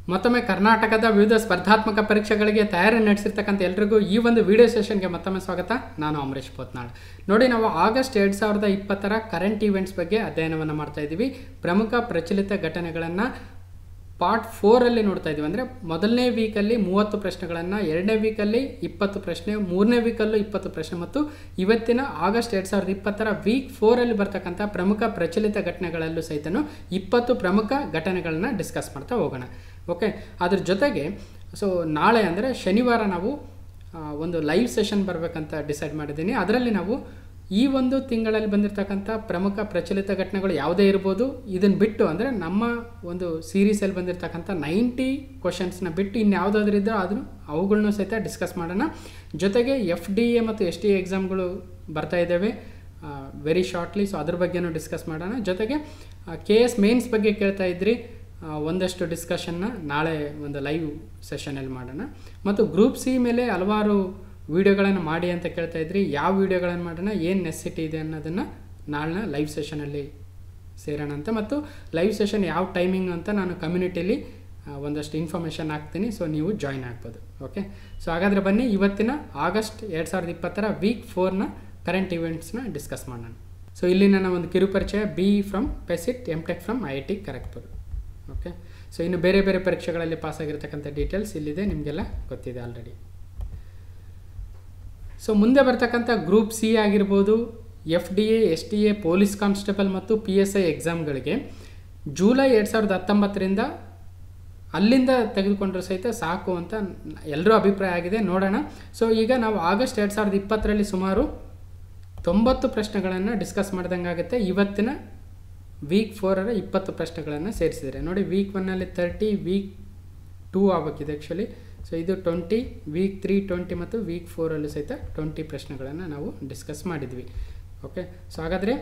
ಮತ್ತೊಮ್ಮೆ ಕರ್ನಾಟಕದ ವಿವಿಧ ಸ್ಪರ್ಧಾತ್ಮಕ ಪರೀಕ್ಷೆಗಳಿಗೆ ತಯಾರಿ ನಡೆಸಿರ್ತಕ್ಕಂಥ ಎಲ್ರಿಗೂ ಈ ಒಂದು ವಿಡಿಯೋ ಸೆಷನ್ಗೆ ಮತ್ತೊಮ್ಮೆ ಸ್ವಾಗತ ನಾನು ಅಮರೇಶ್ ಪೋತ್ನಾಳ್ ನೋಡಿ ನಾವು ಆಗಸ್ಟ್ ಎರಡು ಸಾವಿರದ ಇಪ್ಪತ್ತರ ಕರೆಂಟ್ ಈವೆಂಟ್ಸ್ ಬಗ್ಗೆ ಅಧ್ಯಯನವನ್ನು ಮಾಡ್ತಾ ಇದ್ದೀವಿ ಪ್ರಮುಖ ಪ್ರಚಲಿತ ಘಟನೆಗಳನ್ನು ಪಾರ್ಟ್ ಫೋರಲ್ಲಿ ನೋಡ್ತಾ ಇದ್ದೀವಿ ಅಂದರೆ ಮೊದಲನೇ ವೀಕಲ್ಲಿ ಮೂವತ್ತು ಪ್ರಶ್ನೆಗಳನ್ನು ಎರಡನೇ ವೀಕಲ್ಲಿ ಇಪ್ಪತ್ತು ಪ್ರಶ್ನೆ ಮೂರನೇ ವೀಕಲ್ಲೂ ಇಪ್ಪತ್ತು ಪ್ರಶ್ನೆ ಮತ್ತು ಇವತ್ತಿನ ಆಗಸ್ಟ್ ಎರಡು ಸಾವಿರದ ಇಪ್ಪತ್ತರ ವೀಕ್ ಫೋರಲ್ಲಿ ಬರ್ತಕ್ಕಂಥ ಪ್ರಮುಖ ಪ್ರಚಲಿತ ಘಟನೆಗಳಲ್ಲೂ ಸಹಿತನು ಇಪ್ಪತ್ತು ಪ್ರಮುಖ ಘಟನೆಗಳನ್ನ ಡಿಸ್ಕಸ್ ಮಾಡ್ತಾ ಹೋಗೋಣ ಓಕೆ ಅದ್ರ ಜೊತೆಗೆ ಸೊ ನಾಳೆ ಅಂದರೆ ಶನಿವಾರ ನಾವು ಆ, ಒಂದು ಲೈವ್ ಸೆಷನ್ ಬರಬೇಕಂತ ಡಿಸೈಡ್ ಮಾಡಿದ್ದೀನಿ ಅದರಲ್ಲಿ ನಾವು ಈ ಒಂದು ತಿಂಗಳಲ್ಲಿ ಬಂದಿರತಕ್ಕಂಥ ಪ್ರಮುಖ ಪ್ರಚಲಿತ ಘಟನೆಗಳು ಯಾವುದೇ ಇರ್ಬೋದು ಇದನ್ನು ಬಿಟ್ಟು ಅಂದರೆ ನಮ್ಮ ಒಂದು ಸೀರೀಸಲ್ಲಿ ಬಂದಿರತಕ್ಕಂಥ ನೈಂಟಿ ಕ್ವಶನ್ಸ್ನ ಬಿಟ್ಟು ಇನ್ಯಾವುದಾದ್ರೂ ಇದ್ದರೆ ಅದನ್ನು ಅವುಗಳನ್ನೂ ಸಹಿತ ಡಿಸ್ಕಸ್ ಮಾಡೋಣ ಜೊತೆಗೆ ಎಫ್ ಡಿ ಎ ಮತ್ತು ಎಸ್ ಡಿ ಎ ಎಕ್ಸಾಮ್ಗಳು ಬರ್ತಾ ಇದ್ದಾವೆ ವೆರಿ ಶಾರ್ಟ್ಲಿ ಸೊ ಅದ್ರ ಬಗ್ಗೆನೂ ಡಿಸ್ಕಸ್ ಮಾಡೋಣ ಜೊತೆಗೆ ಕೆ ಎಸ್ ಮೇನ್ಸ್ ಬಗ್ಗೆ ಕೇಳ್ತಾ ಇದ್ರಿ ಆ, ಒಂದಷ್ಟು ಡಿಸ್ಕಷನ್ನ ನಾಳೆ ಒಂದು ಲೈವ್ ಸೆಷನಲ್ಲಿ ಮಾಡೋಣ ಮತ್ತು ಗ್ರೂಪ್ ಸಿ ಮೇಲೆ ಹಲವಾರು ವೀಡಿಯೋಗಳನ್ನು ಮಾಡಿ ಅಂತ ಕೇಳ್ತಾ ಇದ್ರಿ ಯಾವ ವೀಡಿಯೋಗಳನ್ನು ಮಾಡೋಣ ಏನು ನೆಸಿಟಿ ಇದೆ ಅನ್ನೋದನ್ನು ನಾಳಿನ ಲೈವ್ ಸೆಷನಲ್ಲಿ ಸೇರೋಣ ಅಂತ ಮತ್ತು ಲೈವ್ ಸೆಷನ್ ಯಾವ ಟೈಮಿಂಗ್ ಅಂತ ನಾನು ಕಮ್ಯುನಿಟಿಲಿ ಒಂದಷ್ಟು ಇನ್ಫಾರ್ಮೇಷನ್ ಹಾಕ್ತೀನಿ ಸೊ ನೀವು ಜಾಯ್ನ್ ಆಗ್ಬೋದು ಓಕೆ ಸೊ ಹಾಗಾದರೆ ಬನ್ನಿ ಇವತ್ತಿನ ಆಗಸ್ಟ್ ಎರಡು ಸಾವಿರದ ಇಪ್ಪತ್ತರ ವೀಕ್ ಫೋರ್ನ ಕರೆಂಟ್ ಇವೆಂಟ್ಸ್ನ ಡಿಸ್ಕಸ್ ಮಾಡೋಣ ಸೊ ಇಲ್ಲಿ ನನ್ನ ಒಂದು ಕಿರುಪರಿಚಯ B from PESIT M tech from I I T Kharagpur okay so ಇನ್ನು ಬೇರೆ ಬೇರೆ ಪರೀಕ್ಷೆಗಳಲ್ಲಿ ಪಾಸ್ ಆಗಿರ್ತಕ್ಕಂಥ ಡೀಟೇಲ್ಸ್ ಇಲ್ಲಿದೆ ನಿಮಗೆಲ್ಲ ಗೊತ್ತಿದೆ ಆಲ್ರೆಡಿ ಸೊ ಮುಂದೆ ಬರ್ತಕ್ಕಂಥ ಗ್ರೂಪ್ ಸಿ ಆಗಿರ್ಬೋದು F D A S D A police constable ಮತ್ತು ಪಿ ಎಸ್ ಐ ಎಕ್ಸಾಮ್ಗಳಿಗೆ ಜೂಲೈ ಎರಡು ಸಾವಿರದ ಹತ್ತೊಂಬತ್ತರಿಂದ ಅಲ್ಲಿಂದ ತೆಗೆದುಕೊಂಡ್ರೆ ಸಹಿತ ಸಾಕು ಅಂತ ಎಲ್ಲರೂ ಅಭಿಪ್ರಾಯ ಆಗಿದೆ ನೋಡೋಣ ಸೊ ಈಗ ನಾವು ಆಗಸ್ಟ್ ಎರಡು ಸಾವಿರದ ಇಪ್ಪತ್ತರಲ್ಲಿ ಸುಮಾರು ತೊಂಬತ್ತು ಪ್ರಶ್ನೆಗಳನ್ನು ಡಿಸ್ಕಸ್ ಮಾಡ್ದಂಗಾಗುತ್ತೆ ಇವತ್ತಿನ ವೀಕ್ ಫೋರರ ಇಪ್ಪತ್ತು ಪ್ರಶ್ನೆಗಳನ್ನು ಸೇರಿಸಿದರೆ ನೋಡಿ ವೀಕ್ ಒನ್ನಲ್ಲಿ ತರ್ಟಿ ವೀಕ್ ಟೂ ಆಗಬೇಕಿದೆ ಆ್ಯಕ್ಚುಲಿ ಸೊ ಇದು ಟ್ವೆಂಟಿ ವೀಕ್ ತ್ರೀ ಟ್ವೆಂಟಿ ಮತ್ತು ವೀಕ್ ಫೋರಲ್ಲೂ ಸಹಿತ ಟ್ವೆಂಟಿ ಪ್ರಶ್ನೆಗಳನ್ನು ನಾವು ಡಿಸ್ಕಸ್ ಮಾಡಿದ್ವಿ ಓಕೆ ಸೊ ಹಾಗಾದರೆ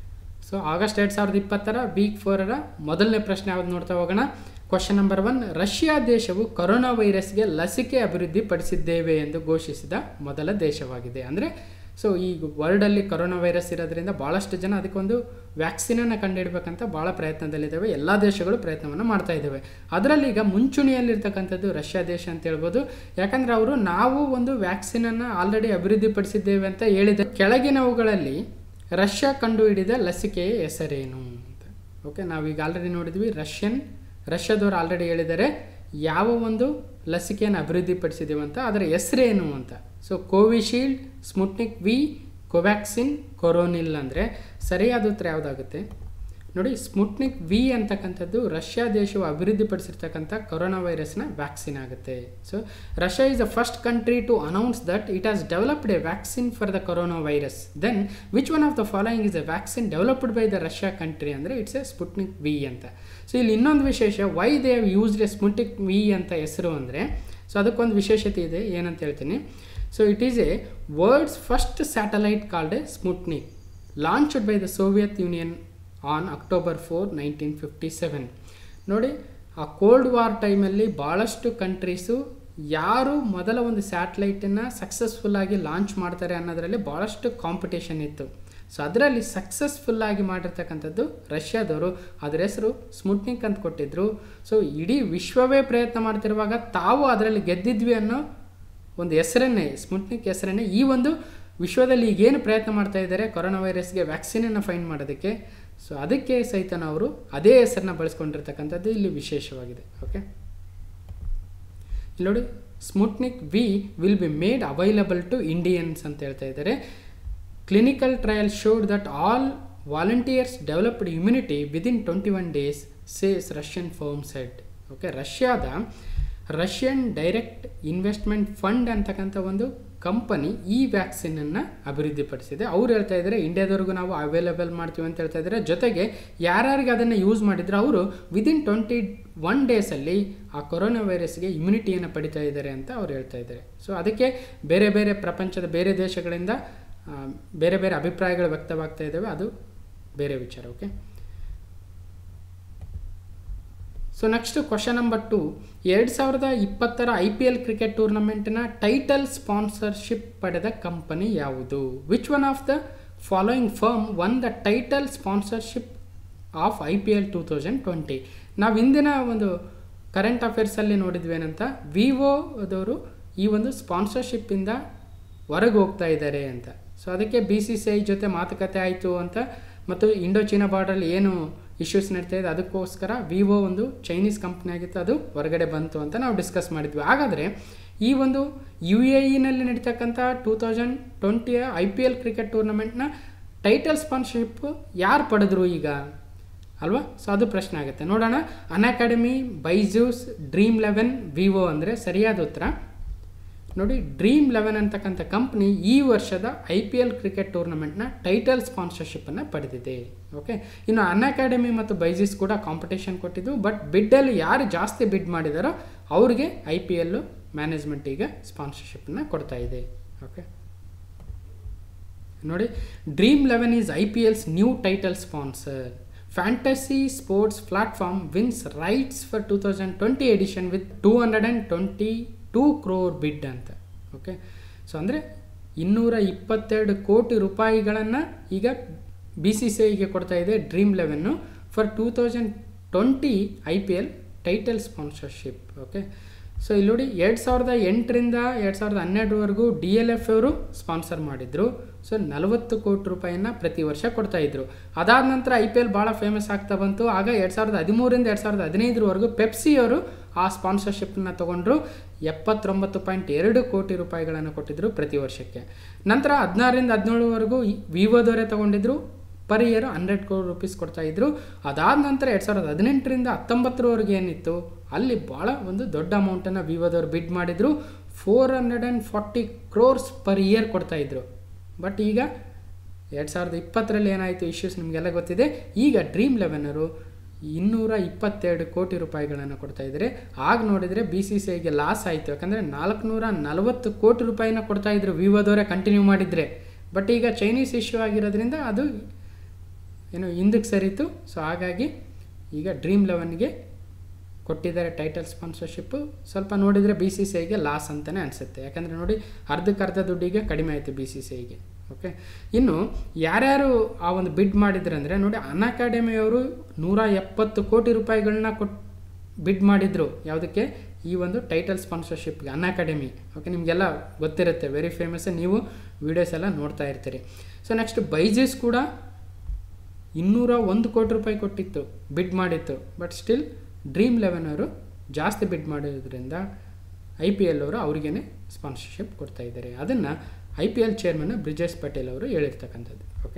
ಸೊ ಆಗಸ್ಟ್ ಎರಡು ಸಾವಿರದ ಇಪ್ಪತ್ತರ ವೀಕ್ ಫೋರರ ಮೊದಲನೇ ಪ್ರಶ್ನೆ ಯಾವ್ದು ನೋಡ್ತಾ ಹೋಗೋಣ ಕ್ವಶನ್ ನಂಬರ್ ಒನ್ ರಷ್ಯಾ ದೇಶವು ಕೊರೋನಾ ವೈರಸ್ಗೆ ಲಸಿಕೆ ಅಭಿವೃದ್ಧಿಪಡಿಸಿದ್ದೇವೆ ಎಂದು ಘೋಷಿಸಿದ ಮೊದಲ ದೇಶವಾಗಿದೆ ಅಂದರೆ ಸೊ ಈ ವರ್ಲ್ಡಲ್ಲಿ ಕೊರೋನಾ ವೈರಸ್ ಇರೋದ್ರಿಂದ ಭಾಳಷ್ಟು ಜನ ಅದಕ್ಕೊಂದು ವ್ಯಾಕ್ಸಿನನ್ನು ಕಂಡುಹಿಡಬೇಕಂತ ಭಾಳ ಪ್ರಯತ್ನದಲ್ಲಿದ್ದಾವೆ ಎಲ್ಲ ದೇಶಗಳು ಪ್ರಯತ್ನವನ್ನು ಮಾಡ್ತಾ ಇದ್ದಾವೆ ಅದರಲ್ಲಿ ಈಗ ಮುಂಚೂಣಿಯಲ್ಲಿರ್ತಕ್ಕಂಥದ್ದು ರಷ್ಯಾ ದೇಶ ಅಂತ ಹೇಳ್ಬೋದು ಯಾಕಂದರೆ ಅವರು ನಾವು ಒಂದು ವ್ಯಾಕ್ಸಿನನ್ನು ಆಲ್ರೆಡಿ ಅಭಿವೃದ್ಧಿಪಡಿಸಿದ್ದೇವೆ ಅಂತ ಹೇಳಿದ ಕೆಳಗಿನವುಗಳಲ್ಲಿ ರಷ್ಯಾ ಕಂಡುಹಿಡಿದ ಲಸಿಕೆಯ ಹೆಸರೇನು ಅಂತ ಓಕೆ ನಾವೀಗ ಆಲ್ರೆಡಿ ನೋಡಿದ್ವಿ ರಷ್ಯನ್ ರಷ್ಯಾದವರು ಆಲ್ರೆಡಿ ಹೇಳಿದ್ದಾರೆ ಯಾವ ಒಂದು ಲಸಿಕೆಯನ್ನು ಅಭಿವೃದ್ಧಿಪಡಿಸಿದ್ದೀವಿ ಅಂತ ಅದರ ಹೆಸರೇನು ಅಂತ so Covishield Sputnik V Covaxin Coronil ಅಂದರೆ ಸರಿಯಾದ ಉತ್ತರ ಯಾವುದಾಗುತ್ತೆ ನೋಡಿ ಸ್ಮುಟ್ನಿಕ್ ವಿ ಅಂತಕ್ಕಂಥದ್ದು ರಷ್ಯಾ ದೇಶವು ಅಭಿವೃದ್ಧಿಪಡಿಸಿರ್ತಕ್ಕಂಥ ಕೊರೋನಾ ವೈರಸ್ನ ವ್ಯಾಕ್ಸಿನ್ ಆಗುತ್ತೆ so Russia is the first country to announce that it has developed a vaccine for the corona virus then which one of the following is a vaccine developed by the Russia country ಅಂದರೆ it's a Sputnik V ಅಂತ so ಇಲ್ಲಿ ಇನ್ನೊಂದು ವಿಶೇಷ why they have used a Sputnik V ಅಂತ ಹೆಸರು ಅಂದರೆ so ಅದಕ್ಕೊಂದು ವಿಶೇಷತೆ ಇದೆ ಏನಂತ ಹೇಳ್ತೀನಿ so it is A world's first satellite called a Sputnik launched by the Soviet Union on October four nineteen fifty seven ನೋಡಿ ಆ ಕೋಲ್ಡ್ ವಾರ್ ಟೈಮಲ್ಲಿ ಭಾಳಷ್ಟು ಕಂಟ್ರೀಸು ಯಾರು ಮೊದಲ ಒಂದು ಸ್ಯಾಟಲೈಟನ್ನು ಸಕ್ಸಸ್ಫುಲ್ಲಾಗಿ ಲಾಂಚ್ ಮಾಡ್ತಾರೆ ಅನ್ನೋದರಲ್ಲಿ ಭಾಳಷ್ಟು ಕಾಂಪಿಟೇಷನ್ ಇತ್ತು ಸೊ ಅದರಲ್ಲಿ ಸಕ್ಸಸ್ಫುಲ್ಲಾಗಿ ಮಾಡಿರ್ತಕ್ಕಂಥದ್ದು ರಷ್ಯಾದವರು ಅದರ ಹೆಸರು ಸ್ಮುಟ್ನಿಕ್ ಅಂತ ಕೊಟ್ಟಿದ್ರು ಸೊ ಇಡೀ ವಿಶ್ವವೇ ಪ್ರಯತ್ನ ಮಾಡ್ತಿರುವಾಗ ತಾವು ಅದರಲ್ಲಿ ಗೆದ್ದಿದ್ವಿ ಅನ್ನೋ ಒಂದು ಹೆಸರನ್ನೇ ಸ್ಮುಟ್ನಿಕ್ ಹೆಸರನ್ನೇ ಈ ಒಂದು ವಿಶ್ವದಲ್ಲಿ ಈಗೇನು ಪ್ರಯತ್ನ ಮಾಡ್ತಾ ಇದ್ದಾರೆ ಕೊರೋನಾ ವೈರಸ್ಗೆ ವ್ಯಾಕ್ಸಿನನ್ನು ಫೈಂಡ್ ಮಾಡೋದಕ್ಕೆ ಸೊ ಅದಕ್ಕೆ ಸಹಿತ ಅವರು ಅದೇ ಹೆಸರನ್ನ ಬಳಸ್ಕೊಂಡಿರ್ತಕ್ಕಂಥದ್ದು ಇಲ್ಲಿ ವಿಶೇಷವಾಗಿದೆ ಓಕೆ ಇಲ್ಲಿ ನೋಡಿ Sputnik V will be made available to Indians ಅಂತ ಹೇಳ್ತಾ ಇದ್ದಾರೆ clinical trial showed that all volunteers developed immunity within twenty one days says Russian firm said okay ರಷ್ಯಾದ ರಷ್ಯನ್ ಡೈರೆಕ್ಟ್ ಇನ್ವೆಸ್ಟ್ಮೆಂಟ್ ಫಂಡ್ ಅಂತಕ್ಕಂಥ ಒಂದು ಕಂಪನಿ ಈ ವ್ಯಾಕ್ಸಿನನ್ನು ಅಭಿವೃದ್ಧಿಪಡಿಸಿದೆ ಅವ್ರು ಹೇಳ್ತಾ ಇದ್ದಾರೆ ಇಂಡಿಯಾದವ್ರಿಗೂ ನಾವು ಅವೈಲೇಬಲ್ ಮಾಡ್ತೀವಿ ಅಂತ ಹೇಳ್ತಾ ಇದ್ದಾರೆ ಜೊತೆಗೆ ಯಾರ್ಯಾರಿಗೆ ಅದನ್ನು ಯೂಸ್ ಮಾಡಿದ್ರು ಅವರು ವಿದಿನ್ ಟ್ವೆಂಟಿ ಒನ್ ಡೇಸಲ್ಲಿ ಆ ಕೊರೋನಾ ವೈರಸ್ಗೆ ಇಮ್ಯುನಿಟಿಯನ್ನು ಪಡಿತಾ ಇದ್ದಾರೆ ಅಂತ ಅವ್ರು ಹೇಳ್ತಾ ಇದ್ದಾರೆ ಸೊ ಅದಕ್ಕೆ ಬೇರೆ ಬೇರೆ ಪ್ರಪಂಚದ ಬೇರೆ ದೇಶಗಳಿಂದ ಆ, ಬೇರೆ ಬೇರೆ ಅಭಿಪ್ರಾಯಗಳು ವ್ಯಕ್ತವಾಗ್ತಾ ಇದ್ದಾವೆ ಅದು ಬೇರೆ ವಿಚಾರ okay so next question number two ಎರಡು ಸಾವಿರದ ಇಪ್ಪತ್ತರ ಐ ಪಿ ಎಲ್ ಕ್ರಿಕೆಟ್ ಟೂರ್ನಮೆಂಟ್ನ ಟೈಟಲ್ ಸ್ಪಾನ್ಸರ್ಶಿಪ್ ಪಡೆದ ಕಂಪನಿ ಯಾವುದು which one of the following firm won the title sponsorship of I P L two thousand twenty ನಾವು ಇಂದಿನ ಒಂದು ಕರೆಂಟ್ ಅಫೇರ್ಸಲ್ಲಿ ನೋಡಿದ್ವಿ ಏನಂತ ವಿವೋದವರು ಈ ಒಂದು ಸ್ಪಾನ್ಸರ್ಶಿಪ್ಪಿಂದ ಹೊರಗೆ ಹೋಗ್ತಾ ಇದ್ದಾರೆ ಅಂತ ಸೊ ಅದಕ್ಕೆ ಬಿ ಸಿ ಸಿ ಐ ಜೊತೆ ಮಾತುಕತೆ ಆಯಿತು ಅಂತ ಮತ್ತು ಇಂಡೋ ಚೀನಾ ಬಾರ್ಡ್ರಲ್ಲಿ ಏನು ಇಶ್ಯೂಸ್ ನಡೀತಾ ಇದೆ ಅದಕ್ಕೋಸ್ಕರ ವಿವೋ ಒಂದು ಚೈನೀಸ್ ಕಂಪ್ನಿ ಆಗಿತ್ತು ಅದು ಹೊರಗಡೆ ಬಂತು ಅಂತ ನಾವು ಡಿಸ್ಕಸ್ ಮಾಡಿದ್ವಿ ಹಾಗಾದರೆ ಈ ಒಂದು ಯು ಎ ಇನಲ್ಲಿ ನಡೀತಕ್ಕಂಥ ಟೂ ತೌಸಂಡ್ ಟ್ವೆಂಟಿಯ ಐ ಪಿ ಎಲ್ ಕ್ರಿಕೆಟ್ ಟೂರ್ನಮೆಂಟ್ನ ಟೈಟಲ್ ಸ್ಪಾನ್ಸರ್ಶಿಪ್ ಯಾರು ಪಡೆದ್ರು ಈಗ ಅಲ್ವಾ ಸೊ ಅದು ಪ್ರಶ್ನೆ ಆಗುತ್ತೆ ನೋಡೋಣ Unacademy Byju's Dream Eleven Vivo ಅಂದರೆ ಸರಿಯಾದ ಉತ್ತರ ನೋಡಿ ಡ್ರೀಮ್ ಲೆವೆನ್ ಅಂತಕ್ಕಂಥ ಕಂಪ್ನಿ ಈ ವರ್ಷದ ಐ ಪಿ ಎಲ್ ಕ್ರಿಕೆಟ್ ಟೂರ್ನಮೆಂಟ್ನ ಟೈಟಲ್ ಸ್ಪಾನ್ಸರ್ಶಿಪ್ಪನ್ನು ಪಡೆದಿದೆ ಓಕೆ ಇನ್ನು ಅನ್ ಅಕಾಡೆಮಿ ಮತ್ತು ಬೈಜಿಸ್ ಕೂಡ ಕಾಂಪಿಟೇಷನ್ ಕೊಟ್ಟಿದ್ದು ಬಟ್ ಬಿಡ್ಡಲ್ಲಿ ಯಾರು ಜಾಸ್ತಿ ಬಿಡ್ ಮಾಡಿದಾರೋ ಅವ್ರಿಗೆ ಐ ಪಿ ಎಲ್ಲು ಮ್ಯಾನೇಜ್ಮೆಂಟ್ ಈಗ ಸ್ಪಾನ್ಸರ್ಶಿಪ್ಪನ್ನು ಕೊಡ್ತಾ ಇದೆ ಓಕೆ ನೋಡಿ Dream Eleven is I P L's new title sponsor fantasy sports platform wins rights for two thousand twenty edition with two hundred and twenty two crore bid ಅಂತ ಓಕೆ ಸೊ ಅಂದರೆ ಇನ್ನೂರ ಇಪ್ಪತ್ತೆರಡು ಕೋಟಿ ರೂಪಾಯಿಗಳನ್ನು ಈಗ ಬಿ ಸಿ ಸಿ ಐಗೆ ಕೊಡ್ತಾ ಇದೆ ಡ್ರೀಮ್ ಲೆವೆನ್ನು for two thousand twenty I P L title sponsorship okay so ಇಲ್ಲಿ ನೋಡಿ ಎರಡು ಸಾವಿರದ ಎಂಟರಿಂದ ಎರಡು ಸಾವಿರದ ಹನ್ನೆರಡರವರೆಗೂ ಡಿ ಎಲ್ ಎಫ್ ಅವರು ಸ್ಪಾನ್ಸರ್ ಮಾಡಿದರು ಸೊ ನಲವತ್ತು ಕೋಟಿ ರೂಪಾಯಿನ ಪ್ರತಿ ವರ್ಷ ಕೊಡ್ತಾಯಿದ್ರು ಅದಾದ ನಂತರ ಐ ಪಿ ಎಲ್ ಭಾಳ ಫೇಮಸ್ ಆಗ್ತಾ ಬಂತು ಆಗ ಎರಡು ಸಾವಿರದ ಹದಿಮೂರಿಂದ ಎರಡು ಸಾವಿರದ ಹದಿನೈದರವರೆಗೂ ಪೆಪ್ಸಿಯವರು ಆ ಸ್ಪಾನ್ಸರ್ಶಿಪ್ಪನ್ನ ತೊಗೊಂಡ್ರು ಎಪ್ಪತ್ತೊಂಬತ್ತು ಪಾಯಿಂಟ್ ಎರಡು ಕೋಟಿ ರೂಪಾಯಿಗಳನ್ನು ಕೊಟ್ಟಿದ್ದರು ಪ್ರತಿ ವರ್ಷಕ್ಕೆ ನಂತರ ಹದಿನಾರರಿಂದ ಹದಿನೇಳವರೆಗೂ ವಿವೋದವರೇ ತೊಗೊಂಡಿದ್ರು per year hundred crore rupees ಕೊಡ್ತಾಯಿದ್ರು ಅದಾದ ನಂತರ ಎರಡು ಸಾವಿರದ ಹದಿನೆಂಟರಿಂದ ಹತ್ತೊಂಬತ್ತರವರೆಗೆ ಏನಿತ್ತು ಅಲ್ಲಿ ಭಾಳ ಒಂದು ದೊಡ್ಡ ಅಮೌಂಟನ್ನು ವಿವೋದವ್ರು ಬಿಡ್ ಮಾಡಿದರು four hundred and forty crores per year ಕೊಡ್ತಾಯಿದ್ರು ಬಟ್ ಈಗ ಎರಡು ಸಾವಿರದ ಇಪ್ಪತ್ತರಲ್ಲಿ ಏನಾಯಿತು ಇಶ್ಯೂಸ್ ನಿಮಗೆಲ್ಲ ಗೊತ್ತಿದೆ ಈಗ ಡ್ರೀಮ್ ಲೆವೆನರು ಇನ್ನೂರ ಇಪ್ಪತ್ತೆರಡು ಕೋಟಿ ರೂಪಾಯಿಗಳನ್ನು ಕೊಡ್ತಾ ಇದ್ದಾರೆ ಆಗ ನೋಡಿದರೆ ಬಿ ಸಿ ಸಿ ಐಗೆ ಲಾಸ್ ಆಯಿತು ಯಾಕಂದರೆ ನಾಲ್ಕುನೂರ ನಲವತ್ತು ಕೋಟಿ ರೂಪಾಯಿನ ಕೊಡ್ತಾಯಿದ್ರು ವಿವೋದವರೇ ಕಂಟಿನ್ಯೂ ಮಾಡಿದರೆ ಬಟ್ ಈಗ ಚೈನೀಸ್ ಇಶ್ಯೂ ಆಗಿರೋದ್ರಿಂದ ಅದು ಏನು ಹಿಂದಕ್ಕೆ ಸರಿತು ಸೊ ಹಾಗಾಗಿ ಈಗ ಡ್ರೀಮ್ ಲೆವೆನ್ಗೆ ಕೊಟ್ಟಿದ್ದಾರೆ ಟೈಟಲ್ ಸ್ಪಾನ್ಸರ್ಶಿಪ್ಪು ಸ್ವಲ್ಪ ನೋಡಿದರೆ ಬಿ ಸಿ ಸಿ ಐಗೆ ಲಾಸ್ ಅಂತಲೇ ಅನಿಸುತ್ತೆ ಯಾಕಂದರೆ ನೋಡಿ ಅರ್ಧಕ್ಕರ್ಧ ದುಡ್ಡಿಗೆ ಕಡಿಮೆ ಆಯಿತು ಬಿ ಸಿ ಸಿ ಐಗೆ ಓಕೆ ಇನ್ನು ಯಾರ್ಯಾರು ಆ ಒಂದು ಬಿಡ್ ಮಾಡಿದ್ರು ಅಂದರೆ ನೋಡಿ ಅನ್ ಅಕಾಡೆಮಿಯವರು ನೂರ ಎಪ್ಪತ್ತು ಕೋಟಿ ರೂಪಾಯಿಗಳನ್ನ ಕೊಟ್ಟು ಬಿಡ್ ಮಾಡಿದರು ಯಾವುದಕ್ಕೆ ಈ ಒಂದು ಟೈಟಲ್ ಸ್ಪಾನ್ಸರ್ಶಿಪ್ಗೆ ಅನ್ ಅಕಾಡೆಮಿ ಓಕೆ ನಿಮಗೆಲ್ಲ ಗೊತ್ತಿರುತ್ತೆ ವೆರಿ ಫೇಮಸ್ ನೀವು ವೀಡಿಯೋಸ್ ಎಲ್ಲ ನೋಡ್ತಾ ಇರ್ತೀರಿ ಸೊ ನೆಕ್ಸ್ಟ್ ಬೈಜಸ್ ಕೂಡ ಇನ್ನೂರ ಒಂದು ಕೋಟಿ ರೂಪಾಯಿ ಕೊಟ್ಟಿತ್ತು ಬಿಡ್ ಮಾಡಿತ್ತು ಬಟ್ ಸ್ಟಿಲ್ ಡ್ರೀಮ್ ಲೆವೆನ್ ಅವರು ಜಾಸ್ತಿ ಬಿಡ್ ಮಾಡಿರೋದ್ರಿಂದ ಐ ಪಿ ಎಲ್ ಅವರು ಅವ್ರಿಗೇ ಸ್ಪಾನ್ಸರ್ಶಿಪ್ ಕೊಡ್ತಾ ಇದ್ದಾರೆ ಅದನ್ನು I P L chairman Brijesh Patel ಅವರು ಹೇಳಿರ್ತಕ್ಕಂಥದ್ದು ಓಕೆ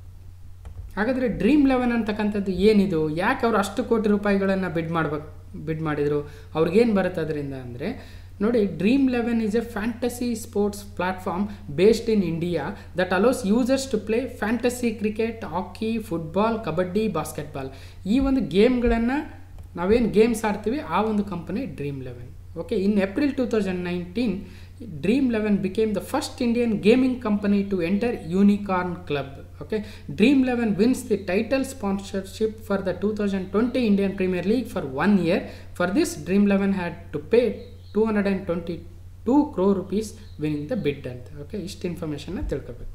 ಹಾಗಾದರೆ ಡ್ರೀಮ್ ಲೆವೆನ್ ಅಂತಕ್ಕಂಥದ್ದು ಏನಿದು ಯಾಕೆ ಅವರು ಅಷ್ಟು ಕೋಟಿ ರೂಪಾಯಿಗಳನ್ನು ಬಿಡ್ ಮಾಡ್ಬೇಕು ಬಿಡ್ ಮಾಡಿದರು ಅವ್ರಿಗೇನು ಬರುತ್ತೆ ಅದರಿಂದ ಅಂದರೆ ನೋಡಿ Dream Eleven is a fantasy sports platform based in India that allows users to play fantasy cricket hockey football kabaddi basketball ಈ ಒಂದು ಗೇಮ್ಗಳನ್ನು ನಾವೇನು ಗೇಮ್ಸ್ ಆಡ್ತೀವಿ ಆ ಒಂದು company Dream Eleven okay in April two thousand nineteen Dream Eleven became the first Indian gaming company to enter unicorn club okay Dream Eleven wins the title sponsorship for the two thousand twenty Indian Premier League for one year for this Dream Eleven had to pay two hundred and twenty two crore rupees winning the bid ಅಂತ okay ಇಷ್ಟು ಇನ್ಫಾರ್ಮೇಷನ್ನ ತಿಳ್ಕೊಬೇಕು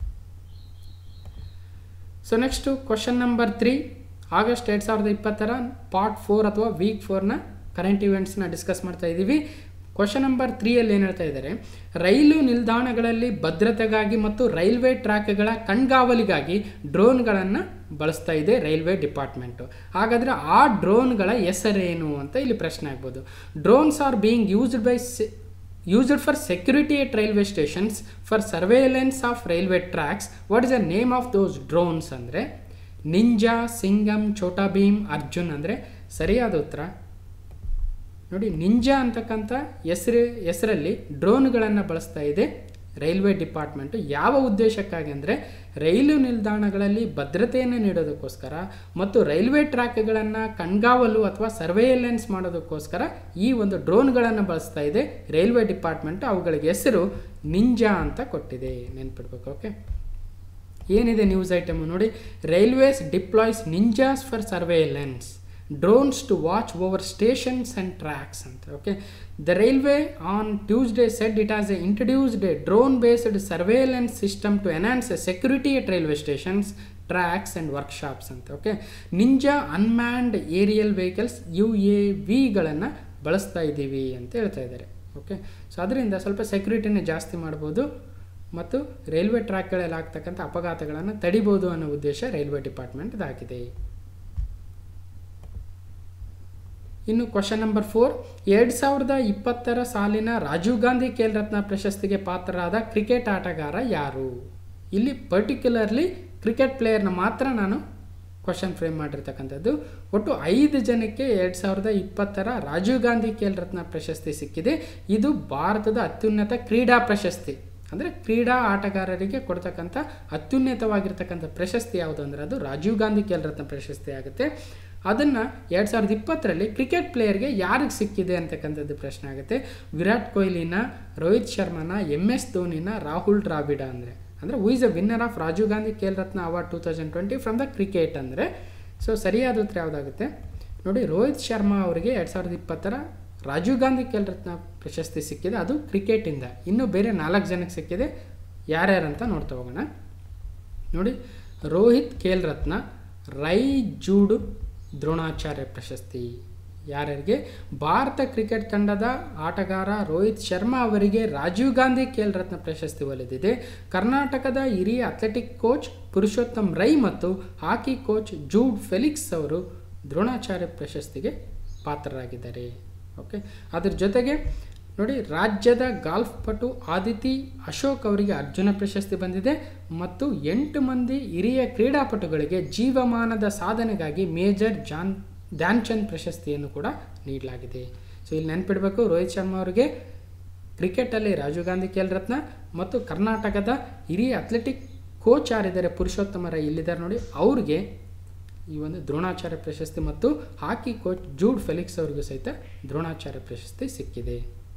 so next question number three August ಎರಡು ಸಾವಿರದ ಇಪ್ಪತ್ತರ part four ಅಥವಾ week ಫೋರ್ನ current ಇವೆಂಟ್ಸ್ನ ಡಿಸ್ಕಸ್ ಮಾಡ್ತಾ ಇದ್ದೀವಿ ಕ್ವಶನ್ ನಂಬರ್ ತ್ರೀಯಲ್ಲಿ ಏನು ಹೇಳ್ತಾ ಇದ್ದಾರೆ ರೈಲು ನಿಲ್ದಾಣಗಳಲ್ಲಿ ಭದ್ರತೆಗಾಗಿ ಮತ್ತು ರೈಲ್ವೆ ಟ್ರ್ಯಾಕ್ಗಳ ಕಣ್ಗಾವಲಿಗಾಗಿ ಡ್ರೋನ್ಗಳನ್ನು ಬಳಸ್ತಾ ಇದೆ ರೈಲ್ವೆ ಡಿಪಾರ್ಟ್ಮೆಂಟು ಹಾಗಾದರೆ ಆ ಡ್ರೋನ್ಗಳ ಹೆಸರೇನು ಅಂತ ಇಲ್ಲಿ ಪ್ರಶ್ನೆ ಆಗ್ಬೋದು drones are being used by used for security at railway stations for surveillance of railway tracks what is the name of those drones ಅಂದರೆ ನಿಂಜಾ ಸಿಂಗಮ್ ಛೋಟಾ ಭೀಮ್ ಅರ್ಜುನ್ ಅಂದರೆ ಸರಿಯಾದ ಉತ್ತರ ನೋಡಿ ನಿಂಜಾ ಅಂತಕ್ಕಂಥ ಹೆಸರು ಹೆಸರಲ್ಲಿ ಡ್ರೋನ್ಗಳನ್ನು ಬಳಸ್ತಾ ಇದೆ ರೈಲ್ವೆ ಡಿಪಾರ್ಟ್ಮೆಂಟು ಯಾವ ಉದ್ದೇಶಕ್ಕಾಗಿ ಅಂದರೆ ರೈಲು ನಿಲ್ದಾಣಗಳಲ್ಲಿ ಭದ್ರತೆಯನ್ನು ನೀಡೋದಕ್ಕೋಸ್ಕರ ಮತ್ತು ರೈಲ್ವೆ ಟ್ರ್ಯಾಕ್ಗಳನ್ನು ಕಣ್ಗಾವಲು ಅಥವಾ ಸರ್ವೇಲೆನ್ಸ್ ಮಾಡೋದಕ್ಕೋಸ್ಕರ ಈ ಒಂದು ಡ್ರೋನ್ಗಳನ್ನು ಬಳಸ್ತಾ ಇದೆ ರೈಲ್ವೆ ಡಿಪಾರ್ಟ್ಮೆಂಟು ಅವುಗಳಿಗೆ ಹೆಸರು ನಿಂಜಾ ಅಂತ ಕೊಟ್ಟಿದೆ ನೆನ್ಪಿಡ್ಬೇಕು ಓಕೆ ಏನಿದೆ ನ್ಯೂಸ್ ಐಟಮು ನೋಡಿ railways deploys ninjas for surveillance drones to watch over stations and tracks ಅಂತ okay the railway on Tuesday said it has a introduced a drone based surveillance system to enhance a security at railway stations tracks and workshops ಅಂತ okay ninja unmanned aerial vehicles U A ವಿಗಳನ್ನು ಬಳಸ್ತಾ ಇದ್ದೀವಿ ಅಂತ ಹೇಳ್ತಾ ಇದ್ದಾರೆ okay so ಅದರಿಂದ ಸ್ವಲ್ಪ ಸೆಕ್ಯೂರಿಟಿನೇ ಜಾಸ್ತಿ ಮಾಡ್ಬೋದು ಮತ್ತು ರೈಲ್ವೆ ಟ್ರ್ಯಾಕ್ಗಳಲ್ಲಿ ಆಗ್ತಕ್ಕಂಥ ಅಪಘಾತಗಳನ್ನು ತಡಿಬೋದು ಅನ್ನೋ ಉದ್ದೇಶ ರೈಲ್ವೆ ಡಿಪಾರ್ಟ್ಮೆಂಟ್ ಇದಾಗಿದೆ ಇನ್ನು ಕ್ವಶನ್ ನಂಬರ್ ಫೋರ್ ಎರಡು ಸಾವಿರದ ಇಪ್ಪತ್ತರ ಸಾಲಿನ ರಾಜೀವ್ ಗಾಂಧಿ ಖೇಲ್ ರತ್ನ ಪ್ರಶಸ್ತಿಗೆ ಪಾತ್ರರಾದ ಕ್ರಿಕೆಟ್ ಆಟಗಾರ ಯಾರು ಇಲ್ಲಿ ಪರ್ಟಿಕ್ಯುಲರ್ಲಿ ಕ್ರಿಕೆಟ್ ಪ್ಲೇಯರ್ನ ಮಾತ್ರ ನಾನು ಕ್ವಶನ್ ಫ್ರೇಮ್ ಮಾಡಿರ್ತಕ್ಕಂಥದ್ದು ಒಟ್ಟು ಐದು ಜನಕ್ಕೆ ಎರಡು ಸಾವಿರದ ಇಪ್ಪತ್ತರ ರಾಜೀವ್ ಗಾಂಧಿ ಖೇಲ್ ರತ್ನ ಪ್ರಶಸ್ತಿ ಸಿಕ್ಕಿದೆ ಇದು ಭಾರತದ ಅತ್ಯುನ್ನತ ಕ್ರೀಡಾ ಪ್ರಶಸ್ತಿ ಅಂದರೆ ಕ್ರೀಡಾ ಆಟಗಾರರಿಗೆ ಕೊಡ್ತಕ್ಕಂಥ ಅತ್ಯುನ್ನತವಾಗಿರ್ತಕ್ಕಂಥ ಪ್ರಶಸ್ತಿ ಯಾವುದು ಅಂದರೆ ಅದು ರಾಜೀವ್ ಗಾಂಧಿ ಖೇಲ್ ರತ್ನ ಪ್ರಶಸ್ತಿ ಆಗುತ್ತೆ ಅದನ್ನು ಎರಡು ಸಾವಿರದ ಇಪ್ಪತ್ತರಲ್ಲಿ ಕ್ರಿಕೆಟ್ ಪ್ಲೇಯರ್ಗೆ ಯಾರಿಗೆ ಸಿಕ್ಕಿದೆ ಅಂತಕ್ಕಂಥದ್ದು ಪ್ರಶ್ನೆ ಆಗುತ್ತೆ ವಿರಾಟ್ ಕೊಹ್ಲಿನ ರೋಹಿತ್ ಶರ್ಮನ ಎಮ್ ಎಸ್ ಧೋನಿನ ರಾಹುಲ್ ದ್ರಾವಿಡ ಅಂದರೆ ಅಂದರೆ who is a winner of Rajiv Gandhi Khel Ratna award two thousand twenty from the cricket ಅಂದರೆ ಸೊ ಸರಿಯಾದ ಉತ್ತರ ಯಾವುದಾಗುತ್ತೆ ನೋಡಿ ರೋಹಿತ್ ಶರ್ಮಾ ಅವರಿಗೆ ಎರಡು ಸಾವಿರದ ಇಪ್ಪತ್ತರ ರಾಜೀವ್ ಗಾಂಧಿ ಖೇಲ್ ರತ್ನ ಪ್ರಶಸ್ತಿ ಸಿಕ್ಕಿದೆ ಅದು ಕ್ರಿಕೆಟಿಂದ ಇನ್ನು ಬೇರೆ ನಾಲ್ಕು ಜನಕ್ಕೆ ಸಿಕ್ಕಿದೆ ಯಾರ್ಯಾರಂತ ನೋಡ್ತಾ ಹೋಗೋಣ ನೋಡಿ ರೋಹಿತ್ ಖೇಲ್ ರತ್ನ ರೈ ಜೂಡು ದ್ರೋಣಾಚಾರ್ಯ ಪ್ರಶಸ್ತಿ ಯಾರ್ಯಾರಿಗೆ ಭಾರತ ಕ್ರಿಕೆಟ್ ತಂಡದ ಆಟಗಾರ ರೋಹಿತ್ ಶರ್ಮಾ ಅವರಿಗೆ ರಾಜೀವ್ ಗಾಂಧಿ ಖೇಲ್ ರತ್ನ ಪ್ರಶಸ್ತಿ ಒಲಿದಿದೆ ಕರ್ನಾಟಕದ ಹಿರಿಯ ಅಥ್ಲೆಟಿಕ್ ಕೋಚ್ ಪುರುಷೋತ್ತಮ್ ರೈ ಮತ್ತು ಹಾಕಿ ಕೋಚ್ ಜೂಡ್ ಫೆಲಿಕ್ಸ್ ಅವರು ದ್ರೋಣಾಚಾರ್ಯ ಪ್ರಶಸ್ತಿಗೆ ಪಾತ್ರರಾಗಿದ್ದಾರೆ ಓಕೆ ಅದ್ರ ಜೊತೆಗೆ ನೋಡಿ ರಾಜ್ಯದ ಗಾಲ್ಫ್ ಪಟು ಆದಿತಿ ಅಶೋಕ್ ಅವರಿಗೆ ಅರ್ಜುನ ಪ್ರಶಸ್ತಿ ಬಂದಿದೆ ಮತ್ತು ಎಂಟು ಮಂದಿ ಹಿರಿಯ ಕ್ರೀಡಾಪಟುಗಳಿಗೆ ಜೀವಮಾನದ ಸಾಧನೆಗಾಗಿ ಮೇಜರ್ ಜಾನ್ ಧ್ಯಾನ್ಚಂದ್ ಪ್ರಶಸ್ತಿಯನ್ನು ಕೂಡ ನೀಡಲಾಗಿದೆ ಸೊ ಇಲ್ಲಿ ನೆನ್ಪಿಡಬೇಕು ರೋಹಿತ್ ಶರ್ಮಾ ಅವರಿಗೆ ಕ್ರಿಕೆಟಲ್ಲಿ ರಾಜೀವ್ ಗಾಂಧಿ ಖೇಲ್ ರತ್ನ ಮತ್ತು ಕರ್ನಾಟಕದ ಹಿರಿಯ ಅಥ್ಲೆಟಿಕ್ ಕೋಚ್ ಯಾರಿದ್ದಾರೆ ಪುರುಷೋತ್ತಮ ರೈ ಇಲ್ಲಿದ್ದಾರೆ ನೋಡಿ ಅವ್ರಿಗೆ ಈ ಒಂದು ದ್ರೋಣಾಚಾರ್ಯ ಪ್ರಶಸ್ತಿ ಮತ್ತು ಹಾಕಿ ಕೋಚ್ ಜೂಡ್ ಫೆಲಿಕ್ಸ್ ಅವರಿಗೂ ಸಹಿತ ದ್ರೋಣಾಚಾರ್ಯ ಪ್ರಶಸ್ತಿ ಸಿಕ್ಕಿದೆ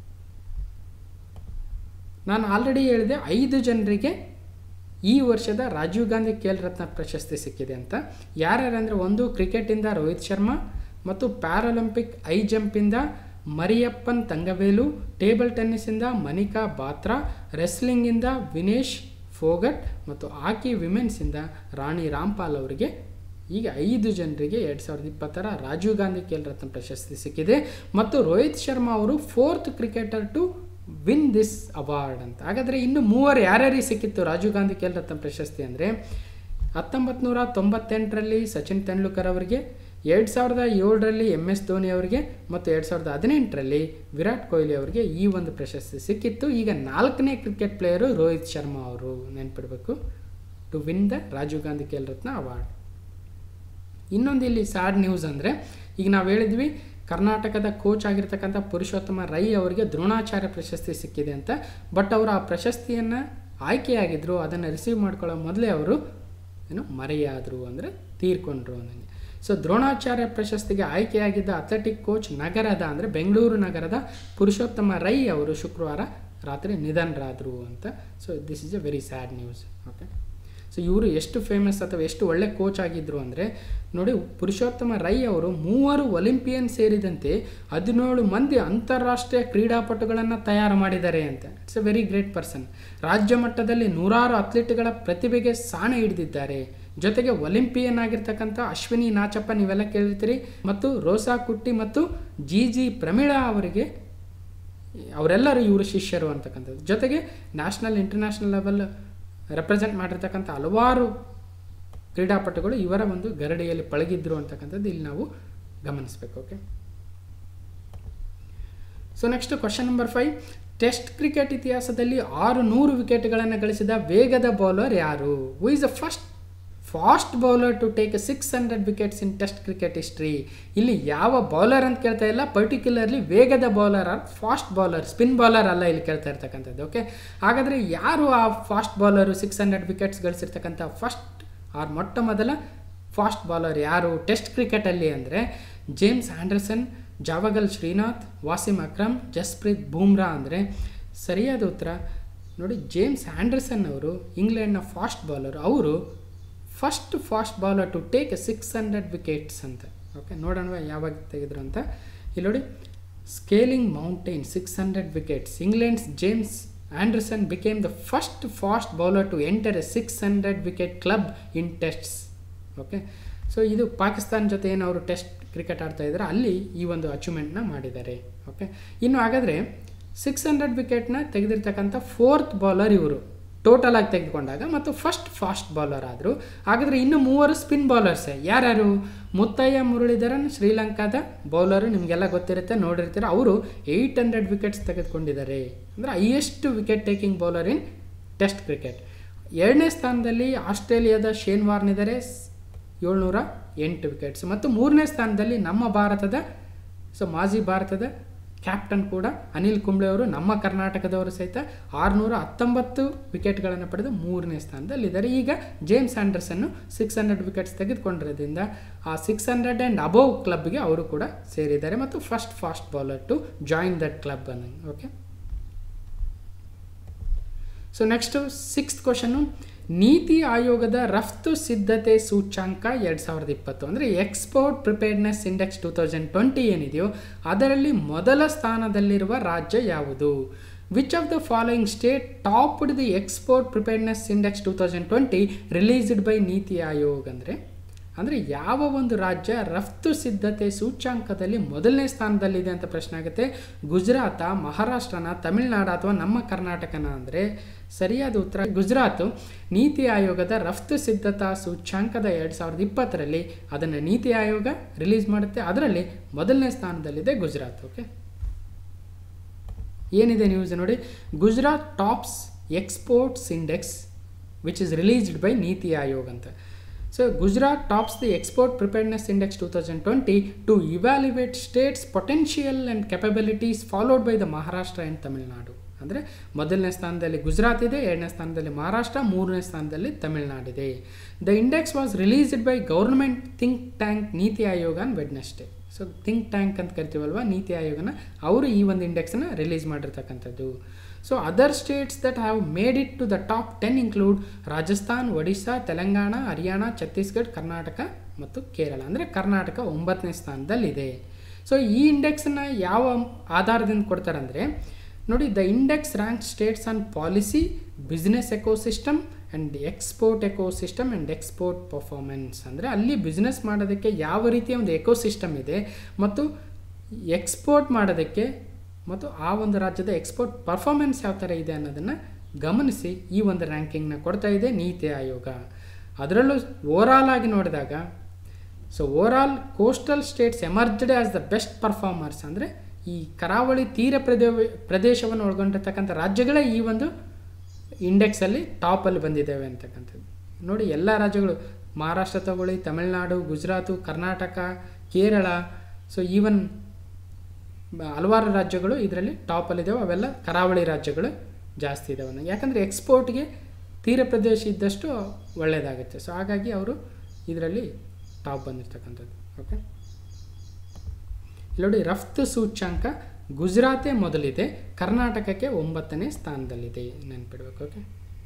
ನಾನು ಆಲ್ರೆಡಿ ಹೇಳಿದೆ ಐದು ಜನರಿಗೆ ಈ ವರ್ಷದ ರಾಜೀವ್ ಗಾಂಧಿ ಖೇಲ್ ರತ್ನ ಪ್ರಶಸ್ತಿ ಸಿಕ್ಕಿದೆ ಅಂತ ಯಾರ್ಯಾರಂದರೆ ಒಂದು ಕ್ರಿಕೆಟಿಂದ ರೋಹಿತ್ ಶರ್ಮಾ ಮತ್ತು ಪ್ಯಾರಾಲಿಂಪಿಕ್ ಐ ಜಂಪಿಂದ ಮರಿಯಪ್ಪನ್ ತಂಗವೇಲು ಟೇಬಲ್ ಟೆನ್ನಿಸಿಂದ ಮನಿಕಾ ಬಾತ್ರಾ ರೆಸ್ಲಿಂಗಿಂದ ವಿನೇಶ್ ಫೋಗಟ್ ಮತ್ತು ಹಾಕಿ ವಿಮೆನ್ಸಿಂದ ರಾಣಿ ರಾಮ್ಪಾಲ್ ಅವರಿಗೆ ಈಗ ಐದು ಜನರಿಗೆ ಎರಡು ಸಾವಿರದ ಇಪ್ಪತ್ತರ ರಾಜೀವ್ ಗಾಂಧಿ ಖೇಲ್ ರತ್ನ ಪ್ರಶಸ್ತಿ ಸಿಕ್ಕಿದೆ ಮತ್ತು ರೋಹಿತ್ ಶರ್ಮಾ ಅವರು fourth cricketer to win this award ಅಂತ ಹಾಗಾದರೆ ಇನ್ನು ಮೂವರು ಯಾರ್ಯಾರಿಗೆ ಸಿಕ್ಕಿತ್ತು ರಾಜೀವ್ ಗಾಂಧಿ ಖೇಲ್ ರತ್ನ ಪ್ರಶಸ್ತಿ ಅಂದರೆ ಹತ್ತೊಂಬತ್ತು ನೂರ ತೊಂಬತ್ತೆಂಟರಲ್ಲಿ ಸಚಿನ್ ತೆಂಡೂಲ್ಕರ್ ಅವರಿಗೆ ಎರಡು ಸಾವಿರದ ಏಳರಲ್ಲಿ ಎಮ್ ಎಸ್ ಧೋನಿ ಅವರಿಗೆ ಮತ್ತು ಎರಡು ಸಾವಿರದ ಹದಿನೆಂಟರಲ್ಲಿ ವಿರಾಟ್ ಕೊಹ್ಲಿ ಅವರಿಗೆ ಈ ಒಂದು ಪ್ರಶಸ್ತಿ ಸಿಕ್ಕಿತ್ತು ಈಗ ನಾಲ್ಕನೇ ಕ್ರಿಕೆಟ್ ಪ್ಲೇಯರು ರೋಹಿತ್ ಶರ್ಮಾ ಅವರು ನೆನ್ಪಿಡಬೇಕು to win the Rajiv Gandhi Khel Ratna award ಇನ್ನೊಂದು ಇಲ್ಲಿ ಸ್ಯಾಡ್ ನ್ಯೂಸ್ ಅಂದರೆ ಈಗ ನಾವು ಹೇಳಿದ್ವಿ ಕರ್ನಾಟಕದ ಕೋಚ್ ಆಗಿರ್ತಕ್ಕಂಥ ಪುರುಷೋತ್ತಮ ರೈ ಅವರಿಗೆ ದ್ರೋಣಾಚಾರ್ಯ ಪ್ರಶಸ್ತಿ ಸಿಕ್ಕಿದೆ ಅಂತ ಬಟ್ ಅವರು ಆ ಪ್ರಶಸ್ತಿಯನ್ನು ಆಯ್ಕೆಯಾಗಿದ್ದರು ಅದನ್ನು ರಿಸೀವ್ ಮಾಡ್ಕೊಳ್ಳೋ ಮೊದಲೇ ಅವರು ಏನು ಮರೆಯಾದರು ಅಂದರೆ ತೀರ್ಕೊಂಡ್ರು ಅನ್ನಂಗೆ ಸೊ ದ್ರೋಣಾಚಾರ್ಯ ಪ್ರಶಸ್ತಿಗೆ ಆಯ್ಕೆಯಾಗಿದ್ದ ಅಥ್ಲೆಟಿಕ್ ಕೋಚ್ ನಗರದ ಅಂದರೆ ಬೆಂಗಳೂರು ನಗರದ ಪುರುಷೋತ್ತಮ ರೈ ಅವರು ಶುಕ್ರವಾರ ರಾತ್ರಿ ನಿಧನರಾದರು ಅಂತ so this is a very sad news okay so ಇವರು ಎಷ್ಟು ಫೇಮಸ್ ಅಥವಾ ಎಷ್ಟು ಒಳ್ಳೆ ಕೋಚ್ ಆಗಿದ್ದರು ಅಂದರೆ ನೋಡಿ ಪುರುಷೋತ್ತಮ ರೈ ಅವರು ಮೂವರು ಒಲಿಂಪಿಯನ್ ಸೇರಿದಂತೆ ಹದಿನೇಳು ಮಂದಿ ಅಂತಾರಾಷ್ಟ್ರೀಯ ಕ್ರೀಡಾಪಟುಗಳನ್ನು ತಯಾರು ಮಾಡಿದ್ದಾರೆ ಅಂತ it's a very great person ರಾಜ್ಯ ಮಟ್ಟದಲ್ಲಿ ನೂರಾರು ಅಥ್ಲೀಟ್ಗಳ ಪ್ರತಿಭೆಗೆ ಸಾಣೆ ಹಿಡಿದಿದ್ದಾರೆ ಜೊತೆಗೆ ಒಲಿಂಪಿಯನ್ ಆಗಿರ್ತಕ್ಕಂಥ ಅಶ್ವಿನಿ ನಾಚಪ್ಪ ನೀವೆಲ್ಲ ಕೇಳಿರ್ತೀರಿ ಮತ್ತು ರೋಸಾ ಕುಟ್ಟಿ ಮತ್ತು ಜಿ ಜಿ ಪ್ರಮೀಳಾ ಅವರಿಗೆ ಅವರೆಲ್ಲರೂ ಇವರು ಶಿಷ್ಯರು ಅಂತಕ್ಕಂಥದ್ದು ಜೊತೆಗೆ ನ್ಯಾಷನಲ್ ಇಂಟರ್ನ್ಯಾಷನಲ್ ಲೆವೆಲ್ ರೆಪ್ರೆಸೆಂಟ್ ಮಾಡಿರ್ತಕ್ಕಂಥ ಹಲವಾರು ಕ್ರೀಡಾಪಟುಗಳು ಇವರ ಒಂದು ಗರಡಿಯಲ್ಲಿ ಪಳಗಿದ್ರು ಅಂತಕ್ಕಂಥದ್ದು ಇಲ್ಲಿ ನಾವು ಗಮನಿಸಬೇಕು okay so next question number five test cricket ಇತಿಹಾಸದಲ್ಲಿ ಆರು ನೂರು ವಿಕೆಟ್ಗಳನ್ನು ಗಳಿಸಿದ ವೇಗದ ಬೌಲರ್ ಯಾರು who is the first fast bowler to take six hundred wickets in test cricket history ಇಲ್ಲಿ ಯಾವ ಬೌಲರ್ ಅಂತ ಕೇಳ್ತಾ ಇಲ್ಲ ಪರ್ಟಿಕ್ಯುಲರ್ಲಿ ವೇಗದ bowler or fast bowler spin bowler ಅಲ್ಲ ಇಲ್ಲಿ ಕೇಳ್ತಾ ಇರ್ತಕ್ಕಂಥದ್ದು ಓಕೆ ಹಾಗಾದರೆ ಯಾರು ಆ fast bowler six hundred wickets ಗಳಿಸಿರ್ತಕ್ಕಂಥ ಫಸ್ಟ್ ಆರ್ ಮೊಟ್ಟ ಮೊದಲ ಫಾಸ್ಟ್ ಬೌಲರ್ ಯಾರು ಟೆಸ್ಟ್ ಕ್ರಿಕೆಟಲ್ಲಿ ಅಂದರೆ ಜೇಮ್ಸ್ ಆ್ಯಂಡರ್ಸನ್ ಜಾವಗಲ್ ಶ್ರೀನಾಥ್ ವಾಸಿಮ್ ಅಕ್ರಮ್ ಜಸ್ಪ್ರೀತ್ ಬೂಮ್ರಾ ಅಂದರೆ ಸರಿಯಾದ ಉತ್ತರ ನೋಡಿ ಜೇಮ್ಸ್ ಆ್ಯಂಡರ್ಸನ್ ಅವರು ಇಂಗ್ಲೆಂಡ್ನ ಫಾಸ್ಟ್ ಬೌಲರ್ ಅವರು first fast bowler to take a six hundred wickets ಅಂತ ಓಕೆ ನೋಡೋಣ ಯಾವಾಗ ತೆಗೆದ್ರು ಅಂತ ಇಲ್ಲಿ ನೋಡಿ scaling mountain six hundred wickets England's James Anderson became the first fast bowler to enter a six hundred wicket club in tests okay so ಇದು ಪಾಕಿಸ್ತಾನ ಜೊತೆ ಏನು ಅವರು ಟೆಸ್ಟ್ ಕ್ರಿಕೆಟ್ ಆಡ್ತಾ ಇದ್ದಾರೆ ಅಲ್ಲಿ ಈ ಒಂದು ಅಚೀವ್ಮೆಂಟ್ನ ಮಾಡಿದ್ದಾರೆ ಓಕೆ ಇನ್ನು ಹಾಗಾದರೆ ಸಿಕ್ಸ್ ಹಂಡ್ರೆಡ್ ವಿಕೆಟ್ನ ತೆಗೆದಿರ್ತಕ್ಕಂಥ ಫೋರ್ತ್ ಬೌಲರ್ ಇವರು ಟೋಟಲ್ ಆಗಿ ತೆಗೆದುಕೊಂಡಾಗ ಮತ್ತು ಫಸ್ಟ್ ಫಾಸ್ಟ್ ಬೌಲರ್ ಆದರು ಹಾಗಾದರೆ ಇನ್ನು ಮೂವರು ಸ್ಪಿನ್ ಬೌಲರ್ಸೇ ಯಾರ್ಯಾರು ಮುತ್ತಯ್ಯ ಮುರಳೀಧರನ್ ಶ್ರೀಲಂಕಾದ ಬೌಲರು ನಿಮಗೆಲ್ಲ ಗೊತ್ತಿರುತ್ತೆ ನೋಡಿರ್ತೀರ ಅವರು ಏಯ್ಟ್ ಹಂಡ್ರೆಡ್ ವಿಕೆಟ್ಸ್ ತೆಗೆದುಕೊಂಡಿದ್ದಾರೆ ಅಂದರೆ highest wicket taking bowler in test cricket ಎರಡನೇ ಸ್ಥಾನದಲ್ಲಿ ಆಸ್ಟ್ರೇಲಿಯಾದ ಶೇನ್ ವಾರ್ನ್ ಇದ್ದಾರೆ ಏಳ್ನೂರ ಎಂಟು ವಿಕೆಟ್ಸ್ ಮತ್ತು ಮೂರನೇ ಸ್ಥಾನದಲ್ಲಿ ನಮ್ಮ ಭಾರತದ ಸೊ ಮಾಜಿ ಭಾರತದ ಕ್ಯಾಪ್ಟನ್ ಕೂಡ ಅನಿಲ್ ಕುಂಬ್ಳೆ ಅವರು ನಮ್ಮ ಕರ್ನಾಟಕದವರು ಸಹಿತ ಆರುನೂರ ಹತ್ತೊಂಬತ್ತು ವಿಕೆಟ್ಗಳನ್ನು ಪಡೆದು ಮೂರನೇ ಸ್ಥಾನದಲ್ಲಿದ್ದಾರೆ ಈಗ ಜೇಮ್ಸ್ ಆ್ಯಂಡರ್ಸನ್ನು ಸಿಕ್ಸ್ ಹಂಡ್ರೆಡ್ ವಿಕೆಟ್ಸ್ ತೆಗೆದುಕೊಂಡಿರೋದ್ರಿಂದ ಆ ಸಿಕ್ಸ್ ಹಂಡ್ರೆಡ್ ಆ್ಯಂಡ್ ಅಬೋವ್ ಕ್ಲಬ್ಗೆ ಅವರು ಕೂಡ ಸೇರಿದ್ದಾರೆ ಮತ್ತು first fast bowler to join that club ಅನ್ನೋ okay so next sixth question Niti ಆಯೋಗದ ರಫ್ತು ಸಿದ್ಧತೆ ಸೂಚ್ಯಾಂಕ ಎರಡು ಸಾವಿರದ ಇಪ್ಪತ್ತು ಅಂದರೆ export preparedness index two thousand twenty ಏನಿದೆಯೋ ಅದರಲ್ಲಿ ಮೊದಲ ಸ್ಥಾನದಲ್ಲಿರುವ ರಾಜ್ಯ ಯಾವುದು which of the following state topped the export preparedness index two thousand twenty released by Niti ಆಯೋಗ್ ಅಂದರೆ ಅಂದರೆ ಯಾವ ಒಂದು ರಾಜ್ಯ ರಫ್ತು ಸಿದ್ಧತೆ ಸೂಚ್ಯಾಂಕದಲ್ಲಿ ಮೊದಲನೇ ಸ್ಥಾನದಲ್ಲಿದೆ ಅಂತ ಪ್ರಶ್ನೆ ಆಗುತ್ತೆ ಗುಜರಾತ ಮಹಾರಾಷ್ಟ್ರನ ತಮಿಳುನಾಡು ಅಥವಾ ನಮ್ಮ ಕರ್ನಾಟಕನ ಅಂದರೆ ಸರಿಯಾದ ಉತ್ತರ ಗುಜರಾತು ನೀತಿ ಆಯೋಗದ ರಫ್ತು ಸಿದ್ಧತಾ ಸೂಚ್ಯಾಂಕದ ಎರಡು ಸಾವಿರದ ಇಪ್ಪತ್ತರಲ್ಲಿ ಅದನ್ನು ನೀತಿ ಆಯೋಗ ರಿಲೀಸ್ ಮಾಡುತ್ತೆ ಅದರಲ್ಲಿ ಮೊದಲನೇ ಸ್ಥಾನದಲ್ಲಿದೆ ಗುಜರಾತ್ ಓಕೆ ಏನಿದೆ ನ್ಯೂಸ್ ನೋಡಿ Gujarat tops exports index which is released by Niti Aayog ಅಂತ so Gujarat tops the export preparedness index two thousand twenty to evaluate states potential and capabilities followed by the Maharashtra and Tamil Nadu ಅಂದರೆ ಮೊದಲನೇ ಸ್ಥಾನದಲ್ಲಿ ಗುಜರಾತ್ ಇದೆ ಎರಡನೇ ಸ್ಥಾನದಲ್ಲಿ ಮಹಾರಾಷ್ಟ್ರ ಮೂರನೇ ಸ್ಥಾನದಲ್ಲಿ ತಮಿಳುನಾಡಿದೆ the index was released by government think tank Niti Aayog on Wednesday so think tank ಅಂತ ಕರಿತೀವಲ್ವ ನೀತಿ ಆಯೋಗನ ಅವರು ಈ ಒಂದು ಇಂಡೆಕ್ಸನ್ನು ರಿಲೀಸ್ ಮಾಡಿರ್ತಕ್ಕಂಥದ್ದು so other states that have made it to the top ten include Rajasthan Odisha Telangana Haryana Chhattisgarh Karnataka ಮತ್ತು ಕೇರಳ ಅಂದರೆ ಕರ್ನಾಟಕ ಒಂಬತ್ತನೇ ಸ್ಥಾನದಲ್ಲಿದೆ ಸೊ ಈ ಇಂಡೆಕ್ಸನ್ನು ಯಾವ ಆಧಾರದಿಂದ ಕೊಡ್ತಾರೆ ಅಂದರೆ ನೋಡಿ the index rank states on policy business ecosystem and export ecosystem and export performance ಅಂದರೆ ಅಲ್ಲಿ ಬಿಸ್ನೆಸ್ ಮಾಡೋದಕ್ಕೆ ಯಾವ ರೀತಿಯ ಒಂದು ಎಕೋಸಿಸ್ಟಮ್ ಇದೆ ಮತ್ತು ಎಕ್ಸ್ಪೋರ್ಟ್ ಮಾಡೋದಕ್ಕೆ ಮತ್ತು ಆ ಒಂದು ರಾಜ್ಯದ ಎಕ್ಸ್ಪೋರ್ಟ್ ಪರ್ಫಾರ್ಮೆನ್ಸ್ ಯಾವ ಥರ ಇದೆ ಅನ್ನೋದನ್ನು ಗಮನಿಸಿ ಈ ಒಂದು ರ್ಯಾಂಕಿಂಗ್ನ ಕೊಡ್ತಾ ಇದೆ ನೀತಿ ಆಯೋಗ ಅದರಲ್ಲೂ ಓವರಾಲ್ ಆಗಿ ನೋಡಿದಾಗ so overall coastal states emerged as the best performers ಅಂದರೆ ಈ ಕರಾವಳಿ ತೀರ ಪ್ರದೇ ಪ್ರದೇಶವನ್ನು ಒಳಗೊಂಡಿರ್ತಕ್ಕಂಥ ರಾಜ್ಯಗಳೇ ಈ ಒಂದು ಇಂಡೆಕ್ಸಲ್ಲಿ ಟಾಪಲ್ಲಿ ಬಂದಿದ್ದೇವೆ ಅಂತಕ್ಕಂಥದ್ದು ನೋಡಿ ಎಲ್ಲ ರಾಜ್ಯಗಳು ಮಹಾರಾಷ್ಟ್ರ ತಗೊಳ್ಳಿ ತಮಿಳುನಾಡು ಗುಜರಾತು ಕರ್ನಾಟಕ ಕೇರಳ ಸೊ ಈವನ್ ಹಲವಾರು ರಾಜ್ಯಗಳು ಇದರಲ್ಲಿ ಟಾಪಲ್ಲಿದ್ದಾವೆ ಅವೆಲ್ಲ ಕರಾವಳಿ ರಾಜ್ಯಗಳು ಜಾಸ್ತಿ ಇದ್ದಾವೆ ಯಾಕಂದರೆ ಎಕ್ಸ್ಪೋರ್ಟ್ಗೆ ತೀರ ಪ್ರದೇಶ ಇದ್ದಷ್ಟು ಒಳ್ಳೆಯದಾಗುತ್ತೆ ಸೊ ಹಾಗಾಗಿ ಅವರು ಇದರಲ್ಲಿ ಟಾಪ್ ಬಂದಿರ್ತಕ್ಕಂಥದ್ದು ಓಕೆ ನೋಡಿ ರಫ್ತು ಸೂಚ್ಯಾಂಕ ಗುಜರಾತೇ ಮೊದಲಿದೆ ಕರ್ನಾಟಕಕ್ಕೆ ಒಂಬತ್ತನೇ ಸ್ಥಾನದಲ್ಲಿದೆ ನೆನ್ಪಿಡ್ಬೇಕು okay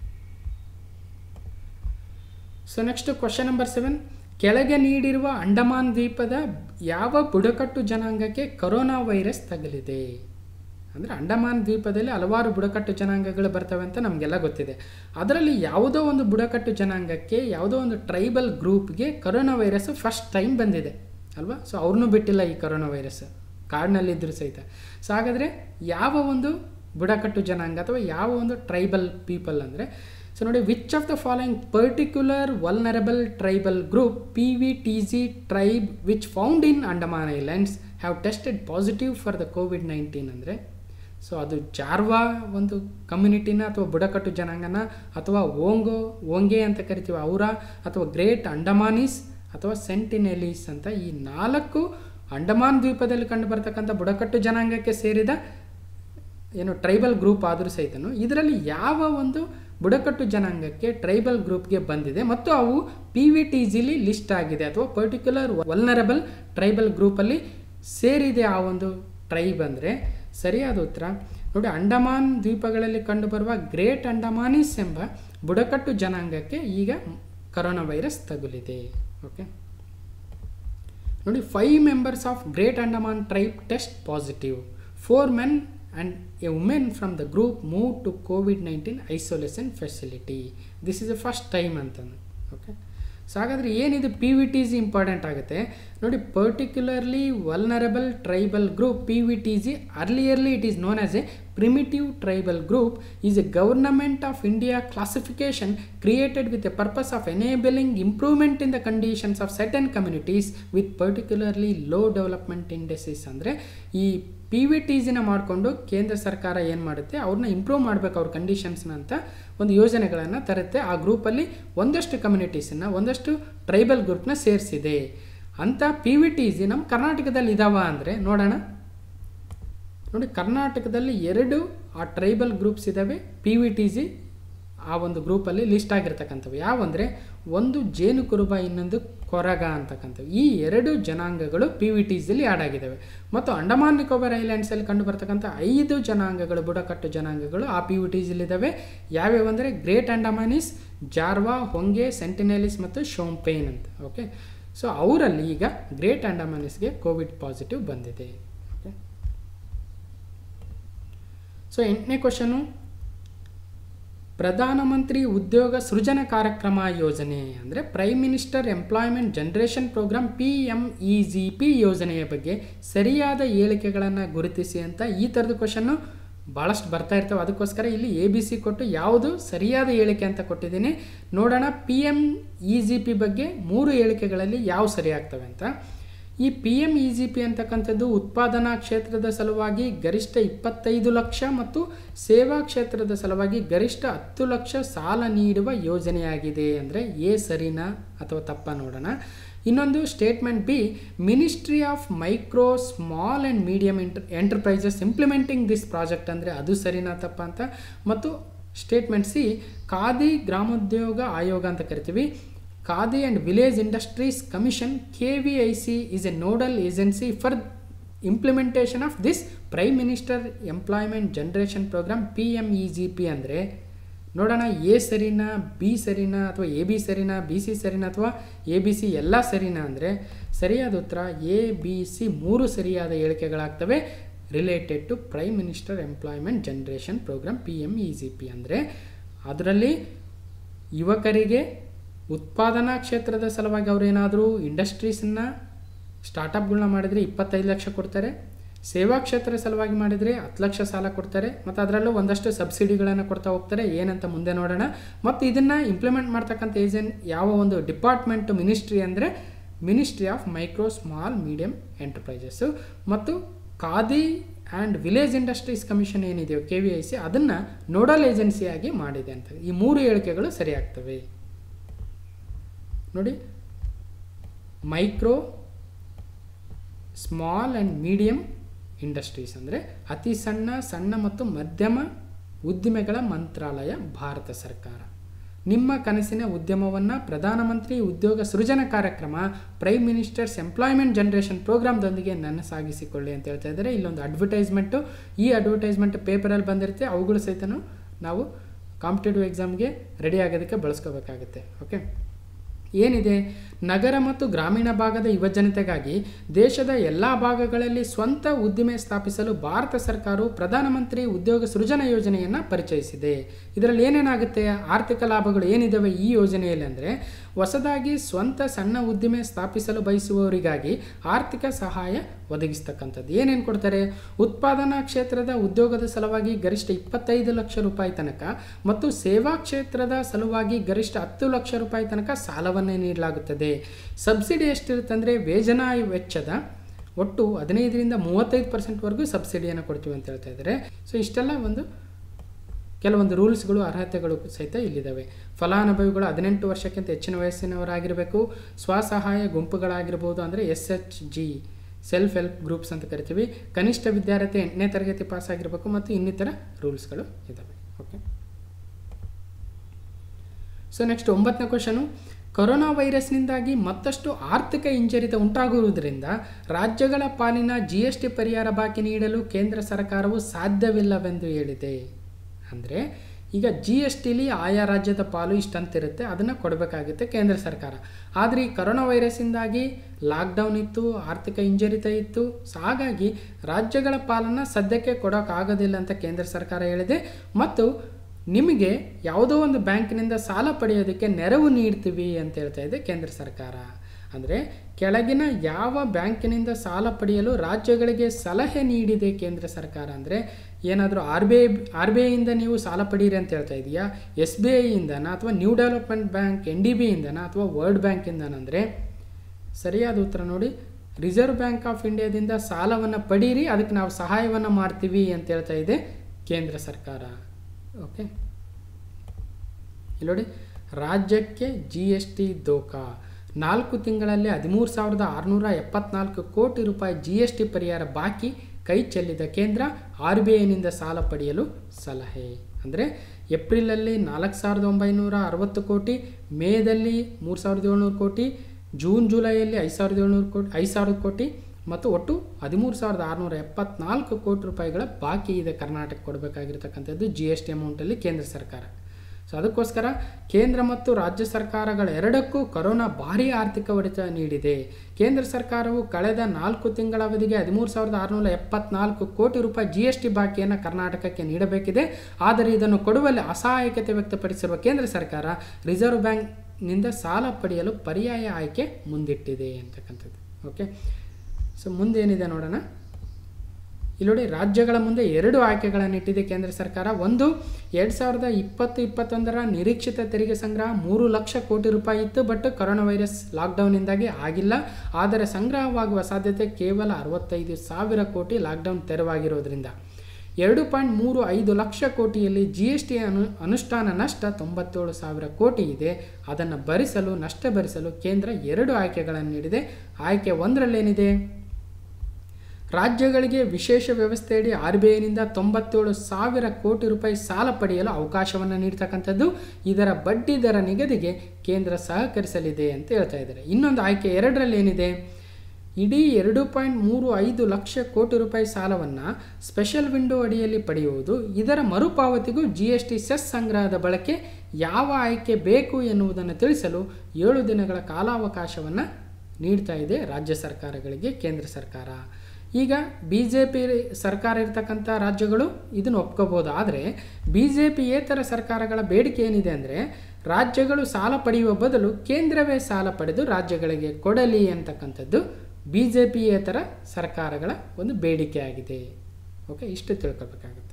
so next question number seven ಕೆಳಗೆ ನೀಡಿರುವ ಅಂಡಮಾನ್ ದ್ವೀಪದ ಯಾವ ಬುಡಕಟ್ಟು ಜನಾಂಗಕ್ಕೆ ಕೊರೋನಾ ವೈರಸ್ ತಗಲಿದೆ ಅಂದರೆ ಅಂಡಮಾನ್ ದ್ವೀಪದಲ್ಲಿ ಹಲವಾರು ಬುಡಕಟ್ಟು ಜನಾಂಗಗಳು ಬರ್ತವೆ ಅಂತ ನಮಗೆಲ್ಲ ಗೊತ್ತಿದೆ ಅದರಲ್ಲಿ ಯಾವುದೋ ಒಂದು ಬುಡಕಟ್ಟು ಜನಾಂಗಕ್ಕೆ ಯಾವುದೋ ಒಂದು ಟ್ರೈಬಲ್ ಗ್ರೂಪ್ಗೆ ಕೊರೋನಾ ವೈರಸ್ ಫಸ್ಟ್ ಟೈಮ್ ಬಂದಿದೆ ಅಲ್ವಾ ಸೊ ಅವ್ರನ್ನೂ ಬಿಟ್ಟಿಲ್ಲ ಈ ಕೊರೋನಾ ವೈರಸ್ ಕಾಡಿನಲ್ಲಿದ್ದರೂ ಸಹಿತ ಸೊ ಹಾಗಾದರೆ ಯಾವ ಒಂದು ಬುಡಕಟ್ಟು ಜನಾಂಗ ಅಥವಾ ಯಾವ ಒಂದು ಟ್ರೈಬಲ್ ಪೀಪಲ್ ಅಂದರೆ ಸೊ ನೋಡಿ which of the following particular vulnerable tribal group P V T G tribe which found in Andaman islands have tested positive for the covid nineteen ಅಂದರೆ ಸೊ ಅದು ಜಾರ್ವಾ ಒಂದು ಕಮ್ಯುನಿಟಿನ ಅಥವಾ ಬುಡಕಟ್ಟು ಜನಾಂಗನ ಅಥವಾ ಓಂಗೋ ಓಂಗೆ ಅಂತ ಕರಿತೀವಿ ಅವರ ಅಥವಾ ಗ್ರೇಟ್ ಅಂಡಮಾನೀಸ್ ಅಥವಾ ಸೆಂಟಿನೆಲೀಸ್ ಅಂತ ಈ ನಾಲ್ಕು ಅಂಡಮಾನ್ ದ್ವೀಪದಲ್ಲಿ ಕಂಡು ಬರ್ತಕ್ಕಂಥ ಬುಡಕಟ್ಟು ಜನಾಂಗಕ್ಕೆ ಸೇರಿದ ಏನು ಟ್ರೈಬಲ್ ಗ್ರೂಪ್ ಆದರೂ ಸಹಿತನು ಇದರಲ್ಲಿ ಯಾವ ಒಂದು ಬುಡಕಟ್ಟು ಜನಾಂಗಕ್ಕೆ ಟ್ರೈಬಲ್ ಗ್ರೂಪ್ಗೆ ಬಂದಿದೆ ಮತ್ತು ಅವು ಪಿ ವಿ ಟಿ ಜಿಲಿ ಲಿಸ್ಟ್ ಆಗಿದೆ ಅಥವಾ ಪರ್ಟಿಕ್ಯುಲರ್ ವಲ್ನರಬಲ್ ಟ್ರೈಬಲ್ ಗ್ರೂಪಲ್ಲಿ ಸೇರಿದೆ ಆ ಒಂದು ಟ್ರೈಬ್ ಅಂದರೆ ಸರಿಯಾದ ಉತ್ತರ ನೋಡಿ ಅಂಡಮಾನ್ ದ್ವೀಪಗಳಲ್ಲಿ ಕಂಡುಬರುವ ಗ್ರೇಟ್ ಅಂಡಮಾನೀಸ್ ಎಂಬ ಬುಡಕಟ್ಟು ಜನಾಂಗಕ್ಕೆ ಈಗ ಕರೋನಾ ವೈರಸ್ ತಗುಲಿದೆ ಓಕೆ ನೋಡಿ five members of great Andaman tribe test positive four men and a women from the group move to covid nineteen isolation facility this is the first time ಅಂತಂದು okay so ಹಾಗಾದರೆ ಏನಿದು P V T G important ಆಗುತ್ತೆ ನೋಡಿ particularly vulnerable tribal group P V T G earlier it is known as a primitive tribal group is a government of india classification created with the purpose of enabling improvement in the conditions of certain communities with particularly low development indices ಅಂದರೆ ಈ P V T ಜಿನ ಮಾಡಿಕೊಂಡು ಕೇಂದ್ರ ಸರ್ಕಾರ ಏನು ಮಾಡುತ್ತೆ ಅವ್ರನ್ನ improve ಮಾಡಬೇಕು ಅವ್ರ ಕಂಡೀಷನ್ಸ್ನ ಅಂತ ಒಂದು ಯೋಜನೆಗಳನ್ನು ತರುತ್ತೆ ಆ ಗ್ರೂಪಲ್ಲಿ ಒಂದಷ್ಟು ಕಮ್ಯುನಿಟೀಸನ್ನು ಒಂದಷ್ಟು ಟ್ರೈಬಲ್ ಗ್ರೂಪ್ನ ಸೇರಿಸಿದೆ ಅಂಥ ಪಿ ವಿ ಟಿ ಜಿ ನಮ್ಮ ಕರ್ನಾಟಕದಲ್ಲಿ ಇದಾವ ಅಂದರೆ ನೋಡೋಣ ನೋಡಿ ಕರ್ನಾಟಕದಲ್ಲಿ ಎರಡು ಆ tribal groups P V V T ಜಿ ಆ ಒಂದು ಗ್ರೂಪಲ್ಲಿ ಲಿಸ್ಟ್ ಆಗಿರ್ತಕ್ಕಂಥವು ಯಾವಂದರೆ ಒಂದು ಜೇನು ಕುರುಬ ಇನ್ನೊಂದು ಕೊರಗ ಅಂತಕ್ಕಂಥವು ಈ ಎರಡು ಜನಾಂಗಗಳು ಪಿ ವಿ ಟಿ ಜಿಲಿ ಆಡ್ ಆಗಿದ್ದಾವೆ ಮತ್ತು ಅಂಡಮಾನ್ ನಿಕೋಬಾರ್ ಐಲ್ಯಾಂಡ್ಸಲ್ಲಿ ಕಂಡು ಬರ್ತಕ್ಕಂಥ ಐದು ಜನಾಂಗಗಳು ಬುಡಕಟ್ಟು ಜನಾಂಗಗಳು ಆ ಪಿ ವಿ ಟಿ ಜಿಲಿದ್ದಾವೆ ಯಾವ್ಯಾವ ಅಂದರೆ ಗ್ರೇಟ್ ಅಂಡಮಾನಿಸ್ ಜಾರ್ವಾ ಹೊಂಗೆ ಸೆಂಟಿನೆಲಿಸ್ ಮತ್ತು ಶೋಂಪೇನ್ ಅಂತ ಓಕೆ ಸೊ ಅವರಲ್ಲಿ ಈಗ ಗ್ರೇಟ್ ಅಂಡಮಾನಿಸ್ಗೆ ಕೋವಿಡ್ ಪಾಸಿಟಿವ್ ಬಂದಿದೆ ಓಕೆ ಸೊ ಎಂಟನೇ ಕ್ವಶನು ಪ್ರಧಾನಮಂತ್ರಿ ಉದ್ಯೋಗ ಸೃಜನ ಕಾರ್ಯಕ್ರಮ ಯೋಜನೆ ಅಂದರೆ prime minister employment generation program P M E G P ಯೋಜನೆಯ ಬಗ್ಗೆ ಸರಿಯಾದ ಹೇಳಿಕೆಗಳನ್ನು ಗುರುತಿಸಿ ಅಂತ ಈ ಥರದ ಕ್ವಶನ್ನು ಭಾಳಷ್ಟು ಬರ್ತಾ ಇರ್ತವೆ ಅದಕ್ಕೋಸ್ಕರ ಇಲ್ಲಿ ಎ ಬಿ ಸಿ ಕೊಟ್ಟು ಯಾವುದು ಸರಿಯಾದ ಹೇಳಿಕೆ ಅಂತ ಕೊಟ್ಟಿದ್ದೀನಿ ನೋಡೋಣ P M E G P ಬಗ್ಗೆ ಮೂರು ಹೇಳಿಕೆಗಳಲ್ಲಿ ಯಾವ ಸರಿ ಆಗ್ತವೆ ಅಂತ ಈ P M E G P ಅಂತಕ್ಕಂಥದ್ದು ಉತ್ಪಾದನಾ ಕ್ಷೇತ್ರದ ಸಲುವಾಗಿ ಗರಿಷ್ಠ ಇಪ್ಪತ್ತೈದು ಲಕ್ಷ ಮತ್ತು ಸೇವಾ ಕ್ಷೇತ್ರದ ಸಲುವಾಗಿ ಗರಿಷ್ಠ ಹತ್ತು ಲಕ್ಷ ಸಾಲ ನೀಡುವ ಯೋಜನೆಯಾಗಿದೆ ಅಂದರೆ ಎ ಸರಿನಾ ಅಥವಾ ತಪ್ಪ ನೋಡೋಣ ಇನ್ನೊಂದು statement B ministry of micro small and medium enter enterprises implementing this project ಅಂದರೆ ಅದು ಸರಿನಾ ತಪ್ಪ ಅಂತ ಮತ್ತು ಸ್ಟೇಟ್ಮೆಂಟ್ ಸಿ ಖಾದಿ ಗ್ರಾಮೋದ್ಯೋಗ ಆಯೋಗ ಅಂತ ಕರಿತೀವಿ Khadi and village industries commission K V I C is a nodal agency for implementation of this prime minister employment generation program P M E G P ಅಂದರೆ ನೋಡೋಣ ಎ ಸರಿನಾ ಬಿ ಸರಿನಾ ಅಥವಾ ಎ ಬಿ ಸರಿನಾ B C ಸರಿನಾ ಅಥವಾ A B C ಎಲ್ಲ ಸರಿನಾ ಅಂದರೆ ಸರಿಯಾದ ಉತ್ತರ ಎ ಬಿ ಸಿ ಮೂರು ಸರಿಯಾದ ಹೇಳಿಕೆಗಳಾಗ್ತವೆ related to prime minister employment generation program P M E G P ಅಂದರೆ ಅದರಲ್ಲಿ ಯುವಕರಿಗೆ ಉತ್ಪಾದನಾ ಕ್ಷೇತ್ರದ ಸಲುವಾಗಿ ಅವರೇನಾದರೂ ಇಂಡಸ್ಟ್ರೀಸನ್ನು ಸ್ಟಾರ್ಟಪ್ಗಳನ್ನ ಮಾಡಿದರೆ ಇಪ್ಪತ್ತೈದು ಲಕ್ಷ ಕೊಡ್ತಾರೆ ಸೇವಾ ಕ್ಷೇತ್ರ ಸಲುವಾಗಿ ಮಾಡಿದರೆ ಹತ್ತು ಲಕ್ಷ ಸಾಲ ಕೊಡ್ತಾರೆ ಮತ್ತು ಅದರಲ್ಲೂ ಒಂದಷ್ಟು ಸಬ್ಸಿಡಿಗಳನ್ನು ಕೊಡ್ತಾ ಹೋಗ್ತಾರೆ ಏನಂತ ಮುಂದೆ ನೋಡೋಣ ಮತ್ತು ಇದನ್ನು ಇಂಪ್ಲಿಮೆಂಟ್ ಮಾಡ್ತಕ್ಕಂಥ ಏಜೆನ್ ಯಾವ ಒಂದು ಡಿಪಾರ್ಟ್ಮೆಂಟ್ ಮಿನಿಸ್ಟ್ರಿ ಅಂದರೆ ministry of micro small medium ಎಂಟರ್ಪ್ರೈಸಸ್ಸು ಮತ್ತು Khadi and village industries commission ಏನಿದೆಯೋ ಕೆ ವಿ ಐ ಸಿ ಅದನ್ನು ನೋಡಲ್ ಏಜೆನ್ಸಿಯಾಗಿ ಮಾಡಿದೆ ಅಂತ ಈ ಮೂರು ಹೇಳಿಕೆಗಳು ಸರಿಯಾಗ್ತವೆ ನೋಡಿ micro small and medium industries ಅಂದರೆ ಅತಿ ಸಣ್ಣ ಸಣ್ಣ ಮತ್ತು ಮಧ್ಯಮ ಉದ್ದಿಮೆಗಳ ಮಂತ್ರಾಲಯ ಭಾರತ ಸರ್ಕಾರ ನಿಮ್ಮ ಕನಸಿನ ಉದ್ಯಮವನ್ನು ಪ್ರಧಾನಮಂತ್ರಿ ಉದ್ಯೋಗ ಸೃಜನ ಕಾರ್ಯಕ್ರಮ ಪ್ರೈಮ್ ಮಿನಿಸ್ಟರ್ಸ್ ಎಂಪ್ಲಾಯ್ಮೆಂಟ್ ಜನರೇಷನ್ ಪ್ರೋಗ್ರಾಮ್ದೊಂದಿಗೆ ನನ್ನ ಸಾಗಿಸಿಕೊಳ್ಳಿ ಅಂತ ಹೇಳ್ತಾ ಇದ್ದಾರೆ ಇಲ್ಲೊಂದು ಅಡ್ವರ್ಟೈಸ್ಮೆಂಟು ಈ ಅಡ್ವರ್ಟೈಸ್ಮೆಂಟ್ ಪೇಪರಲ್ಲಿ ಬಂದಿರುತ್ತೆ ಅವುಗಳು ಸಹಿತನೂ ನಾವು ಕಾಂಪಿಟೇಟಿವ್ ಎಕ್ಸಾಮ್ಗೆ ರೆಡಿ ಆಗೋದಕ್ಕೆ ಬಳಸ್ಕೋಬೇಕಾಗುತ್ತೆ ಓಕೆ ಏನಿದೆ ನಗರ ಮತ್ತು ಗ್ರಾಮೀಣ ಭಾಗದ ಯುವಜನತೆಗಾಗಿ ದೇಶದ ಎಲ್ಲ ಭಾಗಗಳಲ್ಲಿ ಸ್ವಂತ ಉದ್ದಿಮೆ ಸ್ಥಾಪಿಸಲು ಭಾರತ ಸರ್ಕಾರವು ಪ್ರಧಾನಮಂತ್ರಿ ಉದ್ಯೋಗ ಸೃಜನ ಯೋಜನೆಯನ್ನು ಪರಿಚಯಿಸಿದೆ ಇದರಲ್ಲಿ ಏನೇನಾಗುತ್ತೆ ಆರ್ಥಿಕ ಲಾಭಗಳು ಏನಿದ್ದಾವೆ ಈ ಯೋಜನೆಯಲ್ಲಿ ಅಂದರೆ ಹೊಸದಾಗಿ ಸ್ವಂತ ಸಣ್ಣ ಉದ್ದಿಮೆ ಸ್ಥಾಪಿಸಲು ಬಯಸುವವರಿಗಾಗಿ ಆರ್ಥಿಕ ಸಹಾಯ ಒದಗಿಸ್ತಕ್ಕಂಥದ್ದು ಏನೇನು ಕೊಡ್ತಾರೆ ಉತ್ಪಾದನಾ ಕ್ಷೇತ್ರದ ಉದ್ಯೋಗದ ಸಲುವಾಗಿ ಗರಿಷ್ಠ ಇಪ್ಪತ್ತೈದು ಲಕ್ಷ ರೂಪಾಯಿ ತನಕ ಮತ್ತು ಸೇವಾ ಕ್ಷೇತ್ರದ ಸಲುವಾಗಿ ಗರಿಷ್ಠ ಹತ್ತು ಲಕ್ಷ ರೂಪಾಯಿ ತನಕ ಸಾಲವನ್ನು ನೀಡಲಾಗುತ್ತದೆ ಸಬ್ಸಿಡಿ ಎಷ್ಟಿರುತ್ತೆ ಅಂದರೆ ವೇತನ ವೆಚ್ಚದ ಒಟ್ಟು ಹದಿನೈದರಿಂದ ಮೂವತ್ತೈದು ಪರ್ಸೆಂಟ್ವರೆಗೂ ಸಬ್ಸಿಡಿಯನ್ನು ಕೊಡ್ತೀವಿ ಅಂತ ಹೇಳ್ತಾ ಇದ್ದಾರೆ ಸೊ ಇಷ್ಟೆಲ್ಲ ಒಂದು ಕೆಲವೊಂದು ರೂಲ್ಸ್ಗಳು ಅರ್ಹತೆಗಳು ಸಹಿತ ಇಲ್ಲಿದ್ದಾವೆ ಫಲಾನುಭವಿಗಳು ಹದಿನೆಂಟು ವರ್ಷಕ್ಕಿಂತ ಹೆಚ್ಚಿನ ವಯಸ್ಸಿನವರಾಗಿರಬೇಕು ಸ್ವಸಹಾಯ ಗುಂಪುಗಳಾಗಿರ್ಬೋದು ಅಂದರೆ S H G self help groups ಅಂತ ಕರಿತೀವಿ ಕನಿಷ್ಠ ವಿದ್ಯಾರ್ಥಿ ಎಂಟನೇ ತರಗತಿ ಪಾಸ್ ಆಗಿರಬೇಕು ಮತ್ತು ಇನ್ನಿತರ ರೂಲ್ಸ್ಗಳು ಇದ್ದಾವೆ ಓಕೆ ಸೊ ನೆಕ್ಸ್ಟ್ ಒಂಬತ್ತನೇ ಕ್ವಶನು ಕೊರೋನಾ ವೈರಸ್ನಿಂದಾಗಿ ಮತ್ತಷ್ಟು ಆರ್ಥಿಕ ಹಿಂಜರಿತ ಉಂಟಾಗುವುದರಿಂದ ರಾಜ್ಯಗಳ ಪಾಲಿನ ಜಿ ಎಸ್ ಟಿ ಪರಿಹಾರ ಬಾಕಿ ನೀಡಲು ಕೇಂದ್ರ ಸರ್ಕಾರವು ಸಾಧ್ಯವಿಲ್ಲವೆಂದು ಹೇಳಿದೆ ಅಂದರೆ ಈಗ ಜಿ ಎಸ್ ಟಿಲಿ ಆಯಾ ರಾಜ್ಯದ ಪಾಲು ಇಷ್ಟಂತಿರುತ್ತೆ ಅದನ್ನು ಕೊಡಬೇಕಾಗುತ್ತೆ ಕೇಂದ್ರ ಸರ್ಕಾರ ಆದರೆ ಈ ಕರೋನಾ ವೈರಸ್ಸಿಂದಾಗಿ ಲಾಕ್ಡೌನ್ ಇತ್ತು ಆರ್ಥಿಕ ಹಿಂಜರಿತ ಇತ್ತು ಸೊ ಹಾಗಾಗಿ ರಾಜ್ಯಗಳ ಪಾಲನ್ನು ಸದ್ಯಕ್ಕೆ ಕೊಡೋಕ್ಕಾಗೋದಿಲ್ಲ ಅಂತ ಕೇಂದ್ರ ಸರ್ಕಾರ ಹೇಳಿದೆ ಮತ್ತು ನಿಮಗೆ ಯಾವುದೋ ಒಂದು ಬ್ಯಾಂಕಿನಿಂದ ಸಾಲ ಪಡೆಯೋದಕ್ಕೆ ನೆರವು ನೀಡ್ತೀವಿ ಅಂತ ಹೇಳ್ತಾ ಇದೆ ಕೇಂದ್ರ ಸರ್ಕಾರ ಅಂದರೆ ಕೆಳಗಿನ ಯಾವ ಬ್ಯಾಂಕಿನಿಂದ ಸಾಲ ಪಡೆಯಲು ರಾಜ್ಯಗಳಿಗೆ ಸಲಹೆ ನೀಡಿದೆ ಕೇಂದ್ರ ಸರ್ಕಾರ ಅಂದರೆ ಏನಾದರೂ R B I R B ಐಯಿಂದ ನೀವು ಸಾಲ ಪಡೀರಿ ಅಂತ ಹೇಳ್ತಾ ಇದೆಯಾ ಎಸ್ ಬಿ ಐಯಿಂದನಾ ಅಥವಾ new development bank N D B ಇಂದನಾ ಅಥವಾ ವರ್ಲ್ಡ್ ಬ್ಯಾಂಕಿಂದನಂದರೆ ಸರಿಯಾದ ಉತ್ತರ ನೋಡಿ ರಿಸರ್ವ್ ಬ್ಯಾಂಕ್ ಆಫ್ ಇಂಡಿಯಾದಿಂದ ಸಾಲವನ್ನು ಪಡೀರಿ ಅದಕ್ಕೆ ನಾವು ಸಹಾಯವನ್ನು ಮಾಡ್ತೀವಿ ಅಂತ ಹೇಳ್ತಾ ಇದೆ ಕೇಂದ್ರ ಸರ್ಕಾರ ಓಕೆ ಇಲ್ಲಿ ನೋಡಿ ರಾಜ್ಯಕ್ಕೆ ಜಿ ಎಸ್ ಟಿ ದೋಖಾ ನಾಲ್ಕು ತಿಂಗಳಲ್ಲಿ ಹದಿಮೂರು ಸಾವಿರದ ಆರುನೂರ ಎಪ್ಪತ್ನಾಲ್ಕು ಕೋಟಿ ರೂಪಾಯಿ ಜಿ ಎಸ್ ಟಿ ಪರಿಹಾರ ಬಾಕಿ ಕೈ ಚೆಲ್ಲಿದ ಕೇಂದ್ರ ಆರ್ ಬಿ ಐನಿಂದ ಸಾಲ ಪಡೆಯಲು ಸಲಹೆ ಅಂದರೆ ಏಪ್ರಿಲಲ್ಲಿ ನಾಲ್ಕು ಸಾವಿರದ ಒಂಬೈನೂರ ಅರವತ್ತು ಕೋಟಿ ಮೇದಲ್ಲಿ ಮೂರು ಸಾವಿರದ ಏಳ್ನೂರು ಕೋಟಿ ಜೂನ್ ಜುಲೈಯಲ್ಲಿ ಐದು ಸಾವಿರದ ಏಳ್ನೂರು ಕೋಟಿ ಐದು ಸಾವಿರದ ಕೋಟಿ ಮತ್ತು ಒಟ್ಟು ಹದಿಮೂರು ಸಾವಿರದ ಆರುನೂರ ಎಪ್ಪತ್ನಾಲ್ಕು ಕೋಟಿ ರೂಪಾಯಿಗಳ ಬಾಕಿ ಇದೆ ಕರ್ನಾಟಕ ಕೊಡಬೇಕಾಗಿರ್ತಕ್ಕಂಥದ್ದು ಜಿ ಎಸ್ ಟಿ ಅಮೌಂಟಲ್ಲಿ ಕೇಂದ್ರ ಸರ್ಕಾರ ಸೊ ಅದಕ್ಕೋಸ್ಕರ ಕೇಂದ್ರ ಮತ್ತು ರಾಜ್ಯ ಸರ್ಕಾರಗಳ ಎರಡಕ್ಕೂ ಕೊರೋನಾ ಭಾರೀ ಆರ್ಥಿಕ ಹೊಡೆತ ನೀಡಿದೆ ಕೇಂದ್ರ ಸರ್ಕಾರವು ಕಳೆದ ನಾಲ್ಕು ತಿಂಗಳ ಅವಧಿಗೆ ಹದಿಮೂರು ಸಾವಿರದ ಆರುನೂರ ಎಪ್ಪತ್ನಾಲ್ಕು ಕೋಟಿ ರೂಪಾಯಿ ಜಿ ಎಸ್ ಟಿ ಬಾಕಿಯನ್ನು ಕರ್ನಾಟಕಕ್ಕೆ ನೀಡಬೇಕಿದೆ ಆದರೆ ಇದನ್ನು ಕೊಡುವಲ್ಲಿ ಅಸಹಾಯಕತೆ ವ್ಯಕ್ತಪಡಿಸಿರುವ ಕೇಂದ್ರ ಸರ್ಕಾರ ರಿಸರ್ವ್ ಬ್ಯಾಂಕ್ನಿಂದ ಸಾಲ ಪಡೆಯಲು ಪರ್ಯಾಯ ಆಯ್ಕೆ ಮುಂದಿಟ್ಟಿದೆ ಅಂತಕ್ಕಂಥದ್ದು ಓಕೆ ಸೊ ಮುಂದೇನಿದೆ ನೋಡೋಣ ಇಲ್ಲಿ ನೋಡಿ ರಾಜ್ಯಗಳ ಮುಂದೆ ಎರಡು ಆಯ್ಕೆಗಳನ್ನು ಇಟ್ಟಿದೆ ಕೇಂದ್ರ ಸರ್ಕಾರ ಒಂದು ಎರಡು ಸಾವಿರದ ಇಪ್ಪತ್ತು ಇಪ್ಪತ್ತೊಂದರ ನಿರೀಕ್ಷಿತ ತೆರಿಗೆ ಸಂಗ್ರಹ ಮೂರು ಲಕ್ಷ ಕೋಟಿ ರೂಪಾಯಿ ಇತ್ತು ಬಟ್ ಕೊರೋನಾ ವೈರಸ್ ಲಾಕ್ಡೌನ್ನಿಂದಾಗಿ ಆಗಿಲ್ಲ ಆದರೆ ಸಂಗ್ರಹವಾಗುವ ಸಾಧ್ಯತೆ ಕೇವಲ ಅರವತ್ತೈದು ಸಾವಿರ ಕೋಟಿ ಲಾಕ್ಡೌನ್ ತೆರವಾಗಿರೋದ್ರಿಂದ ಎರಡು ಪಾಯಿಂಟ್ ಮೂರು ಐದು ಲಕ್ಷ ಕೋಟಿಯಲ್ಲಿ ಜಿ ಎಸ್ ಟಿ ಅನು ಅನುಷ್ಠಾನ ನಷ್ಟ ತೊಂಬತ್ತೇಳು ಸಾವಿರ ಕೋಟಿ ಇದೆ ಅದನ್ನು ಭರಿಸಲು ನಷ್ಟ ಭರಿಸಲು ಕೇಂದ್ರ ಎರಡು ಆಯ್ಕೆಗಳನ್ನು ನೀಡಿದೆ ಆಯ್ಕೆ ಒಂದರಲ್ಲೇನಿದೆ ರಾಜ್ಯಗಳಿಗೆ ವಿಶೇಷ ವ್ಯವಸ್ಥೆಯಡಿ ಆರ್ ಬಿ ಐನಿಂದ ತೊಂಬತ್ತೇಳು ಸಾವಿರ ಕೋಟಿ ರೂಪಾಯಿ ಸಾಲ ಪಡೆಯಲು ಅವಕಾಶವನ್ನು ನೀಡ್ತಕ್ಕಂಥದ್ದು ಇದರ ಬಡ್ಡಿ ದರ ನಿಗದಿಗೆ ಕೇಂದ್ರ ಸಹಕರಿಸಲಿದೆ ಅಂತ ಹೇಳ್ತಾ ಇದ್ದಾರೆ ಇನ್ನೊಂದು ಆಯ್ಕೆ ಎರಡರಲ್ಲಿ ಏನಿದೆ ಇಡೀ ಎರಡು ಪಾಯಿಂಟ್ ಮೂರು ಐದು ಲಕ್ಷ ಕೋಟಿ ರೂಪಾಯಿ ಸಾಲವನ್ನು ಸ್ಪೆಷಲ್ ವಿಂಡೋ ಅಡಿಯಲ್ಲಿ ಪಡೆಯುವುದು ಇದರ ಮರುಪಾವತಿಗೂ ಜಿ ಎಸ್ ಟಿ ಸೆಸ್ ಸಂಗ್ರಹದ ಬಳಕೆ ಯಾವ ಆಯ್ಕೆ ಬೇಕು ಎನ್ನುವುದನ್ನು ತಿಳಿಸಲು ಏಳು ದಿನಗಳ ಕಾಲಾವಕಾಶವನ್ನು ನೀಡ್ತಾ ಇದೆ ರಾಜ್ಯ ಸರ್ಕಾರಗಳಿಗೆ ಕೇಂದ್ರ ಸರ್ಕಾರ ಈಗ ಬಿ ಜೆ ಪಿ ಸರ್ಕಾರ ಇರ್ತಕ್ಕಂಥ ರಾಜ್ಯಗಳು ಇದನ್ನು ಒಪ್ಕೋಬೋದು ಆದರೆ ಬಿ ಜೆ ಪಿಯೇತರ ಸರ್ಕಾರಗಳ ಬೇಡಿಕೆ ಏನಿದೆ ಅಂದರೆ ರಾಜ್ಯಗಳು ಸಾಲ ಪಡೆಯುವ ಬದಲು ಕೇಂದ್ರವೇ ಸಾಲ ಪಡೆದು ರಾಜ್ಯಗಳಿಗೆ ಕೊಡಲಿ ಅಂತಕ್ಕಂಥದ್ದು ಬಿ ಜೆ ಪಿಯೇತರ ಸರ್ಕಾರಗಳ ಒಂದು ಬೇಡಿಕೆ ಆಗಿದೆ ಓಕೆ ಇಷ್ಟು ತಿಳ್ಕೊಬೇಕಾಗುತ್ತೆ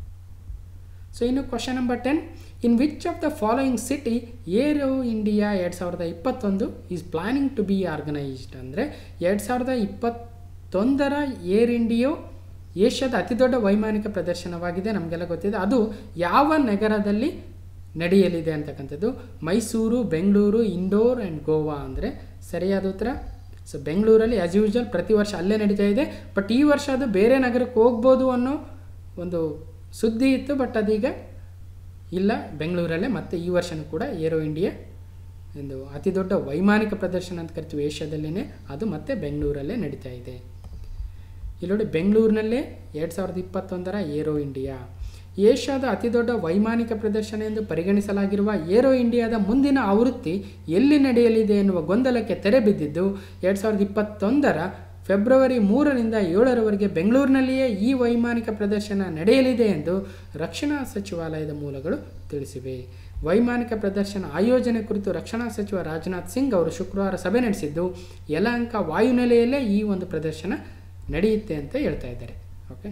ಸೊ ಇನ್ನು question number ten in which of the following city aero India ಎರಡು ಸಾವಿರದ ಇಪ್ಪತ್ತೊಂದು is planning to be organised ಅಂದರೆ ಎರಡು ಸಾವಿರದ ಇಪ್ಪತ್ತೊಂದರ ಏರ್ ಇಂಡಿಯೋ ಏಷ್ಯಾದ ಅತಿದೊಡ್ಡ ವೈಮಾನಿಕ ಪ್ರದರ್ಶನವಾಗಿದೆ ನಮಗೆಲ್ಲ ಗೊತ್ತಿದೆ ಅದು ಯಾವ ನಗರದಲ್ಲಿ ನಡೆಯಲಿದೆ ಅಂತಕ್ಕಂಥದ್ದು ಮೈಸೂರು ಬೆಂಗಳೂರು ಇಂಡೋರ್ ಆ್ಯಂಡ್ ಗೋವಾ ಅಂದರೆ ಸರಿಯಾದ ಉತ್ತರ ಸೊ ಬೆಂಗಳೂರಲ್ಲಿ ಆ್ಯಸ್ ಯೂಶ್ವಲ್ ಪ್ರತಿ ವರ್ಷ ಅಲ್ಲೇ ನಡೀತಾ ಇದೆ ಬಟ್ ಈ ವರ್ಷ ಅದು ಬೇರೆ ನಗರಕ್ಕೆ ಹೋಗ್ಬೋದು ಅನ್ನೋ ಒಂದು ಸುದ್ದಿ ಇತ್ತು ಬಟ್ ಅದೀಗ ಇಲ್ಲ ಬೆಂಗಳೂರಲ್ಲೇ ಮತ್ತೆ ಈ ವರ್ಷನೂ ಕೂಡ ಏರೋ ಇಂಡಿಯಾ ಒಂದು ಅತಿ ದೊಡ್ಡ ವೈಮಾನಿಕ ಪ್ರದರ್ಶನ ಅಂತ ಕರಿತೀವಿ ಏಷ್ಯಾದಲ್ಲೇ ಅದು ಮತ್ತೆ ಬೆಂಗಳೂರಲ್ಲೇ ನಡೀತಾ ಇದೆ ಇಲ್ಲಿ ನೋಡಿ ಬೆಂಗಳೂರಿನಲ್ಲೇ ಎರಡು ಸಾವಿರದ ಇಪ್ಪತ್ತೊಂದರ ಏರೋ ಇಂಡಿಯಾ ಏಷ್ಯಾದ ಅತಿದೊಡ್ಡ ವೈಮಾನಿಕ ಪ್ರದರ್ಶನ ಎಂದು ಪರಿಗಣಿಸಲಾಗಿರುವ ಏರೋ ಇಂಡಿಯಾದ ಮುಂದಿನ ಆವೃತ್ತಿ ಎಲ್ಲಿ ನಡೆಯಲಿದೆ ಎನ್ನುವ ಗೊಂದಲಕ್ಕೆ ತೆರೆ ಬಿದ್ದಿದ್ದು ಎರಡು ಸಾವಿರದ ಇಪ್ಪತ್ತೊಂದರ ಫೆಬ್ರವರಿ ಮೂರರಿಂದ ಏಳರವರೆಗೆ ಬೆಂಗಳೂರಿನಲ್ಲಿಯೇ ಈ ವೈಮಾನಿಕ ಪ್ರದರ್ಶನ ನಡೆಯಲಿದೆ ಎಂದು ರಕ್ಷಣಾ ಸಚಿವಾಲಯದ ಮೂಲಗಳು ತಿಳಿಸಿವೆ ವೈಮಾನಿಕ ಪ್ರದರ್ಶನ ಆಯೋಜನೆ ಕುರಿತು ರಕ್ಷಣಾ ಸಚಿವ ರಾಜನಾಥ್ ಸಿಂಗ್ ಅವರು ಶುಕ್ರವಾರ ಸಭೆ ನಡೆಸಿದ್ದು ಯಲಹಂಕ ವಾಯುನೆಲೆಯಲ್ಲೇ ಈ ಒಂದು ಪ್ರದರ್ಶನ ನಡೆಯುತ್ತೆ ಅಂತ ಹೇಳ್ತಾ ಇದ್ದಾರೆ ಓಕೆ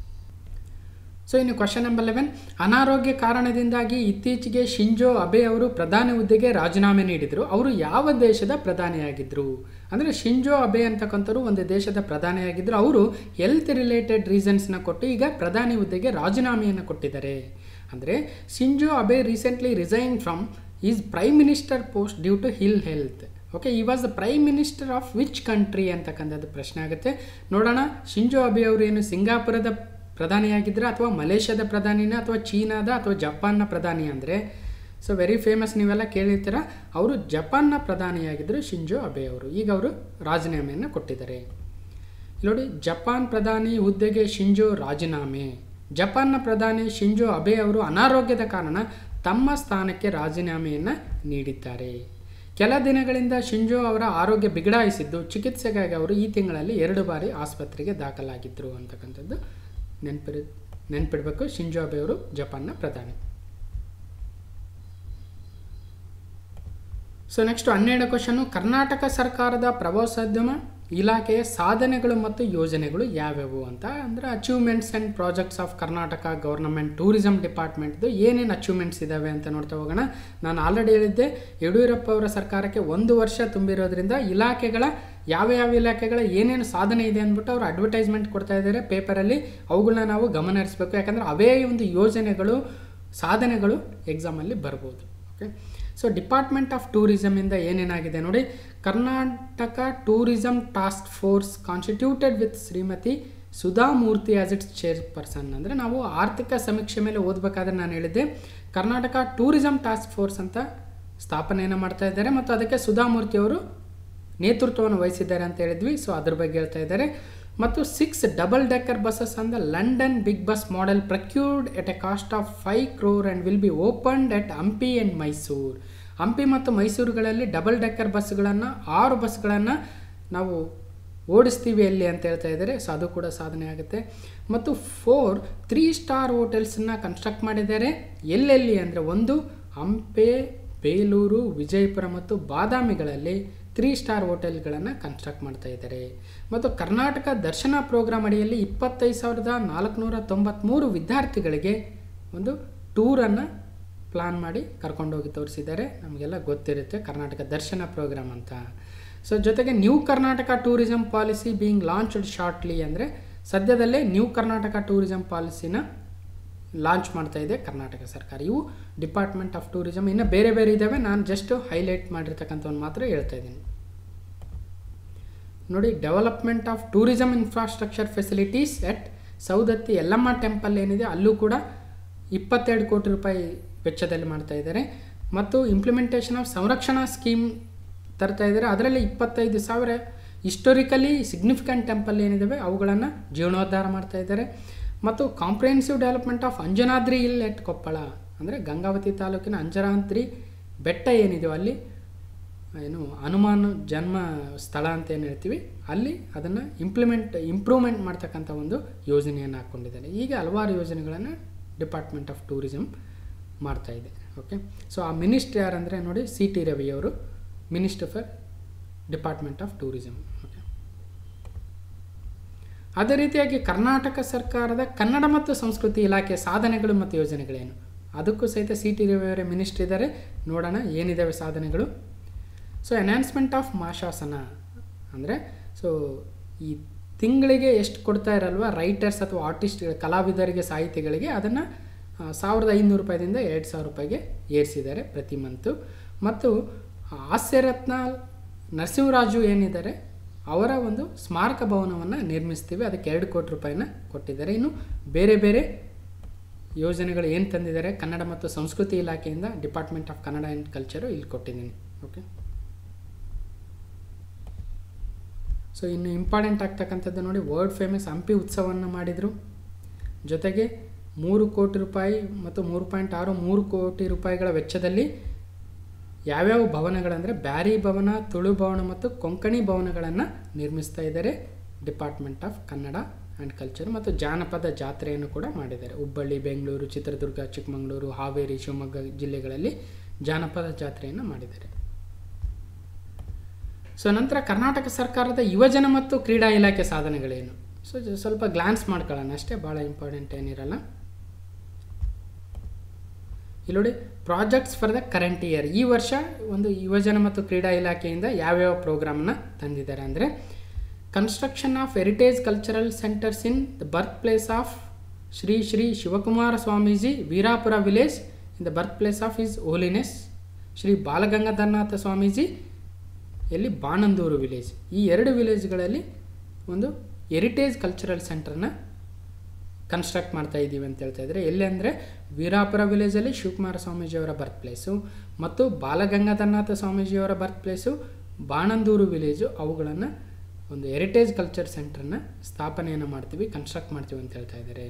ಸೊ ಇನ್ನು ಕ್ವಶನ್ ನಂಬರ್ ಲೆವೆನ್ ಅನಾರೋಗ್ಯ ಕಾರಣದಿಂದಾಗಿ ಇತ್ತೀಚೆಗೆ ಶಿಂಜೋ ಅಬೆ ಅವರು ಪ್ರಧಾನಿ ಹುದ್ದೆಗೆ ರಾಜೀನಾಮೆ ನೀಡಿದರು ಅವರು ಯಾವ ದೇಶದ ಪ್ರಧಾನಿಯಾಗಿದ್ದರು ಅಂದರೆ ಶಿಂಜೋ ಅಬೆ ಅಂತಕ್ಕಂಥವ್ರು ಒಂದು ದೇಶದ ಪ್ರಧಾನಿಯಾಗಿದ್ದರು ಅವರು ಹೆಲ್ತ್ ರಿಲೇಟೆಡ್ ರೀಸನ್ಸ್ನ ಕೊಟ್ಟು ಈಗ ಪ್ರಧಾನಿ ಹುದ್ದೆಗೆ ರಾಜೀನಾಮೆಯನ್ನು ಕೊಟ್ಟಿದ್ದಾರೆ ಅಂದರೆ Shinzo Abe recently resign from is prime minister post due to ill health okay he was the prime minister of which country ಅಂತಕ್ಕಂಥದ್ದು ಪ್ರಶ್ನೆ ಆಗುತ್ತೆ ನೋಡೋಣ ಶಿಂಜೋ ಅಬೆ ಅವರು ಏನು ಸಿಂಗಾಪುರದ ಪ್ರಧಾನಿಯಾಗಿದ್ದರೆ ಅಥವಾ ಮಲೇಷ್ಯಾದ ಪ್ರಧಾನಿನ ಅಥವಾ ಚೀನಾದ ಅಥವಾ ಜಪಾನ್ನ ಪ್ರಧಾನಿ ಅಂದರೆ ಸೊ ವೆರಿ ಫೇಮಸ್ ನೀವೆಲ್ಲ ಕೇಳಿರ್ತೀರ ಅವರು ಜಪಾನ್ನ ಪ್ರಧಾನಿಯಾಗಿದ್ದರು ಶಿಂಜೋ ಅಬೆ ಅವರು ಈಗ ಅವರು ರಾಜೀನಾಮೆಯನ್ನು ಕೊಟ್ಟಿದ್ದಾರೆ ನೋಡಿ ಜಪಾನ್ ಪ್ರಧಾನಿ ಹುದ್ದೆಗೆ ಶಿಂಜೋ ರಾಜೀನಾಮೆ ಜಪಾನ್ನ ಪ್ರಧಾನಿ ಶಿಂಜೋ ಅಬೆ ಅವರು ಅನಾರೋಗ್ಯದ ಕಾರಣ ತಮ್ಮ ಸ್ಥಾನಕ್ಕೆ ರಾಜೀನಾಮೆಯನ್ನು ನೀಡಿದ್ದಾರೆ ಕೆಲ ದಿನಗಳಿಂದ ಶಿಂಜೋ ಅವರ ಆರೋಗ್ಯ ಬಿಗಡಾಯಿಸಿದ್ದು ಚಿಕಿತ್ಸೆಗಾಗಿ ಅವರು ಈ ತಿಂಗಳಲ್ಲಿ ಎರಡು ಬಾರಿ ಆಸ್ಪತ್ರೆಗೆ ದಾಖಲಾಗಿದ್ದರು ಅಂತಕ್ಕಂಥದ್ದು ನೆನಪಿರ ನೆನಪಿಡಬೇಕು ಶಿಂಜೋ ಅಬೆ ಅವರು ಜಪಾನ್ನ ಪ್ರಧಾನಿ ಸೊ ನೆಕ್ಸ್ಟ್ ಹನ್ನೆರಡು ಕ್ವಶನು ಕರ್ನಾಟಕ ಸರ್ಕಾರದ ಪ್ರವಾಸೋದ್ಯಮ ಇಲಾಖೆಯ ಸಾಧನೆಗಳು ಮತ್ತು ಯೋಜನೆಗಳು ಯಾವ್ಯಾವು ಅಂತ ಅಂದರೆ achievements and projects of Karnataka government tourism ಡಿಪಾರ್ಟ್ಮೆಂಟ್ದು ಏನೇನು ಅಚೀವ್ಮೆಂಟ್ಸ್ ಇದ್ದಾವೆ ಅಂತ ನೋಡ್ತಾ ಹೋಗೋಣ ನಾನು ಆಲ್ರೆಡಿ ಹೇಳಿದ್ದೆ ಯಡಿಯೂರಪ್ಪ ಅವರ ಸರ್ಕಾರಕ್ಕೆ ಒಂದು ವರ್ಷ ತುಂಬಿರೋದ್ರಿಂದ ಇಲಾಖೆಗಳ ಯಾವ ಯಾವ ಇಲಾಖೆಗಳ ಏನೇನು ಸಾಧನೆ ಇದೆ ಅಂದ್ಬಿಟ್ಟು ಅವರು ಅಡ್ವರ್ಟೈಸ್ಮೆಂಟ್ ಕೊಡ್ತಾ ಇದ್ದಾರೆ ಪೇಪರಲ್ಲಿ ಅವುಗಳನ್ನ ನಾವು ಗಮನ ಹರಿಸ್ಬೇಕು ಯಾಕಂದರೆ ಅವೇ ಒಂದು ಯೋಜನೆಗಳು ಸಾಧನೆಗಳು ಎಕ್ಸಾಮಲ್ಲಿ ಬರ್ಬೋದು ಓಕೆ ಸೊ ಡಿಪಾರ್ಟ್ಮೆಂಟ್ ಆಫ್ ಟೂರಿಸಮಿಂದ ಏನೇನಾಗಿದೆ ನೋಡಿ Karnataka tourism task force constituted with Shrimati Sudha Murthy as its chairperson ಅಂದರೆ ನಾವು ಆರ್ಥಿಕ ಸಮೀಕ್ಷೆ ಮೇಲೆ ಓದಬೇಕಾದ್ರೆ ನಾನು ಹೇಳಿದ್ದೆ ಕರ್ನಾಟಕ ಟೂರಿಸಂ ಟಾಸ್ಕ್ ಫೋರ್ಸ್ ಅಂತ ಸ್ಥಾಪನೆಯನ್ನು ಮಾಡ್ತಾ ಇದ್ದಾರೆ ಮತ್ತು ಅದಕ್ಕೆ ಸುಧಾಮೂರ್ತಿ ಅವರು ನೇತೃತ್ವವನ್ನು ವಹಿಸಿದ್ದಾರೆ ಅಂತ ಹೇಳಿದ್ವಿ ಸೊ ಅದ್ರ ಬಗ್ಗೆ ಹೇಳ್ತಾ ಇದ್ದಾರೆ ಮತ್ತು six double decker buses on the London big bus model procured at a cost of five crore and will be opened at Hampi and Mysuru Hampi ಮತ್ತು ಮೈಸೂರುಗಳಲ್ಲಿ ಡಬಲ್ ಡೆಕ್ಕರ್ ಬಸ್ಗಳನ್ನು ಆರು ಬಸ್ಗಳನ್ನು ನಾವು ಓಡಿಸ್ತೀವಿ ಎಲ್ಲಿ ಅಂತ ಹೇಳ್ತಾ ಇದ್ದಾರೆ ಸೊ ಅದು ಕೂಡ ಸಾಧನೆ ಆಗುತ್ತೆ ಮತ್ತು ಫೋರ್ ತ್ರೀ ಸ್ಟಾರ್ ಹೋಟೆಲ್ಸನ್ನು ಕನ್ಸ್ಟ್ರಕ್ಟ್ ಮಾಡಿದ್ದಾರೆ ಎಲ್ಲೆಲ್ಲಿ ಅಂದರೆ ಒಂದು ಹಂಪೆ ಬೇಲೂರು ವಿಜಯಪುರ ಮತ್ತು ಬಾದಾಮಿಗಳಲ್ಲಿ ತ್ರೀ ಸ್ಟಾರ್ ಹೋಟೆಲ್ಗಳನ್ನು ಕನ್ಸ್ಟ್ರಕ್ಟ್ ಮಾಡ್ತಾ ಇದ್ದಾರೆ ಮತ್ತು ಕರ್ನಾಟಕ ದರ್ಶನ ಪ್ರೋಗ್ರಾಮ್ ಅಡಿಯಲ್ಲಿ ಇಪ್ಪತ್ತೈದು ಸಾವಿರದ ನಾಲ್ಕುನೂರ ತೊಂಬತ್ತ್ಮೂರು ವಿದ್ಯಾರ್ಥಿಗಳಿಗೆ ಒಂದು ಟೂರನ್ನು ಪ್ಲಾನ್ ಮಾಡಿ ಕರ್ಕೊಂಡೋಗಿ ತೋರಿಸಿದ್ದಾರೆ ನಮಗೆಲ್ಲ ಗೊತ್ತಿರುತ್ತೆ ಕರ್ನಾಟಕ ದರ್ಶನ ಪ್ರೋಗ್ರಾಮ್ ಅಂತ ಸೊ ಜೊತೆಗೆ new Karnataka tourism policy being launched shortly ಅಂದರೆ ಸದ್ಯದಲ್ಲೇ ನ್ಯೂ ಕರ್ನಾಟಕ ಟೂರಿಸಂ ಪಾಲಿಸಿನ ಲಾಂಚ್ ಮಾಡ್ತಾ ಇದೆ ಕರ್ನಾಟಕ ಸರ್ಕಾರ ಇವು ಡಿಪಾರ್ಟ್ಮೆಂಟ್ ಆಫ್ ಟೂರಿಸಂ ಇನ್ನು ಬೇರೆ ಬೇರೆ ಇದ್ದಾವೆ ನಾನು ಜಸ್ಟ್ ಹೈಲೈಟ್ ಮಾಡಿರ್ತಕ್ಕಂಥವನ್ನು ಮಾತ್ರ ಹೇಳ್ತಾ ಇದ್ದೀನಿ ನೋಡಿ development of tourism infrastructure facilities at Saundatti Yellamma temple ಏನಿದೆ ಅಲ್ಲೂ ಕೂಡ ಇಪ್ಪತ್ತೆರಡು ಕೋಟಿ ರೂಪಾಯಿ ವೆಚ್ಚದಲ್ಲಿ ಮಾಡ್ತಾ ಇದ್ದಾರೆ ಮತ್ತು ಇಂಪ್ಲಿಮೆಂಟೇಷನ್ ಆಫ್ ಸಂರಕ್ಷಣಾ ಸ್ಕೀಮ್ ತರ್ತಾ ಇದ್ದಾರೆ ಅದರಲ್ಲಿ ಇಪ್ಪತ್ತೈದು ಸಾವಿರ ಹಿಸ್ಟೋರಿಕಲಿ ಸಿಗ್ನಿಫಿಕೆಂಟ್ ಟೆಂಪಲ್ ಏನಿದ್ದಾವೆ ಅವುಗಳನ್ನು ಜೀರ್ಣೋದ್ಧಾರ ಮಾಡ್ತಾ ಇದ್ದಾರೆ ಮತ್ತು ಕಾಂಪ್ರಿಹೆನ್ಸಿವ್ ಡೆವಲಪ್ಮೆಂಟ್ ಆಫ್ ಅಂಜನಾದ್ರಿ ಇಲ್ ಎಟ್ ಕೊಪ್ಪಳ ಅಂದರೆ ಗಂಗಾವತಿ ತಾಲೂಕಿನ ಅಂಜನಾದ್ರಿ ಬೆಟ್ಟ ಏನಿದೆಯೋ ಅಲ್ಲಿ ಏನು ಹನುಮಾನ್ ಜನ್ಮ ಸ್ಥಳ ಅಂತ ಏನು ಹೇಳ್ತೀವಿ ಅಲ್ಲಿ ಅದನ್ನು ಇಂಪ್ಲಿಮೆಂಟ್ ಇಂಪ್ರೂವ್ಮೆಂಟ್ ಮಾಡ್ತಕ್ಕಂಥ ಒಂದು ಯೋಜನೆಯನ್ನು ಹಾಕ್ಕೊಂಡಿದ್ದಾರೆ ಹೀಗೆ ಹಲವಾರು ಯೋಜನೆಗಳನ್ನು ಡಿಪಾರ್ಟ್ಮೆಂಟ್ ಆಫ್ ಟೂರಿಸಂ ಮಾಡ್ತಾ ಇದೆ ಓಕೆ ಸೊ ಆ ಮಿನಿಸ್ಟ್ರ್ ಯಾರಂದರೆ ನೋಡಿ ಸಿ ಟಿ ರವಿ ಅವರು minister for department of tourism okay ಅದೇ ರೀತಿಯಾಗಿ ಕರ್ನಾಟಕ ಸರ್ಕಾರದ ಕನ್ನಡ ಮತ್ತು ಸಂಸ್ಕೃತಿ ಇಲಾಖೆ ಸಾಧನೆಗಳು ಮತ್ತು ಯೋಜನೆಗಳೇನು ಅದಕ್ಕೂ ಸಹಿತ ಸಿ ಟಿ ರವಿಯವರೇ ಮಿನಿಸ್ಟ್ರ್ ಇದ್ದಾರೆ ನೋಡೋಣ ಏನಿದ್ದಾವೆ ಸಾಧನೆಗಳು ಸೊ ಎನ್ಹಾನ್ಸ್ಮೆಂಟ್ ಆಫ್ ಮಾಶಾಸನ ಅಂದರೆ ಸೊ ಈ ತಿಂಗಳಿಗೆ ಎಷ್ಟು ಕೊಡ್ತಾ ಇರಲ್ವ ರೈಟರ್ಸ್ ಅಥವಾ ಆರ್ಟಿಸ್ಟ್ಗಳ ಕಲಾವಿದರಿಗೆ ಸಾಹಿತಿಗಳಿಗೆ ಅದನ್ನು ಸಾವಿರದ ಐನೂರು ರೂಪಾಯಿದಿಂದ ಎರಡು ಸಾವಿರ ರೂಪಾಯಿಗೆ ಏರಿಸಿದ್ದಾರೆ ಪ್ರತಿ ಮಂತು ಮತ್ತು ಹಾಸ್ಯರತ್ನ ನರಸಿಂಹರಾಜು ಏನಿದ್ದಾರೆ ಅವರ ಒಂದು ಸ್ಮಾರಕ ಭವನವನ್ನು ನಿರ್ಮಿಸ್ತೀವಿ ಅದಕ್ಕೆ ಎರಡು ಕೋಟಿ ರೂಪಾಯಿನ ಕೊಟ್ಟಿದ್ದಾರೆ ಇನ್ನು ಬೇರೆ ಬೇರೆ ಯೋಜನೆಗಳು ಏನು ತಂದಿದ್ದಾರೆ ಕನ್ನಡ ಮತ್ತು ಸಂಸ್ಕೃತಿ ಇಲಾಖೆಯಿಂದ department of Kannada and culture ಇಲ್ಲಿ ಕೊಟ್ಟಿದ್ದೀನಿ ಓಕೆ ಸೊ ಇನ್ನು ಇಂಪಾರ್ಟೆಂಟ್ ಆಗ್ತಕ್ಕಂಥದ್ದು ನೋಡಿ ವರ್ಲ್ಡ್ ಫೇಮಸ್ ಹಂಪಿ ಉತ್ಸವವನ್ನು ಮಾಡಿದರು ಜೊತೆಗೆ ಮೂರು ಕೋಟಿ ರೂಪಾಯಿ ಮತ್ತು ಮೂರು ಪಾಯಿಂಟ್ ಆರು ಮೂರು ಕೋಟಿ ರೂಪಾಯಿಗಳ ವೆಚ್ಚದಲ್ಲಿ ಯಾವ್ಯಾವ ಭವನಗಳಂದರೆ ಬ್ಯಾರಿ ಭವನ ತುಳು ಭವನ ಮತ್ತು ಕೊಂಕಣಿ ಭವನಗಳನ್ನು ನಿರ್ಮಿಸ್ತಾ ಇದ್ದಾರೆ department of Kannada and culture ಮತ್ತು ಜಾನಪದ ಜಾತ್ರೆಯನ್ನು ಕೂಡ ಮಾಡಿದ್ದಾರೆ ಹುಬ್ಬಳ್ಳಿ ಬೆಂಗಳೂರು ಚಿತ್ರದುರ್ಗ ಚಿಕ್ಕಮಗಳೂರು ಹಾವೇರಿ ಶಿವಮೊಗ್ಗ ಜಿಲ್ಲೆಗಳಲ್ಲಿ ಜಾನಪದ ಜಾತ್ರೆಯನ್ನು ಮಾಡಿದ್ದಾರೆ ಸೊ ನಂತರ ಕರ್ನಾಟಕ ಸರ್ಕಾರದ ಯುವಜನ ಮತ್ತು ಕ್ರೀಡಾ ಇಲಾಖೆ ಸಾಧನೆಗಳೇನು ಸೊ ಜ- ಸ್ವಲ್ಪ ಗ್ಲಾನ್ಸ್ ಮಾಡ್ಕೊಳ್ಳೋಣ ಅಷ್ಟೇ ಭಾಳ ಇಂಪಾರ್ಟೆಂಟ್ ಏನಿರಲ್ಲ ಇಲ್ಲಿ ನೋಡಿ projects for the current year ಈ ವರ್ಷ ಒಂದು ಯುವಜನ ಮತ್ತು ಕ್ರೀಡಾ ಇಲಾಖೆಯಿಂದ ಯಾವ್ಯಾವ ಪ್ರೋಗ್ರಾಮ್ನ ತಂದಿದ್ದಾರೆ ಅಂದರೆ construction of heritage cultural centres in the birth place of Shri Shri Shivakumara Swamiji Veerapura village in the birth place of his holiness Shri Balagangadharanatha Swamiji ಎಲ್ಲಿ ಬಾಣಂದೂರು ವಿಲೇಜ್ ಈ ಎರಡು ವಿಲೇಜ್ಗಳಲ್ಲಿ ಒಂದು ಹೆರಿಟೇಜ್ ಕಲ್ಚರಲ್ ಸೆಂಟರ್ನ ಕನ್ಸ್ಟ್ರಕ್ಟ್ ಮಾಡ್ತಾ ಇದ್ದೀವಿ ಅಂತ ಹೇಳ್ತಾ ಇದ್ದಾರೆ ಎಲ್ಲಿ ಅಂದರೆ ವೀರಾಪುರ ವಿಲೇಜಲ್ಲಿ ಶಿವಕುಮಾರ ಸ್ವಾಮೀಜಿಯವರ ಬರ್ತ್ ಪ್ಲೇಸು ಮತ್ತು ಬಾಲಗಂಗಾಧರನಾಥ ಸ್ವಾಮೀಜಿಯವರ ಬರ್ತ್ ಪ್ಲೇಸು ಬಾಣಂದೂರು ವಿಲೇಜು ಅವುಗಳನ್ನು ಒಂದು ಹೆರಿಟೇಜ್ ಕಲ್ಚರ್ ಸೆಂಟರ್ನ ಸ್ಥಾಪನೆಯನ್ನು ಮಾಡ್ತೀವಿ ಕನ್ಸ್ಟ್ರಕ್ಟ್ ಮಾಡ್ತೀವಿ ಅಂತ ಹೇಳ್ತಾ ಇದ್ದಾರೆ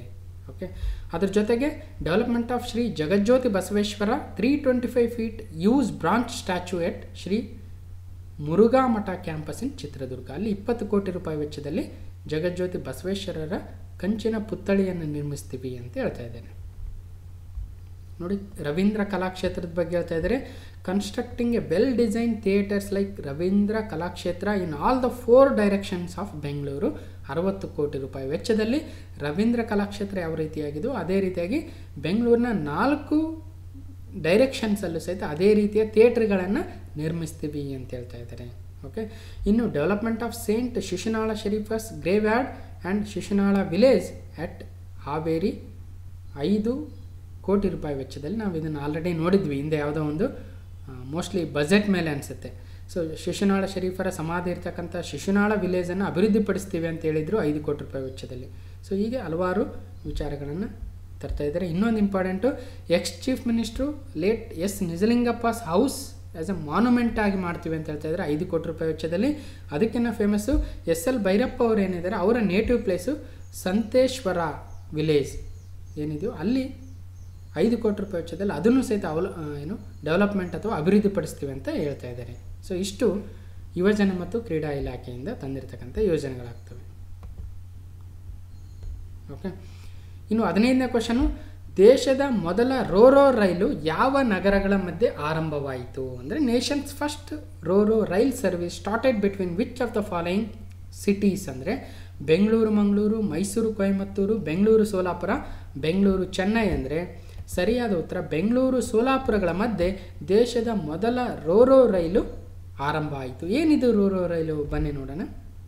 ಓಕೆ ಅದ್ರ ಜೊತೆಗೆ development of Shri Jagajyoti Basaveshwara three twenty five feet use bronze statue at Shri Murugha Math campus ಇನ್ ಚಿತ್ರದುರ್ಗ ಅಲ್ಲಿ ಇಪ್ಪತ್ತು ಕೋಟಿ ರೂಪಾಯಿ ವೆಚ್ಚದಲ್ಲಿ ಜಗಜ್ಯೋತಿ ಬಸವೇಶ್ವರರ ಕಂಚಿನ ಪುತ್ಥಳಿಯನ್ನು ನಿರ್ಮಿಸ್ತೀವಿ ಅಂತ ಹೇಳ್ತಾ ಇದ್ದೇನೆ ನೋಡಿ ರವೀಂದ್ರ ಕಲಾಕ್ಷೇತ್ರದ ಬಗ್ಗೆ ಹೇಳ್ತಾ ಇದ್ದಾರೆ constructing a well design theatres like Ravindra Kalakshetra in all the four directions of Bengaluru ಅರವತ್ತು ಕೋಟಿ ರೂಪಾಯಿ ವೆಚ್ಚದಲ್ಲಿ ರವೀಂದ್ರ ಕಲಾಕ್ಷೇತ್ರ ಯಾವ ರೀತಿಯಾಗಿದೆಯೋ ಅದೇ ರೀತಿಯಾಗಿ ಬೆಂಗಳೂರಿನ ನಾಲ್ಕು ಡೈರೆಕ್ಷನ್ಸಲ್ಲೂ ಸಹಿತ ಅದೇ ರೀತಿಯ ಥಿಯೇಟ್ರ್ಗಳನ್ನು ನಿರ್ಮಿಸ್ತೀವಿ ಅಂತ ಹೇಳ್ತಾ ಇದ್ದಾರೆ ಓಕೆ ಇನ್ನು development of saint Shishunala Sharif's graveyard and Shishunala village at Haveri ಐದು ಕೋಟಿ ರೂಪಾಯಿ ವೆಚ್ಚದಲ್ಲಿ ನಾವು ಇದನ್ನು ಆಲ್ರೆಡಿ ನೋಡಿದ್ವಿ ಹಿಂದೆ ಯಾವುದೋ ಒಂದು ಮೋಸ್ಟ್ಲಿ ಬಜೆಟ್ ಮೇಲೆ ಅನಿಸುತ್ತೆ ಸೊ ಶಿಶುನಾಳ ಶರೀಫರ ಸಮಾಧಿ ಇರ್ತಕ್ಕಂಥ ಶಿಶುನಾಳ ವಿಲೇಜನ್ನು ಅಭಿವೃದ್ಧಿಪಡಿಸ್ತೀವಿ ಅಂತ ಹೇಳಿದರು ಐದು ಕೋಟಿ ರೂಪಾಯಿ ವೆಚ್ಚದಲ್ಲಿ ಸೊ ಹೀಗೆ ಹಲವಾರು ವಿಚಾರಗಳನ್ನು ತರ್ತಾ ಇದ್ದಾರೆ ಇನ್ನೊಂದು important ex chief minister late S Nijalingappa's house as a monument ಆಗಿ ಮಾಡ್ತೀವಿ ಅಂತ ಹೇಳ್ತಾ ಇದ್ದಾರೆ ಐದು ಕೋಟಿ ರೂಪಾಯಿ ವೆಚ್ಚದಲ್ಲಿ ಅದಕ್ಕಿಂತ ಫೇಮಸ್ಸು ಎಸ್ ಎಲ್ ಭೈರಪ್ಪ ಅವರು ಏನಿದ್ದಾರೆ ಅವರ ನೇಟಿವ್ ಪ್ಲೇಸು ಸಂತೇಶ್ವರ ವಿಲೇಜ್ ಏನಿದೆಯೋ ಅಲ್ಲಿ ಐದು ಕೋಟಿ ರೂಪಾಯಿ ವೆಚ್ಚದಲ್ಲಿ ಅದನ್ನು ಸಹಿತ ಅವಲ ಏನು ಡೆವಲಪ್ಮೆಂಟ್ ಅಥವಾ ಅಭಿವೃದ್ಧಿಪಡಿಸ್ತೀವಿ ಅಂತ ಹೇಳ್ತಾ ಇದ್ದಾರೆ ಸೊ ಇಷ್ಟು ಯುವಜನ ಮತ್ತು ಕ್ರೀಡಾ ಇಲಾಖೆಯಿಂದ ತಂದಿರತಕ್ಕಂಥ ಯೋಜನೆಗಳಾಗ್ತವೆ ಓಕೆ ಇನ್ನು ಹದಿನೈದನೇ ಕ್ವಶನು ದೇಶದ ಮೊದಲ ರೋರೋ ರೈಲು ಯಾವ ನಗರಗಳ ಮಧ್ಯೆ ಆರಂಭವಾಯಿತು ಅಂದರೆ nation's first roro rail service started between which of the following cities ಅಂದರೆ ಬೆಂಗಳೂರು ಮಂಗಳೂರು ಮೈಸೂರು ಕೊಯಮತ್ತೂರು ಬೆಂಗಳೂರು ಸೋಲಾಪುರ ಬೆಂಗಳೂರು ಚೆನ್ನೈ ಅಂದರೆ ಸರಿಯಾದ ಉತ್ತರ ಬೆಂಗಳೂರು ಸೋಲಾಪುರಗಳ ಮಧ್ಯೆ ದೇಶದ ಮೊದಲ ರೋರೋ ರೈಲು ಆರಂಭ ಆಯಿತು ಏನಿದು ರೋರೋ ರೈಲು ಬನ್ನಿ ನೋಡೋಣ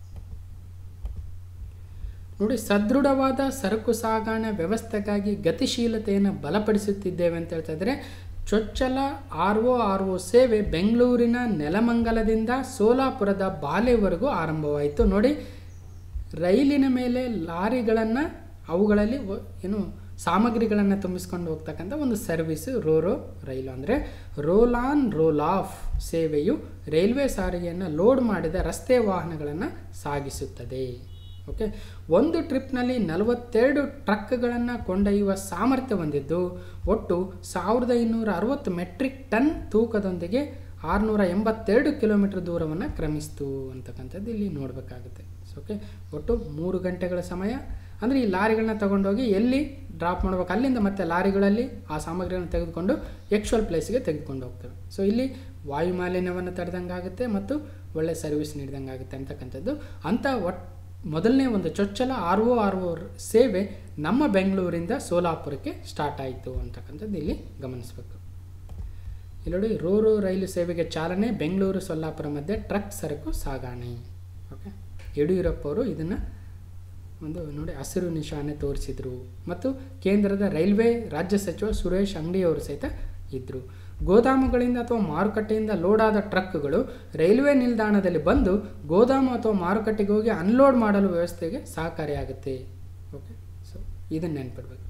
ನೋಡಿ ಸದೃಢವಾದ ಸರಕು ಸಾಗಣೆ ವ್ಯವಸ್ಥೆಗಾಗಿ ಗತಿಶೀಲತೆಯನ್ನು ಬಲಪಡಿಸುತ್ತಿದ್ದೇವೆ ಅಂತ ಹೇಳ್ತಾ ಇದ್ದಾರೆ ಚೊಚ್ಚಲ ಆರ್ ಒ ಆರ್ ಒ ಸೇವೆ ಬೆಂಗಳೂರಿನ ನೆಲಮಂಗಲದಿಂದ ಸೋಲಾಪುರದ ಬಾಲೆವರೆಗೂ ಆರಂಭವಾಯಿತು ನೋಡಿ ರೈಲಿನ ಮೇಲೆ ಲಾರಿಗಳನ್ನು ಅವುಗಳಲ್ಲಿ ಒ- ಏನು ಸಾಮಗ್ರಿಗಳನ್ನು ತುಂಬಿಸ್ಕೊಂಡು ಹೋಗ್ತಕ್ಕಂಥ ಒಂದು ಸರ್ವಿಸು ರೋರೋ ರೈಲು ಅಂದರೆ ರೋಲ್ ಆನ್ ರೋಲ್ ಆಫ್ ಸೇವೆಯು ರೈಲ್ವೆ ಸಾರಿಗೆಯನ್ನು ಲೋಡ್ ಮಾಡಿದ ರಸ್ತೆ ವಾಹನಗಳನ್ನು ಸಾಗಿಸುತ್ತದೆ ಓಕೆ ಒಂದು ಟ್ರಿಪ್ನಲ್ಲಿ ನಲವತ್ತೆರಡು ಟ್ರಕ್ಗಳನ್ನು ಕೊಂಡೊಯ್ಯುವ ಸಾಮರ್ಥ್ಯ ಹೊಂದಿದ್ದು ಒಟ್ಟು ಸಾವಿರದ ಇನ್ನೂರ ಅರವತ್ತು ಮೆಟ್ರಿಕ್ ಟನ್ ತೂಕದೊಂದಿಗೆ ಆರುನೂರ ಎಂಬತ್ತೆರಡು ಕಿಲೋಮೀಟರ್ ದೂರವನ್ನು ಕ್ರಮಿಸ್ತು ಅಂತಕ್ಕಂಥದ್ದು ಇಲ್ಲಿ ನೋಡಬೇಕಾಗುತ್ತೆ ಓಕೆ ಒಟ್ಟು ಮೂರು ಗಂಟೆಗಳ ಸಮಯ ಅಂದರೆ ಈ ಲಾರಿಗಳನ್ನ ತಗೊಂಡೋಗಿ ಎಲ್ಲಿ ಡ್ರಾಪ್ ಮಾಡ್ಬೇಕು ಅಲ್ಲಿಂದ ಮತ್ತೆ ಲಾರಿಗಳಲ್ಲಿ ಆ ಸಾಮಗ್ರಿಗಳನ್ನು ತೆಗೆದುಕೊಂಡು ಎಕ್ಚುವಲ್ ಪ್ಲೇಸ್ಗೆ ತೆಗೆದುಕೊಂಡು ಹೋಗ್ತವೆ ಸೊ ಇಲ್ಲಿ ವಾಯು ಮಾಲಿನ್ಯವನ್ನು ತಡೆದಂಗೆ ಆಗುತ್ತೆ ಮತ್ತು ಒಳ್ಳೆ ಸರ್ವಿಸ್ ನೀಡಿದಂಗೆ ಆಗುತ್ತೆ ಅಂತಕ್ಕಂಥದ್ದು ಅಂಥ ಒಟ್ ಮೊದಲನೇ ಒಂದು ಚೊಚ್ಚಲ ಆರ್ ಒ ಆರ್ ಒ ಸೇವೆ ನಮ್ಮ ಬೆಂಗಳೂರಿಂದ ಸೋಲಾಪುರಕ್ಕೆ ಸ್ಟಾರ್ಟ್ ಆಯಿತು ಅಂತಕ್ಕಂಥದ್ದು ಇಲ್ಲಿ ಗಮನಿಸಬೇಕು ಇಲ್ಲಿ ನೋಡಿ ರೋ ರೋ ರೈಲು ಸೇವೆಗೆ ಚಾಲನೆ ಬೆಂಗಳೂರು ಸೊಲ್ಲಾಪುರ ಮಧ್ಯೆ ಟ್ರಕ್ ಸರಕು ಸಾಗಣೆ ಓಕೆ ಯಡಿಯೂರಪ್ಪ ಅವರು ಇದನ್ನು ಒಂದು ನೋಡಿ ಹಸಿರು ನಿಶಾನೆ ತೋರಿಸಿದರು ಮತ್ತು ಕೇಂದ್ರದ ರೈಲ್ವೆ ರಾಜ್ಯ ಸಚಿವ ಸುರೇಶ್ ಅಂಗಡಿ ಅವರು ಸಹಿತ ಇದ್ದರು ಗೋದಾಮುಗಳಿಂದ ಅಥವಾ ಮಾರುಕಟ್ಟೆಯಿಂದ ಲೋಡ್ ಆದ ಟ್ರಕ್ಗಳು ರೈಲ್ವೆ ನಿಲ್ದಾಣದಲ್ಲಿ ಬಂದು ಗೋದಾಮು ಅಥವಾ ಮಾರುಕಟ್ಟೆಗೆ ಹೋಗಿ ಅನ್ಲೋಡ್ ಮಾಡಲು ವ್ಯವಸ್ಥೆಗೆ ಸಹಕಾರಿಯಾಗುತ್ತೆ ಓಕೆ ಸೊ ಇದನ್ನು ನೆನ್ಪಿಡ್ಬೇಕು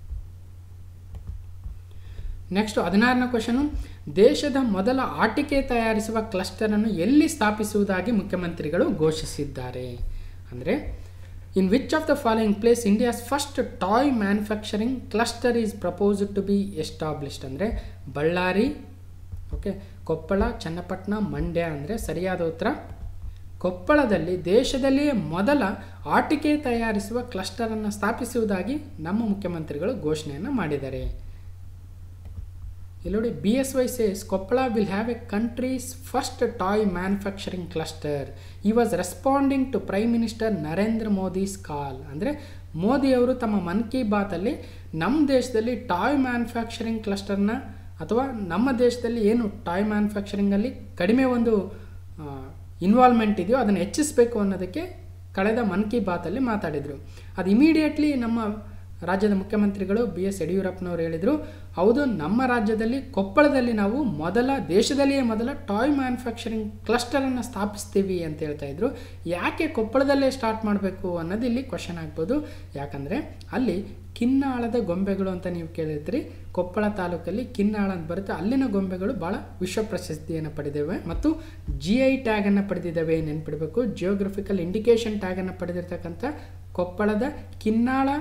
ನೆಕ್ಸ್ಟ್ ಹದಿನಾರನೇ ಕ್ವಶನು ದೇಶದ ಮೊದಲ ಆಟಿಕೆ ತಯಾರಿಸುವ ಕ್ಲಸ್ಟರನ್ನು ಎಲ್ಲಿ ಸ್ಥಾಪಿಸುವುದಾಗಿ ಮುಖ್ಯಮಂತ್ರಿಗಳು ಘೋಷಿಸಿದ್ದಾರೆ ಅಂದರೆ in which of the following place India's first toy manufacturing cluster is proposed to be established ಅಂದರೆ ಬಳ್ಳಾರಿ ಓಕೆ ಕೊಪ್ಪಳ ಚನ್ನಪಟ್ಟಣ ಮಂಡ್ಯ ಅಂದರೆ ಸರಿಯಾದ ಉತ್ತರ ಕೊಪ್ಪಳದಲ್ಲಿ ದೇಶದಲ್ಲಿಯೇ ಮೊದಲ ಆಟಿಕೆ ತಯಾರಿಸುವ ಕ್ಲಸ್ಟರನ್ನು ಸ್ಥಾಪಿಸುವುದಾಗಿ ನಮ್ಮ ಮುಖ್ಯಮಂತ್ರಿಗಳು ಘೋಷಣೆಯನ್ನು ಮಾಡಿದ್ದಾರೆ ಇಲ್ಲಿ ನೋಡಿ B S Y says Koppal will have a country's first toy manufacturing cluster he was responding to prime minister Narendra Modi's call ಅಂದರೆ ಮೋದಿಯವರು ತಮ್ಮ ಮನ್ ಕಿ ಬಾತಲ್ಲಿ ನಮ್ಮ ದೇಶದಲ್ಲಿ ಟಾಯ್ ಮ್ಯಾನುಫ್ಯಾಕ್ಚರಿಂಗ್ ಕ್ಲಸ್ಟರ್ನ ಅಥವಾ ನಮ್ಮ ದೇಶದಲ್ಲಿ ಏನು ಟಾಯ್ ಮ್ಯಾನುಫ್ಯಾಕ್ಚರಿಂಗಲ್ಲಿ ಕಡಿಮೆ ಒಂದು ಇನ್ವಾಲ್ವ್ಮೆಂಟ್ ಇದೆಯೋ ಅದನ್ನು ಹೆಚ್ಚಿಸಬೇಕು ಅನ್ನೋದಕ್ಕೆ ಕಳೆದ ಮನ್ ಕಿ ಬಾತಲ್ಲಿ ಮಾತಾಡಿದರು ಅದು ಇಮಿಡಿಯೇಟ್ಲಿ ನಮ್ಮ ರಾಜ್ಯದ ಮುಖ್ಯಮಂತ್ರಿಗಳು ಬಿ ಎಸ್ ಯಡಿಯೂರಪ್ಪನವರು ಹೇಳಿದರು ಹೌದು ನಮ್ಮ ರಾಜ್ಯದಲ್ಲಿ ಕೊಪ್ಪಳದಲ್ಲಿ ನಾವು ಮೊದಲ ದೇಶದಲ್ಲಿಯೇ ಮೊದಲ ಟಾಯ್ ಮ್ಯಾನುಫ್ಯಾಕ್ಚರಿಂಗ್ ಕ್ಲಸ್ಟರನ್ನು ಸ್ಥಾಪಿಸ್ತೀವಿ ಅಂತ ಹೇಳ್ತಾ ಇದ್ರು ಯಾಕೆ ಕೊಪ್ಪಳದಲ್ಲೇ ಸ್ಟಾರ್ಟ್ ಮಾಡಬೇಕು ಅನ್ನೋದು ಇಲ್ಲಿ ಕ್ವಶನ್ ಆಗ್ಬೋದು ಯಾಕಂದರೆ ಅಲ್ಲಿ ಕಿನ್ನಾಳದ ಗೊಂಬೆಗಳು ಅಂತ ನೀವು ಕೇಳಿದ್ರಿ ಕೊಪ್ಪಳ ತಾಲೂಕಲ್ಲಿ ಕಿನ್ನಾಳ ಅಂತ ಬರುತ್ತೆ ಅಲ್ಲಿನ ಗೊಂಬೆಗಳು ಭಾಳ ವಿಶ್ವ ಪ್ರಶಸ್ತಿಯನ್ನು ಪಡೆದಿವೆ ಮತ್ತು ಜಿ ಐ ಟ್ಯಾಗನ್ನು ಪಡೆದಿದ್ದಾವೆ ನೆನ್ಪಿಡಬೇಕು ಜಿಯೋಗ್ರಫಿಕಲ್ ಇಂಡಿಕೇಶನ್ ಟ್ಯಾಗನ್ನು ಪಡೆದಿರ್ತಕ್ಕಂಥ ಕೊಪ್ಪಳದ ಕಿನ್ನಾಳ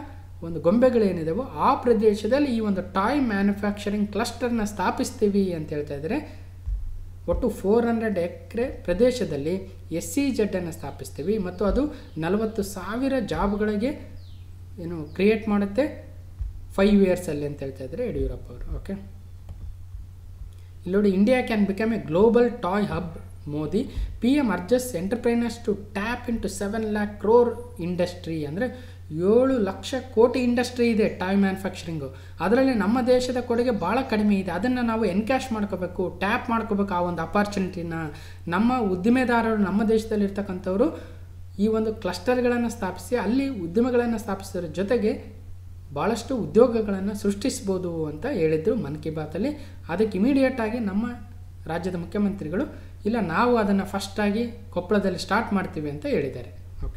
ಒಂದು ಗೊಂಬೆಗಳೇನಿದಾವೋ ಆ ಪ್ರದೇಶದಲ್ಲಿ ಈ ಒಂದು ಟಾಯ್ ಮ್ಯಾನುಫ್ಯಾಕ್ಚರಿಂಗ್ ಕ್ಲಸ್ಟರ್ನ ಸ್ಥಾಪಿಸ್ತೀವಿ ಅಂತ ಹೇಳ್ತಾ ಇದ್ದಾರೆ ಒಟ್ಟು ಫೋರ್ ಹಂಡ್ರೆಡ್ ಎಕರೆ ಪ್ರದೇಶದಲ್ಲಿ ಎಸ್ ಸಿ ಜೆಡ್ಡನ್ನು ಸ್ಥಾಪಿಸ್ತೀವಿ ಮತ್ತು ಅದು ನಲವತ್ತು ಸಾವಿರ ಜಾಬ್ಗಳಿಗೆ ಏನು ಕ್ರಿಯೇಟ್ ಮಾಡುತ್ತೆ ಫೈವ್ ಇಯರ್ಸಲ್ಲಿ ಅಂತ ಹೇಳ್ತಾ ಇದ್ದಾರೆ ಯಡಿಯೂರಪ್ಪ ಅವರು ಓಕೆ ಇಲ್ಲಿ ನೋಡಿ India can become a global toy hub Modi P M urges entrepreneurs to tap in to seven lakh crore industry ಅಂದರೆ ಏಳು ಲಕ್ಷ ಕೋಟಿ ಇಂಡಸ್ಟ್ರಿ ಇದೆ ಟಾಯ್ ಮ್ಯಾನುಫ್ಯಾಕ್ಚರಿಂಗು ಅದರಲ್ಲಿ ನಮ್ಮ ದೇಶದ ಕೊಡುಗೆ ಭಾಳ ಕಡಿಮೆ ಇದೆ ಅದನ್ನು ನಾವು ಎನ್ಕ್ಯಾಶ್ ಮಾಡ್ಕೋಬೇಕು ಟ್ಯಾಪ್ ಮಾಡ್ಕೋಬೇಕು ಆ ಒಂದು ಅಪಾರ್ಚುನಿಟಿನ ನಮ್ಮ ಉದ್ದಿಮೆದಾರರು ನಮ್ಮ ದೇಶದಲ್ಲಿ ಇರ್ತಕ್ಕಂಥವ್ರು ಈ ಒಂದು ಕ್ಲಸ್ಟರ್ಗಳನ್ನು ಸ್ಥಾಪಿಸಿ ಅಲ್ಲಿ ಉದ್ಯಮಗಳನ್ನು ಸ್ಥಾಪಿಸೋದ್ರ ಜೊತೆಗೆ ಭಾಳಷ್ಟು ಉದ್ಯೋಗಗಳನ್ನು ಸೃಷ್ಟಿಸ್ಬೋದು ಅಂತ ಹೇಳಿದ್ರು ಮನ್ ಕಿ ಬಾತಲ್ಲಿ ಅದಕ್ಕೆ ಇಮಿಡಿಯೇಟಾಗಿ ನಮ್ಮ ರಾಜ್ಯದ ಮುಖ್ಯಮಂತ್ರಿಗಳು ಇಲ್ಲ ನಾವು ಅದನ್ನು ಫಸ್ಟಾಗಿ ಕೊಪ್ಪಳದಲ್ಲಿ ಸ್ಟಾರ್ಟ್ ಮಾಡ್ತೀವಿ ಅಂತ ಹೇಳಿದ್ದಾರೆ okay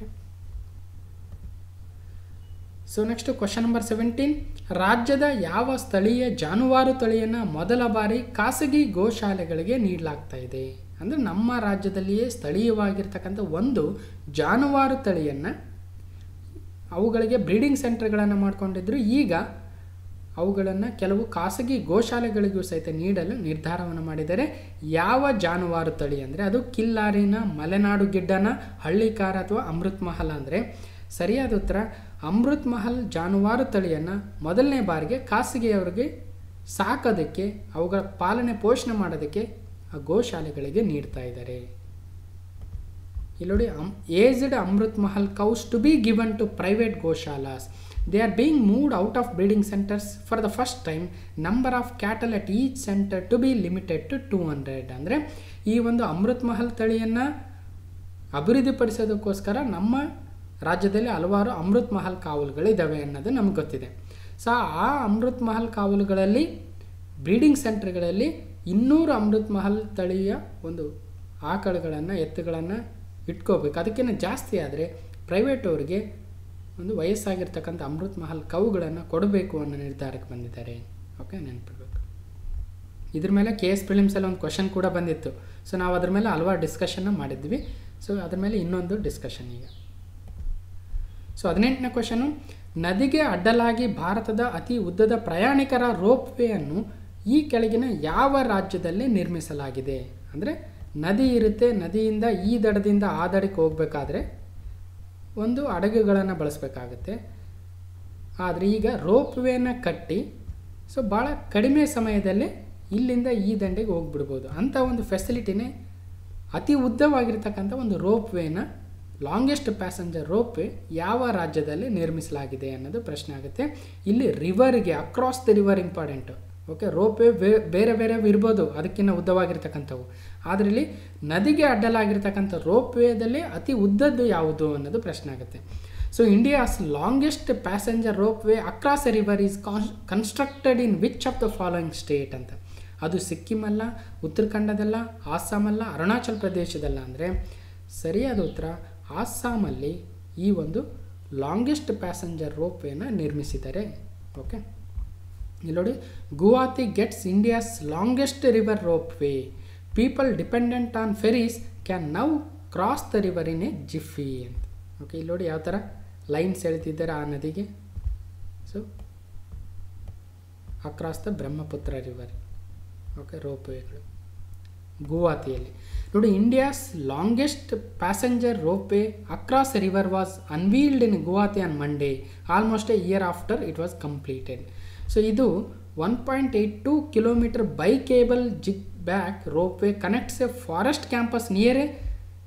so next question number seventeen ರಾಜ್ಯದ ಯಾವ ಸ್ಥಳೀಯ ಜಾನುವಾರು ತಳಿಯನ್ನು ಮೊದಲ ಬಾರಿ ಖಾಸಗಿ ಗೋಶಾಲೆಗಳಿಗೆ ನೀಡಲಾಗ್ತಾ ಇದೆ ಅಂದರೆ ನಮ್ಮ ರಾಜ್ಯದಲ್ಲಿಯೇ ಸ್ಥಳೀಯವಾಗಿರ್ತಕ್ಕಂಥ ಒಂದು ಜಾನುವಾರು ತಳಿಯನ್ನು ಅವುಗಳಿಗೆ ಬ್ರೀಡಿಂಗ್ ಸೆಂಟರ್ಗಳನ್ನು ಮಾಡಿಕೊಂಡಿದ್ರು ಈಗ ಅವುಗಳನ್ನು ಕೆಲವು ಖಾಸಗಿ ಗೋಶಾಲೆಗಳಿಗೂ ಸಹಿತ ನೀಡಲು ನಿರ್ಧಾರವನ್ನು ಮಾಡಿದರೆ ಯಾವ ಜಾನುವಾರು ತಳಿ ಅಂದರೆ ಅದು ಕಿಲ್ಲಾರಿನ ಮಲೆನಾಡು ಗಿಡ್ಡನ ಹಳ್ಳಿಕಾರ ಅಥವಾ ಅಮೃತ್ ಮಹಲ್ ಅಂದರೆ ಸರಿಯಾದ ಉತ್ತರ ಅಮೃತ್ ಮಹಲ್ ಜಾನುವಾರು ತಳಿಯನ್ನು ಮೊದಲನೇ ಬಾರಿಗೆ ಖಾಸಗಿಯವರಿಗೆ ಸಾಕೋದಕ್ಕೆ ಅವುಗಳ ಪಾಲನೆ ಪೋಷಣೆ ಮಾಡೋದಕ್ಕೆ ಆ ಗೋಶಾಲೆಗಳಿಗೆ ನೀಡ್ತಾ ಇದ್ದಾರೆ ಇಲ್ಲಿ ನೋಡಿ um aged Amrit Mahal cows to be given to private goshalas they are being moved out of breeding centres for the first time number of cattle at each centre to be limited to two hundred ಅಂದರೆ ಈ ಒಂದು ಅಮೃತ್ ಮಹಲ್ ತಳಿಯನ್ನು ಅಭಿವೃದ್ಧಿಪಡಿಸೋದಕ್ಕೋಸ್ಕರ ನಮ್ಮ ರಾಜ್ಯದಲ್ಲಿ ಹಲವಾರು ಅಮೃತ್ ಮಹಲ್ ಕಾವಲುಗಳಿದ್ದಾವೆ ಅನ್ನೋದು ನಮ್ಗೆ ಗೊತ್ತಿದೆ ಸೊ ಆ ಅಮೃತ್ ಮಹಲ್ ಕಾವಲುಗಳಲ್ಲಿ ಬ್ರೀಡಿಂಗ್ ಸೆಂಟರ್ಗಳಲ್ಲಿ ಇನ್ನೂರು ಅಮೃತ್ ಮಹಲ್ ತಳಿಯ ಒಂದು ಆಕಳುಗಳನ್ನು ಎತ್ತುಗಳನ್ನು ಇಟ್ಕೋಬೇಕು ಅದಕ್ಕಿಂತ ಜಾಸ್ತಿ ಆದರೆ ಪ್ರೈವೇಟ್ ಅವರಿಗೆ ಒಂದು ವಯಸ್ಸಾಗಿರ್ತಕ್ಕಂಥ ಅಮೃತ್ ಮಹಲ್ ಕವುಗಳನ್ನು ಕೊಡಬೇಕು ಅನ್ನೋ ನಿರ್ಧಾರಕ್ಕೆ ಬಂದಿದ್ದಾರೆ ಓಕೆ ನೆನ್ಪಿಡ್ಬೇಕು ಇದ್ರ ಮೇಲೆ ಕೆ ಎಸ್ ಪ್ರಿಲಿಮ್ಸಲ್ಲಿ ಒಂದು ಕ್ವಶನ್ ಕೂಡ ಬಂದಿತ್ತು ಸೊ ನಾವು ಅದ್ರ ಮೇಲೆ ಹಲವಾರು ಡಿಸ್ಕಷನ್ನ ಮಾಡಿದ್ವಿ ಸೊ ಅದ್ರ ಮೇಲೆ ಇನ್ನೊಂದು ಡಿಸ್ಕಷನ್ ಈಗ ಸೊ ಹದಿನೆಂಟನೇ ಕ್ವಶನು ನದಿಗೆ ಅಡ್ಡಲಾಗಿ ಭಾರತದ ಅತಿ ಉದ್ದದ ಪ್ರಯಾಣಿಕರ ರೋಪ್ ವೇಯನ್ನು ಈ ಕೆಳಗಿನ ಯಾವ ರಾಜ್ಯದಲ್ಲಿ ನಿರ್ಮಿಸಲಾಗಿದೆ ಅಂದರೆ ನದಿ ಇರುತ್ತೆ ನದಿಯಿಂದ ಈ ದಡದಿಂದ ಆ ದಡಕ್ಕೆ ಹೋಗಬೇಕಾದ್ರೆ ಒಂದು ಹಡಗುಗಳನ್ನು ಬಳಸಬೇಕಾಗುತ್ತೆ ಆದರೆ ಈಗ ರೋಪ್ ವೇನ ಕಟ್ಟಿ ಸೊ ಭಾಳ ಕಡಿಮೆ ಸಮಯದಲ್ಲಿ ಇಲ್ಲಿಂದ ಈ ದಂಡೆಗೆ ಹೋಗ್ಬಿಡ್ಬೋದು ಅಂಥ ಒಂದು ಫೆಸಿಲಿಟಿನೇ ಅತಿ ಉದ್ದವಾಗಿರ್ತಕ್ಕಂಥ ಒಂದು ರೋಪ್ ವೇನ ಲಾಂಗೆಸ್ಟ್ ಪ್ಯಾಸೆಂಜರ್ ರೋಪ್ ವೇ ಯಾವ ರಾಜ್ಯದಲ್ಲಿ ನಿರ್ಮಿಸಲಾಗಿದೆ ಅನ್ನೋದು ಪ್ರಶ್ನೆ ಆಗುತ್ತೆ ಇಲ್ಲಿ ರಿವರ್ಗೆ across the river important okay ropeway ಬೇರೆ ಬೇರೆ ಇರ್ಬೋದು ಅದಕ್ಕಿಂತ ಉದ್ದವಾಗಿರ್ತಕ್ಕಂಥವು ಆದರೆ ಇಲ್ಲಿ ನದಿಗೆ ಅಡ್ಡಲಾಗಿರ್ತಕ್ಕಂಥ ರೋಪ್ ವೇದಲ್ಲಿ ಅತಿ ಉದ್ದದ್ದು ಯಾವುದು ಅನ್ನೋದು ಪ್ರಶ್ನೆ ಆಗುತ್ತೆ so India's longest passenger ropeway across a river is constructed in which of the following state ಅಂತ ಅದು ಸಿಕ್ಕಿಮಲ್ಲ ಉತ್ತರಾಖಂಡದಲ್ಲ ಆಸ್ಸಾಮಲ್ಲ ಅರುಣಾಚಲ್ ಪ್ರದೇಶದಲ್ಲ ಅಂದರೆ ಸರಿಯಾದ ಉತ್ತರ ಆಸ್ಸಾಮಲ್ಲಿ ಈ ಒಂದು ಲಾಂಗೆಸ್ಟ್ ಪ್ಯಾಸೆಂಜರ್ ರೋಪ್ ವೇನ ನಿರ್ಮಿಸಿದ್ದಾರೆ ಓಕೆ ಇಲ್ಲಿ ನೋಡಿ Guwahati gets India's longest river ropeway people dependent on ferries can now cross the river in a jiffy ಅಂತ ಓಕೆ ಇಲ್ಲಿ ನೋಡಿ ಯಾವ ಥರ ಲೈನ್ಸ್ ಎಳ್ತಿದ್ದಾರೆ ಆ ನದಿಗೆ so across the Brahmaputra river okay rope ವೇಗಳು ಗುವಾಹತಿಯಲ್ಲಿ ನೋಡಿ India's longest passenger ropeway across river was unveiled in Guwahati on Monday almost a year after it was completed so ಇದು one point eight two kilometre by cable jig back ropeway connects a forest campus near a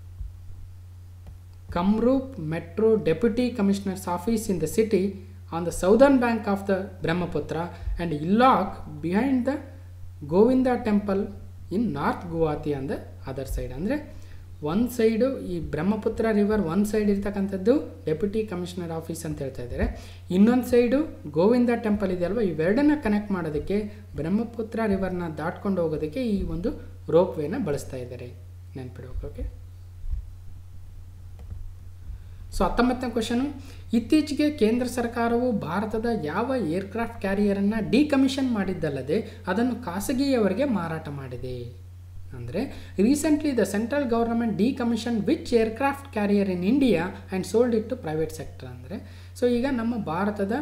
Kamrup Metro Deputy Commissioner's office in the city on the southern bank of the Brahmaputra and Illok behind the Govinda temple in North Guwahati on the other side. ಅಂದರೆ ಒಂದು side ಈ Brahmaputra river ಒಂದು side ಇರ್ತಕ್ಕಂಥದ್ದು deputy commissioner office ಅಂತ ಹೇಳ್ತಾ ಇದ್ದಾರೆ ಇನ್ನೊಂದು side Govinda temple ಇದೆಯಲ್ವ ಇವೆರಡನ್ನ ಕನೆಕ್ಟ್ ಮಾಡೋದಕ್ಕೆ ಬ್ರಹ್ಮಪುತ್ರ ರಿವರ್ನ ದಾಟ್ಕೊಂಡು ಹೋಗೋದಕ್ಕೆ ಈ ಒಂದು ರೋಪ್ ವೇನ ಬಳಸ್ತಾ ಇದ್ದಾರೆ ನೆನ್ಪಿಡೋಕೆ ಓಕೆ ಸೊ ಹತ್ತೊಂಬತ್ತನೇ ಕ್ವಶನು ಇತ್ತೀಚೆಗೆ ಕೇಂದ್ರ ಸರ್ಕಾರವು ಭಾರತದ ಯಾವ ಏರ್ಕ್ರಾಫ್ಟ್ ಕ್ಯಾರಿಯರನ್ನು ಡಿಕಮಿಷನ್ ಮಾಡಿದ್ದಲ್ಲದೆ ಅದನ್ನು ಖಾಸಗಿಯವರಿಗೆ ಮಾರಾಟ ಮಾಡಿದೆ ಅಂದರೆ recently the central government decommission which aircraft carrier in India and sold it to private sector ಅಂದರೆ ಸೊ ಈಗ ನಮ್ಮ ಭಾರತದ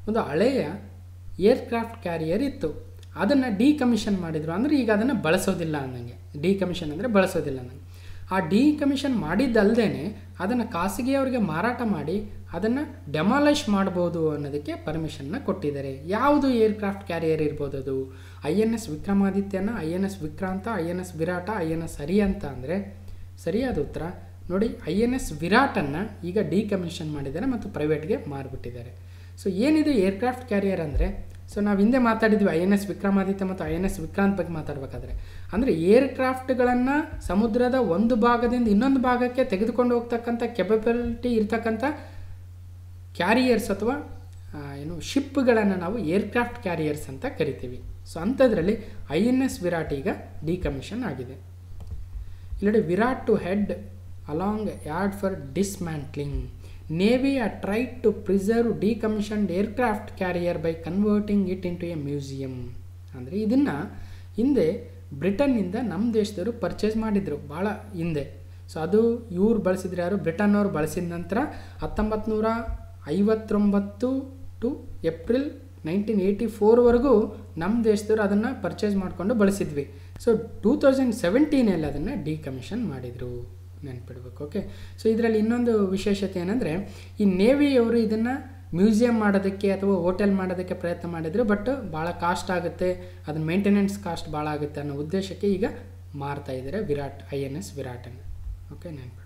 ಒಂದು ಹಳೆಯ ಏರ್ಕ್ರಾಫ್ಟ್ ಕ್ಯಾರಿಯರ್ ಇತ್ತು ಅದನ್ನು ಡಿಕಮಿಷನ್ ಮಾಡಿದರು ಅಂದರೆ ಈಗ ಅದನ್ನು ಬಳಸೋದಿಲ್ಲ ಅನ್ನಂಗೆ ಡಿಕಮಿಷನ್ ಅಂದರೆ ಬಳಸೋದಿಲ್ಲ ಅನ್ನಂಗೆ ಆ ಡಿಕಮಿಷನ್ ಮಾಡಿದ್ದಲ್ದೇ ಅದನ್ನು ಖಾಸಗಿಯವರಿಗೆ ಮಾರಾಟ ಮಾಡಿ ಅದನ್ನು ಡೆಮಾಲಿಷ್ ಮಾಡ್ಬೋದು ಅನ್ನೋದಕ್ಕೆ ಪರ್ಮಿಷನ್ನ ಕೊಟ್ಟಿದ್ದಾರೆ ಯಾವುದು ಏರ್ಕ್ರಾಫ್ಟ್ ಕ್ಯಾರಿಯರ್ ಇರ್ಬೋದು ಅದು ಐ ಎನ್ ಎಸ್ ವಿಕ್ರಮಾದಿತ್ಯನ I N S Vikrant I N S Viraat I N S ಅಂತ ಅಂದರೆ ಸರಿಯಾದ ಉತ್ತರ ನೋಡಿ ಐ ಎನ್ ಎಸ್ ವಿರಾಟನ್ನು ಈಗ ಡಿಕಮಿಷನ್ ಮಾಡಿದ್ದಾರೆ ಮತ್ತು ಪ್ರೈವೇಟ್ಗೆ ಮಾರಿಬಿಟ್ಟಿದ್ದಾರೆ ಸೊ ಏನಿದೆ ಏರ್ಕ್ರಾಫ್ಟ್ ಕ್ಯಾರಿಯರ್ ಅಂದರೆ ಸೊ ನಾವು ಹಿಂದೆ ಮಾತಾಡಿದ್ವಿ ಐ ಎನ್ ಎಸ್ ವಿಕ್ರಮಾದಿತ್ಯ ಮತ್ತು ಐ ಎನ್ ಎಸ್ ವಿಕ್ರಾಂತ್ ಬಗ್ಗೆ ಮಾತಾಡಬೇಕಾದ್ರೆ ಅಂದರೆ ಏರ್ಕ್ರಾಫ್ಟ್ಗಳನ್ನು ಸಮುದ್ರದ ಒಂದು ಭಾಗದಿಂದ ಇನ್ನೊಂದು ಭಾಗಕ್ಕೆ ತೆಗೆದುಕೊಂಡು ಹೋಗ್ತಕ್ಕಂಥ ಕೆಪಬಿಲಿಟಿ ಇರ್ತಕ್ಕಂಥ ಕ್ಯಾರಿಯರ್ಸ್ ಅಥವಾ ಆ, ಏನು ಶಿಪ್ಗಳನ್ನು ನಾವು ಏರ್ಕ್ರಾಫ್ಟ್ ಕ್ಯಾರಿಯರ್ಸ್ ಅಂತ ಕರಿತೀವಿ ಸೊ ಅಂಥದ್ರಲ್ಲಿ ಐ ಎನ್ ಎಸ್ ವಿರಾಟ್ ಈಗ ಡಿಕಮಿಷನ್ ಆಗಿದೆ ಇಲ್ಲಡೆ Viraat to head Alang yard for dismantling navy ah tried to preserve decommissioned aircraft carrier by converting it into a museum ಅಂದರೆ ಇದನ್ನು ಹಿಂದೆ ಬ್ರಿಟನ್ನಿಂದ ನಮ್ಮ ದೇಶದವರು ಪರ್ಚೇಸ್ ಮಾಡಿದರು ಭಾಳ ಹಿಂದೆ ಸೊ ಅದು ಇವ್ರು ಬಳಸಿದ್ರೆ ಯಾರು ಬ್ರಿಟನ್ನವ್ರು ಬಳಸಿದ ನಂತರ ಹತ್ತೊಂಬತ್ತು ನೂರ ಐವತ್ತೊಂಬತ್ತು ಟು ಏಪ್ರಿಲ್ ನೈನ್ಟೀನ್ ಏಯ್ಟಿ ಫೋರ್ವರೆಗೂ ನಮ್ಮ ದೇಶದವರು ಅದನ್ನು ಪರ್ಚೇಸ್ ಮಾಡಿಕೊಂಡು ಬಳಸಿದ್ವಿ ಸೊ ಟೂ ತೌಸಂಡ್ ಸೆವೆಂಟೀನಲ್ಲಿ ಅದನ್ನು ಡಿಕಮಿಷನ್ ಮಾಡಿದರು ನೆನ್ಪಿಡ್ಬೇಕು ಓಕೆ ಸೊ ಇದರಲ್ಲಿ ಇನ್ನೊಂದು ವಿಶೇಷತೆ ಏನಂದರೆ ಈ ನೇವಿಯವರು ಇದನ್ನು ಮ್ಯೂಸಿಯಂ ಮಾಡೋದಕ್ಕೆ ಅಥವಾ ಹೋಟೆಲ್ ಮಾಡೋದಕ್ಕೆ ಪ್ರಯತ್ನ ಮಾಡಿದರು ಬಟ್ ಭಾಳ ಕಾಸ್ಟ್ ಆಗುತ್ತೆ ಅದನ್ನ ಮೇಂಟೆನೆನ್ಸ್ ಕಾಸ್ಟ್ ಭಾಳ ಆಗುತ್ತೆ ಅನ್ನೋ ಉದ್ದೇಶಕ್ಕೆ ಈಗ ಮಾರ್ತಾ ಇದ್ದಾರೆ ವಿರಾಟ್ ಐ ಎನ್ ಎಸ್ ವಿರಾಟನ್ನು ಓಕೆ ನೆನ್ಪಿಡು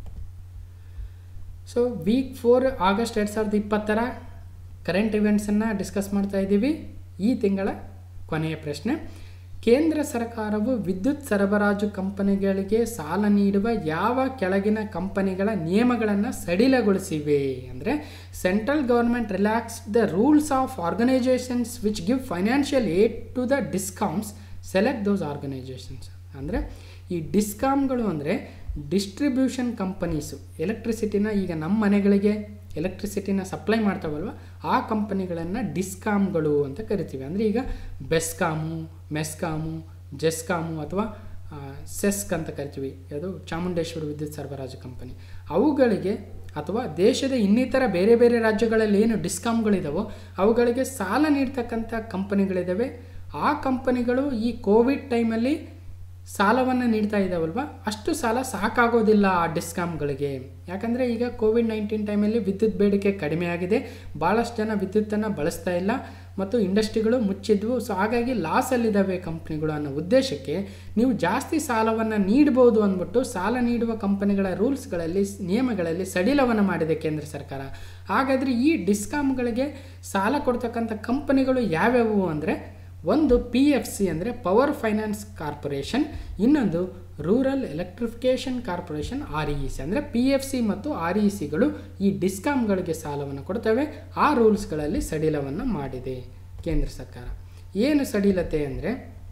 ಸೊ ವೀಕ್ ಫೋರ್ ಆಗಸ್ಟ್ ಎರಡು ಸಾವಿರದ ಇಪ್ಪತ್ತರ ಕರೆಂಟ್ ಇವೆಂಟ್ಸನ್ನು ಡಿಸ್ಕಸ್ ಮಾಡ್ತಾ ಇದ್ದೀವಿ ಈ ತಿಂಗಳ ಕೊನೆಯ ಪ್ರಶ್ನೆ ಕೇಂದ್ರ ಸರ್ಕಾರವು ವಿದ್ಯುತ್ ಸರಬರಾಜು ಕಂಪನಿಗಳಿಗೆ ಸಾಲ ನೀಡುವ ಯಾವ ಕೆಳಗಿನ ಕಂಪನಿಗಳ ನಿಯಮಗಳನ್ನು ಸಡಿಲಗೊಳಿಸಿವೆ ಅಂದರೆ central government relax the rules of organisations which give financial aid to the discounts select those organisations ಅಂದರೆ ಈ ಡಿಸ್ಕಾಮ್ಗಳು ಅಂದರೆ ಡಿಸ್ಟ್ರಿಬ್ಯೂಷನ್ ಕಂಪನೀಸು ಎಲೆಕ್ಟ್ರಿಸಿಟಿನ ಈಗ ನಮ್ಮ ಮನೆಗಳಿಗೆ ಎಲೆಕ್ಟ್ರಿಸಿಟಿನ ಸಪ್ಲೈ ಮಾಡ್ತಾವಲ್ವ ಆ ಕಂಪನಿಗಳನ್ನು ಡಿಸ್ಕಾಮ್ಗಳು ಅಂತ ಕರಿತೀವಿ ಅಂದರೆ ಈಗ ಬೆಸ್ಕಾಮು ಮೆಸ್ಕಾಮು ಜೆಸ್ಕಾಮು ಅಥವಾ ಆ, ಸೆಸ್ಕ್ ಅಂತ ಕರಿತೀವಿ ಅದು ಚಾಮುಂಡೇಶ್ವರಿ ವಿದ್ಯುತ್ ಸರಬರಾಜು ಕಂಪನಿ ಅವುಗಳಿಗೆ ಅಥವಾ ದೇಶದ ಇನ್ನಿತರ ಬೇರೆ ಬೇರೆ ರಾಜ್ಯಗಳಲ್ಲಿ ಏನು ಡಿಸ್ಕಾಮ್ಗಳಿದಾವೋ ಅವುಗಳಿಗೆ ಸಾಲ ನೀಡ್ತಕ್ಕಂಥ ಕಂಪನಿಗಳಿದ್ದಾವೆ ಆ ಕಂಪನಿಗಳು ಈ ಕೋವಿಡ್ ಟೈಮಲ್ಲಿ ಸಾಲವನ್ನು ನೀಡ್ತಾ ಇದ್ದಾವಲ್ವ ಅಷ್ಟು ಸಾಲ ಸಾಕಾಗೋದಿಲ್ಲ ಆ ಡಿಸ್ಕಾಮ್ಗಳಿಗೆ ಯಾಕಂದರೆ ಈಗ ಕೋವಿಡ್ ನೈನ್ಟೀನ್ ಟೈಮಲ್ಲಿ ವಿದ್ಯುತ್ ಬೇಡಿಕೆ ಕಡಿಮೆ ಆಗಿದೆ ಭಾಳಷ್ಟು ಜನ ವಿದ್ಯುತ್ತನ್ನು ಬಳಸ್ತಾ ಇಲ್ಲ ಮತ್ತು ಇಂಡಸ್ಟ್ರಿಗಳು ಮುಚ್ಚಿದ್ವು ಸೊ ಹಾಗಾಗಿ ಲಾಸಲ್ಲಿದ್ದಾವೆ ಕಂಪ್ನಿಗಳು ಅನ್ನೋ ಉದ್ದೇಶಕ್ಕೆ ನೀವು ಜಾಸ್ತಿ ಸಾಲವನ್ನು ನೀಡ್ಬೋದು ಅಂದ್ಬಿಟ್ಟು ಸಾಲ ನೀಡುವ ಕಂಪನಿಗಳ ರೂಲ್ಸ್ಗಳಲ್ಲಿ ನಿಯಮಗಳಲ್ಲಿ ಸಡಿಲವನ್ನು ಮಾಡಿದೆ ಕೇಂದ್ರ ಸರ್ಕಾರ ಹಾಗಾದರೆ ಈ ಡಿಸ್ಕಾಮ್ಗಳಿಗೆ ಸಾಲ ಕೊಡ್ತಕ್ಕಂಥ ಕಂಪನಿಗಳು ಯಾವ್ಯಾವು ಅಂದರೆ ಒಂದು ಪಿ ಎಫ್ ಸಿ ಅಂದರೆ ಪವರ್ ಫೈನಾನ್ಸ್ ಕಾರ್ಪೊರೇಷನ್ ಇನ್ನೊಂದು rural electrification corporation R E C ಅಂದರೆ ಪಿ ಎಫ್ ಸಿ ಮತ್ತು ಆರ್ ಇ ಸಿಗಳು ಈ ಡಿಸ್ಕಾಮ್ಗಳಿಗೆ ಸಾಲವನ್ನು ಕೊಡ್ತವೆ ಆ ರೂಲ್ಸ್ಗಳಲ್ಲಿ ಸಡಿಲವನ್ನು ಮಾಡಿದೆ ಕೇಂದ್ರ ಸರ್ಕಾರ ಏನು ಸಡಿಲತೆ ಅಂದರೆ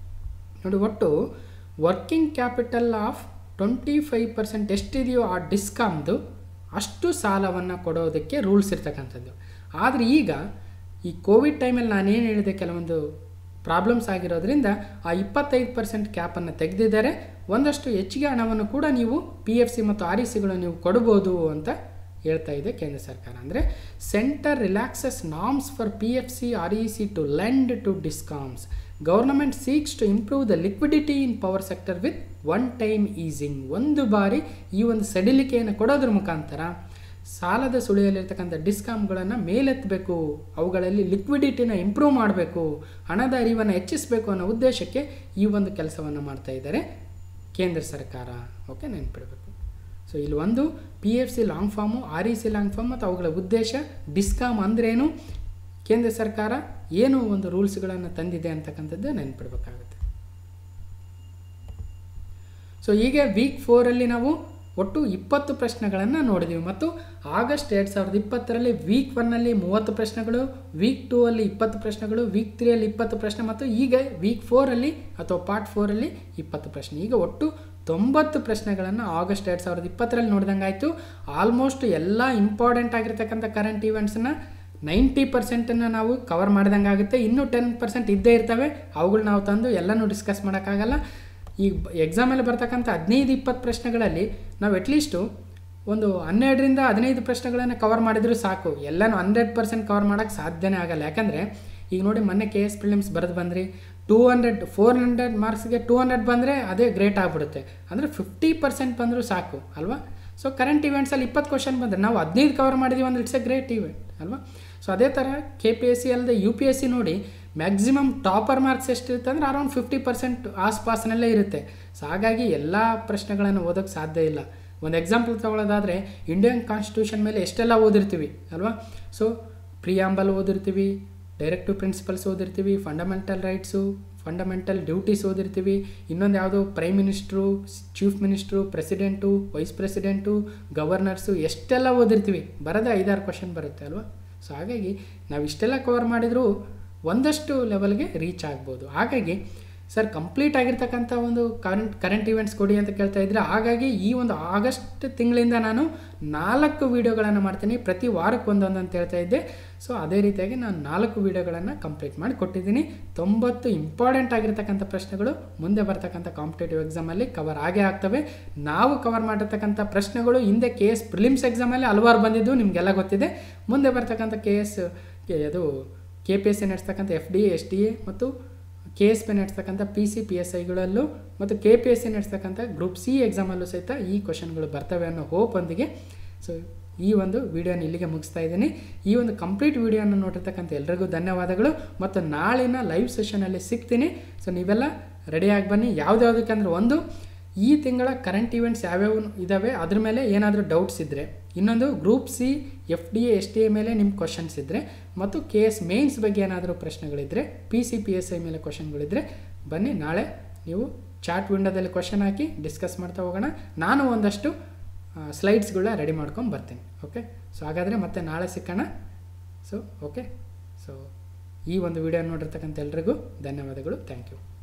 ನೋಡಿ ಒಟ್ಟು working capital of twenty five percent ಎಷ್ಟಿದೆಯೋ ಆ ಡಿಸ್ಕಾಮ್ದು ಅಷ್ಟು ಸಾಲವನ್ನು ಕೊಡೋದಕ್ಕೆ ರೂಲ್ಸ್ ಇರ್ತಕ್ಕಂಥದ್ದು ಆದರೆ ಈಗ ಈ ಕೋವಿಡ್ ಟೈಮಲ್ಲಿ ನಾನೇನು ಹೇಳಿದೆ ಕೆಲವೊಂದು ಪ್ರಾಬ್ಲಮ್ಸ್ ಆಗಿರೋದ್ರಿಂದ ಆ ಇಪ್ಪತ್ತೈದು ಪರ್ಸೆಂಟ್ ಕ್ಯಾಪನ್ನು ತೆಗೆದಿದ್ದಾರೆ ಒಂದಷ್ಟು ಹೆಚ್ಚಿಗೆ ಹಣವನ್ನು ಕೂಡ ನೀವು ಪಿ ಎಫ್ ಸಿ ಮತ್ತು ಆರ್ ಇ ಸಿಗಳು ನೀವು ಕೊಡ್ಬೋದು ಅಂತ ಹೇಳ್ತಾ ಇದೆ ಕೇಂದ್ರ ಸರ್ಕಾರ ಅಂದರೆ centre relaxes norms for P F C R E C to lend to discoms government seeks to improve the liquidity in power sector with one time easing ಒಂದು ಬಾರಿ ಈ ಒಂದು ಸಡಿಲಿಕೆಯನ್ನು ಕೊಡೋದ್ರ ಮುಖಾಂತರ ಸಾಲದ ಸುಳಿಯಲ್ಲಿರ್ತಕ್ಕಂಥ ಡಿಸ್ಕಾಮ್ಗಳನ್ನು ಮೇಲೆತ್ತಬೇಕು ಅವುಗಳಲ್ಲಿ ಲಿಕ್ವಿಡಿಟಿನ ಇಂಪ್ರೂವ್ ಮಾಡಬೇಕು ಹಣದ ಅರಿವನ್ನು ಹೆಚ್ಚಿಸಬೇಕು ಅನ್ನೋ ಉದ್ದೇಶಕ್ಕೆ ಈ ಒಂದು ಕೆಲಸವನ್ನು ಮಾಡ್ತಾ ಇದ್ದಾರೆ ಕೇಂದ್ರ ಸರ್ಕಾರ ಓಕೆ ನೆನ್ಪಿಡಬೇಕು ಸೊ ಇಲ್ಲಿ ಒಂದು P F C long form R E C long form ಮತ್ತು ಅವುಗಳ ಉದ್ದೇಶ ಡಿಸ್ಕಾಮ್ ಅಂದ್ರೇನು ಕೇಂದ್ರ ಸರ್ಕಾರ ಏನು ಒಂದು ರೂಲ್ಸ್ಗಳನ್ನು ತಂದಿದೆ ಅಂತಕ್ಕಂಥದ್ದು ನೆನ್ಪಿಡ್ಬೇಕಾಗುತ್ತೆ ಸೊ ಹೀಗೆ ವೀಕ್ ಫೋರಲ್ಲಿ ನಾವು ಒಟ್ಟು ಇಪ್ಪತ್ತು ಪ್ರಶ್ನೆಗಳನ್ನು ನೋಡಿದ್ದೀವಿ ಮತ್ತು ಆಗಸ್ಟ್ ಎರಡು ಸಾವಿರದ ಇಪ್ಪತ್ತರಲ್ಲಿ ವೀಕ್ ಒನ್ನಲ್ಲಿ ಮೂವತ್ತು ಪ್ರಶ್ನೆಗಳು ವೀಕ್ ಟೂ ಅಲ್ಲಿ ಇಪ್ಪತ್ತು ಪ್ರಶ್ನೆಗಳು ವೀಕ್ ತ್ರೀಯಲ್ಲಿ ಇಪ್ಪತ್ತು ಪ್ರಶ್ನೆ ಮತ್ತು ಈಗ ವೀಕ್ ಫೋರಲ್ಲಿ ಅಥವಾ ಪಾರ್ಟ್ ಫೋರಲ್ಲಿ ಇಪ್ಪತ್ತು ಪ್ರಶ್ನೆ ಈಗ ಒಟ್ಟು ತೊಂಬತ್ತು ಪ್ರಶ್ನೆಗಳನ್ನು ಆಗಸ್ಟ್ ಎರಡು ಸಾವಿರದ ಇಪ್ಪತ್ತರಲ್ಲಿ ನೋಡ್ದಂಗೆ ಆಯಿತು ಆಲ್ಮೋಸ್ಟ್ ಎಲ್ಲ ಇಂಪಾರ್ಟೆಂಟ್ ಆಗಿರ್ತಕ್ಕಂಥ ಕರೆಂಟ್ ಇವೆಂಟ್ಸನ್ನು ನೈಂಟಿ ಪರ್ಸೆಂಟನ್ನು ನಾವು ಕವರ್ ಮಾಡ್ದಂಗೆ ಆಗುತ್ತೆ ಇನ್ನೂ ಟೆನ್ ಪರ್ಸೆಂಟ್ ಇದ್ದೇ ಇರ್ತವೆ ಅವುಗಳು ನಾವು ತಂದು ಎಲ್ಲನೂ ಡಿಸ್ಕಸ್ ಮಾಡೋಕ್ಕಾಗಲ್ಲ ಈ ಎಕ್ಸಾಮಲ್ಲಿ ಬರ್ತಕ್ಕಂಥ ಹದಿನೈದು ಇಪ್ಪತ್ತು ಪ್ರಶ್ನೆಗಳಲ್ಲಿ ನಾವು ಅಟ್ಲೀಸ್ಟು ಒಂದು ಹನ್ನೆರಡರಿಂದ ಹದಿನೈದು ಪ್ರಶ್ನೆಗಳನ್ನು ಕವರ್ ಮಾಡಿದರೂ ಸಾಕು ಎಲ್ಲನೂ ಹಂಡ್ರೆಡ್ ಪರ್ಸೆಂಟ್ ಕವರ್ ಮಾಡೋಕ್ಕೆ ಸಾಧ್ಯನೇ ಆಗಲ್ಲ ಯಾಕಂದರೆ ಈಗ ನೋಡಿ ಮೊನ್ನೆ ಕೆ ಎಸ್ ಪ್ರಿಲಿಮ್ಸ್ ಬರೆದು ಬಂದ್ರಿ ಟೂ ಹಂಡ್ರೆಡ್ ಫೋರ್ ಹಂಡ್ರೆಡ್ ಮಾರ್ಕ್ಸ್ಗೆ ಟೂ ಹಂಡ್ರೆಡ್ ಬಂದರೆ ಅದೇ ಗ್ರೇಟ್ ಆಗಿಬಿಡುತ್ತೆ ಅಂದರೆ ಫಿಫ್ಟಿ ಪರ್ಸೆಂಟ್ ಬಂದರೂ ಸಾಕು ಅಲ್ವಾ ಸೊ ಕರೆಂಟ್ ಇವೆಂಟ್ಸಲ್ಲಿ ಇಪ್ಪತ್ತು ಕ್ವಶನ್ ಬಂದರೆ ನಾವು ಹದಿನೈದು ಕವರ್ ಮಾಡಿದ್ದೀವಿ ಅಂದರೆ ಇಟ್ಸ್ ಎ ಗ್ರೇಟ್ ಇವೆಂಟ್ ಅಲ್ವಾ ಸೊ ಅದೇ ಥರ ಕೆ ಪಿ ಎಸ್ ಸಿ ಅಲ್ಲದೆ ಯು ಪಿ ಎಸ್ ಸಿ ನೋಡಿ ಮ್ಯಾಕ್ಸಿಮಮ್ ಟಾಪರ್ ಮಾರ್ಕ್ಸ್ ಎಷ್ಟಿರುತ್ತೆ ಅಂದರೆ ಅರೌಂಡ್ ಫಿಫ್ಟಿ ಪರ್ಸೆಂಟ್ ಆಸ್ಪಾಸ್ನಲ್ಲೇ ಇರುತ್ತೆ ಸೊ ಹಾಗಾಗಿ ಎಲ್ಲ ಪ್ರಶ್ನೆಗಳನ್ನು ಓದೋಕ್ಕೆ ಸಾಧ್ಯ ಇಲ್ಲ ಒಂದು ಎಕ್ಸಾಂಪಲ್ ತೊಗೊಳ್ಳೋದಾದರೆ ಇಂಡಿಯನ್ ಕಾನ್ಸ್ಟಿಟ್ಯೂಷನ್ ಮೇಲೆ ಎಷ್ಟೆಲ್ಲ ಓದಿರ್ತೀವಿ ಅಲ್ವಾ ಸೊ ಪ್ರಿಯಾಂಬಲ್ ಓದಿರ್ತೀವಿ ಡೈರೆಕ್ಟಿವ್ ಪ್ರಿನ್ಸಿಪಲ್ಸ್ ಓದಿರ್ತೀವಿ ಫಂಡಮೆಂಟಲ್ ರೈಟ್ಸು ಫಂಡಮೆಂಟಲ್ ಡ್ಯೂಟೀಸ್ ಓದಿರ್ತೀವಿ ಇನ್ನೊಂದು ಯಾವುದೋ prime minister chief minister president vice president governors ಎಷ್ಟೆಲ್ಲ ಓದಿರ್ತೀವಿ ಬರೋದೇ ಐದಾರು ಕ್ವಶನ್ ಬರುತ್ತೆ ಅಲ್ವಾ ಸೊ ಹಾಗಾಗಿ ನಾವು ಇಷ್ಟೆಲ್ಲ ಕವರ್ ಮಾಡಿದರೂ ಒಂದಷ್ಟು ಲೆವೆಲ್ಗೆ ರೀಚ್ ಆಗ್ಬೋದು ಹಾಗಾಗಿ ಸರ್ ಕಂಪ್ಲೀಟ್ ಆಗಿರ್ತಕ್ಕಂಥ ಒಂದು ಕರೆಂಟ್ ಕರೆಂಟ್ ಇವೆಂಟ್ಸ್ ಕೊಡಿ ಅಂತ ಕೇಳ್ತಾ ಇದ್ರೆ ಹಾಗಾಗಿ ಈ ಒಂದು ಆಗಸ್ಟ್ ತಿಂಗಳಿಂದ ನಾನು ನಾಲ್ಕು ವೀಡಿಯೋಗಳನ್ನು ಮಾಡ್ತೀನಿ ಪ್ರತಿ ವಾರಕ್ಕೆ ಒಂದೊಂದು ಅಂತ ಹೇಳ್ತಾ ಇದ್ದೆ ಸೊ ಅದೇ ರೀತಿಯಾಗಿ ನಾನು ನಾಲ್ಕು ವೀಡಿಯೋಗಳನ್ನು ಕಂಪ್ಲೀಟ್ ಮಾಡಿ ಕೊಟ್ಟಿದ್ದೀನಿ ತೊಂಬತ್ತು ಇಂಪಾರ್ಟೆಂಟ್ ಆಗಿರ್ತಕ್ಕಂಥ ಪ್ರಶ್ನೆಗಳು ಮುಂದೆ ಬರ್ತಕ್ಕಂಥ ಕಾಂಪಿಟೇಟಿವ್ ಎಕ್ಸಾಮಲ್ಲಿ ಕವರ್ ಆಗೇ ಆಗ್ತವೆ ನಾವು ಕವರ್ ಮಾಡಿರ್ತಕ್ಕಂಥ ಪ್ರಶ್ನೆಗಳು ಹಿಂದೆ ಕೆ ಎಸ್ ಪ್ರಿಲಿಮ್ಸ್ ಎಕ್ಸಾಮಲ್ಲಿ ಹಲವಾರು ಬಂದಿದ್ದು ನಿಮಗೆಲ್ಲ ಗೊತ್ತಿದೆ ಮುಂದೆ ಬರ್ತಕ್ಕಂಥ ಕೆ ಎಸ್ ಅದು ಕೆ ಪಿ ಎಸ್ ಸಿ ನಡೆಸ್ತಕ್ಕಂಥ F D S D A ಮತ್ತು ಕೆ ಎಸ್ ಪಿ ನಡೆಸ್ತಕ್ಕಂಥ ಪಿ ಸಿ ಪಿ ಎಸ್ ಐಗಳಲ್ಲೂ ಮತ್ತು ಕೆ ಪಿ ಎಸ್ ಸಿ ನಡೆಸ್ತಕ್ಕಂಥ ಗ್ರೂಪ್ ಸಿ ಎಕ್ಸಾಮಲ್ಲೂ ಸಹಿತ ಈ ಕ್ವಶನ್ಗಳು ಬರ್ತವೆ ಅನ್ನೋ ಹೋಪೊಂದಿಗೆ ಸೊ ಈ ಒಂದು ವಿಡಿಯೋನ ಇಲ್ಲಿಗೆ ಮುಗಿಸ್ತಾ ಇದ್ದೀನಿ ಈ ಒಂದು ಕಂಪ್ಲೀಟ್ ವಿಡಿಯೋನ ನೋಡಿರ್ತಕ್ಕಂಥ ಎಲ್ರಿಗೂ ಧನ್ಯವಾದಗಳು ಮತ್ತು ನಾಳಿನ ಲೈವ್ ಸೆಷನಲ್ಲಿ ಸಿಗ್ತೀನಿ ಸೊ ನೀವೆಲ್ಲ ರೆಡಿಯಾಗಿ ಬನ್ನಿ ಯಾವುದ್ಯಾವುದಕ್ಕಂದ್ರೆ ಒಂದು ಈ ತಿಂಗಳ ಕರೆಂಟ್ ಇವೆಂಟ್ಸ್ ಯಾವ್ಯಾವ ಇದ್ದಾವೆ ಅದ್ರ ಮೇಲೆ ಏನಾದರೂ ಡೌಟ್ಸ್ ಇದ್ದರೆ ಇನ್ನೊಂದು group C F D A S D A ಮೇಲೆ ನಿಮ್ಮ ಕ್ವಶನ್ಸ್ ಇದ್ದರೆ ಮತ್ತು ಕೆ ಎಸ್ ಮೇನ್ಸ್ ಬಗ್ಗೆ ಏನಾದರೂ ಪ್ರಶ್ನೆಗಳಿದ್ದರೆ P C P S I ಮೇಲೆ ಕ್ವಶನ್ಗಳಿದ್ದರೆ ಬನ್ನಿ ನಾಳೆ ನೀವು ಚಾಟ್ ವಿಂಡೋದಲ್ಲಿ ಕ್ವಶನ್ ಹಾಕಿ ಡಿಸ್ಕಸ್ ಮಾಡ್ತಾ ಹೋಗೋಣ ನಾನು ಒಂದಷ್ಟು ಸ್ಲೈಡ್ಸ್ಗಳನ್ನ ರೆಡಿ ಮಾಡ್ಕೊಂಡು ಬರ್ತೀನಿ ಓಕೆ ಸೊ ಹಾಗಾದರೆ ಮತ್ತೆ ನಾಳೆ ಸಿಕ್ಕೋಣ ಸೊ ಓಕೆ ಸೊ ಈ ಒಂದು ವಿಡಿಯೋ ನೋಡಿರ್ತಕ್ಕಂಥ ಎಲ್ರಿಗೂ ಧನ್ಯವಾದಗಳು ಥ್ಯಾಂಕ್ ಯು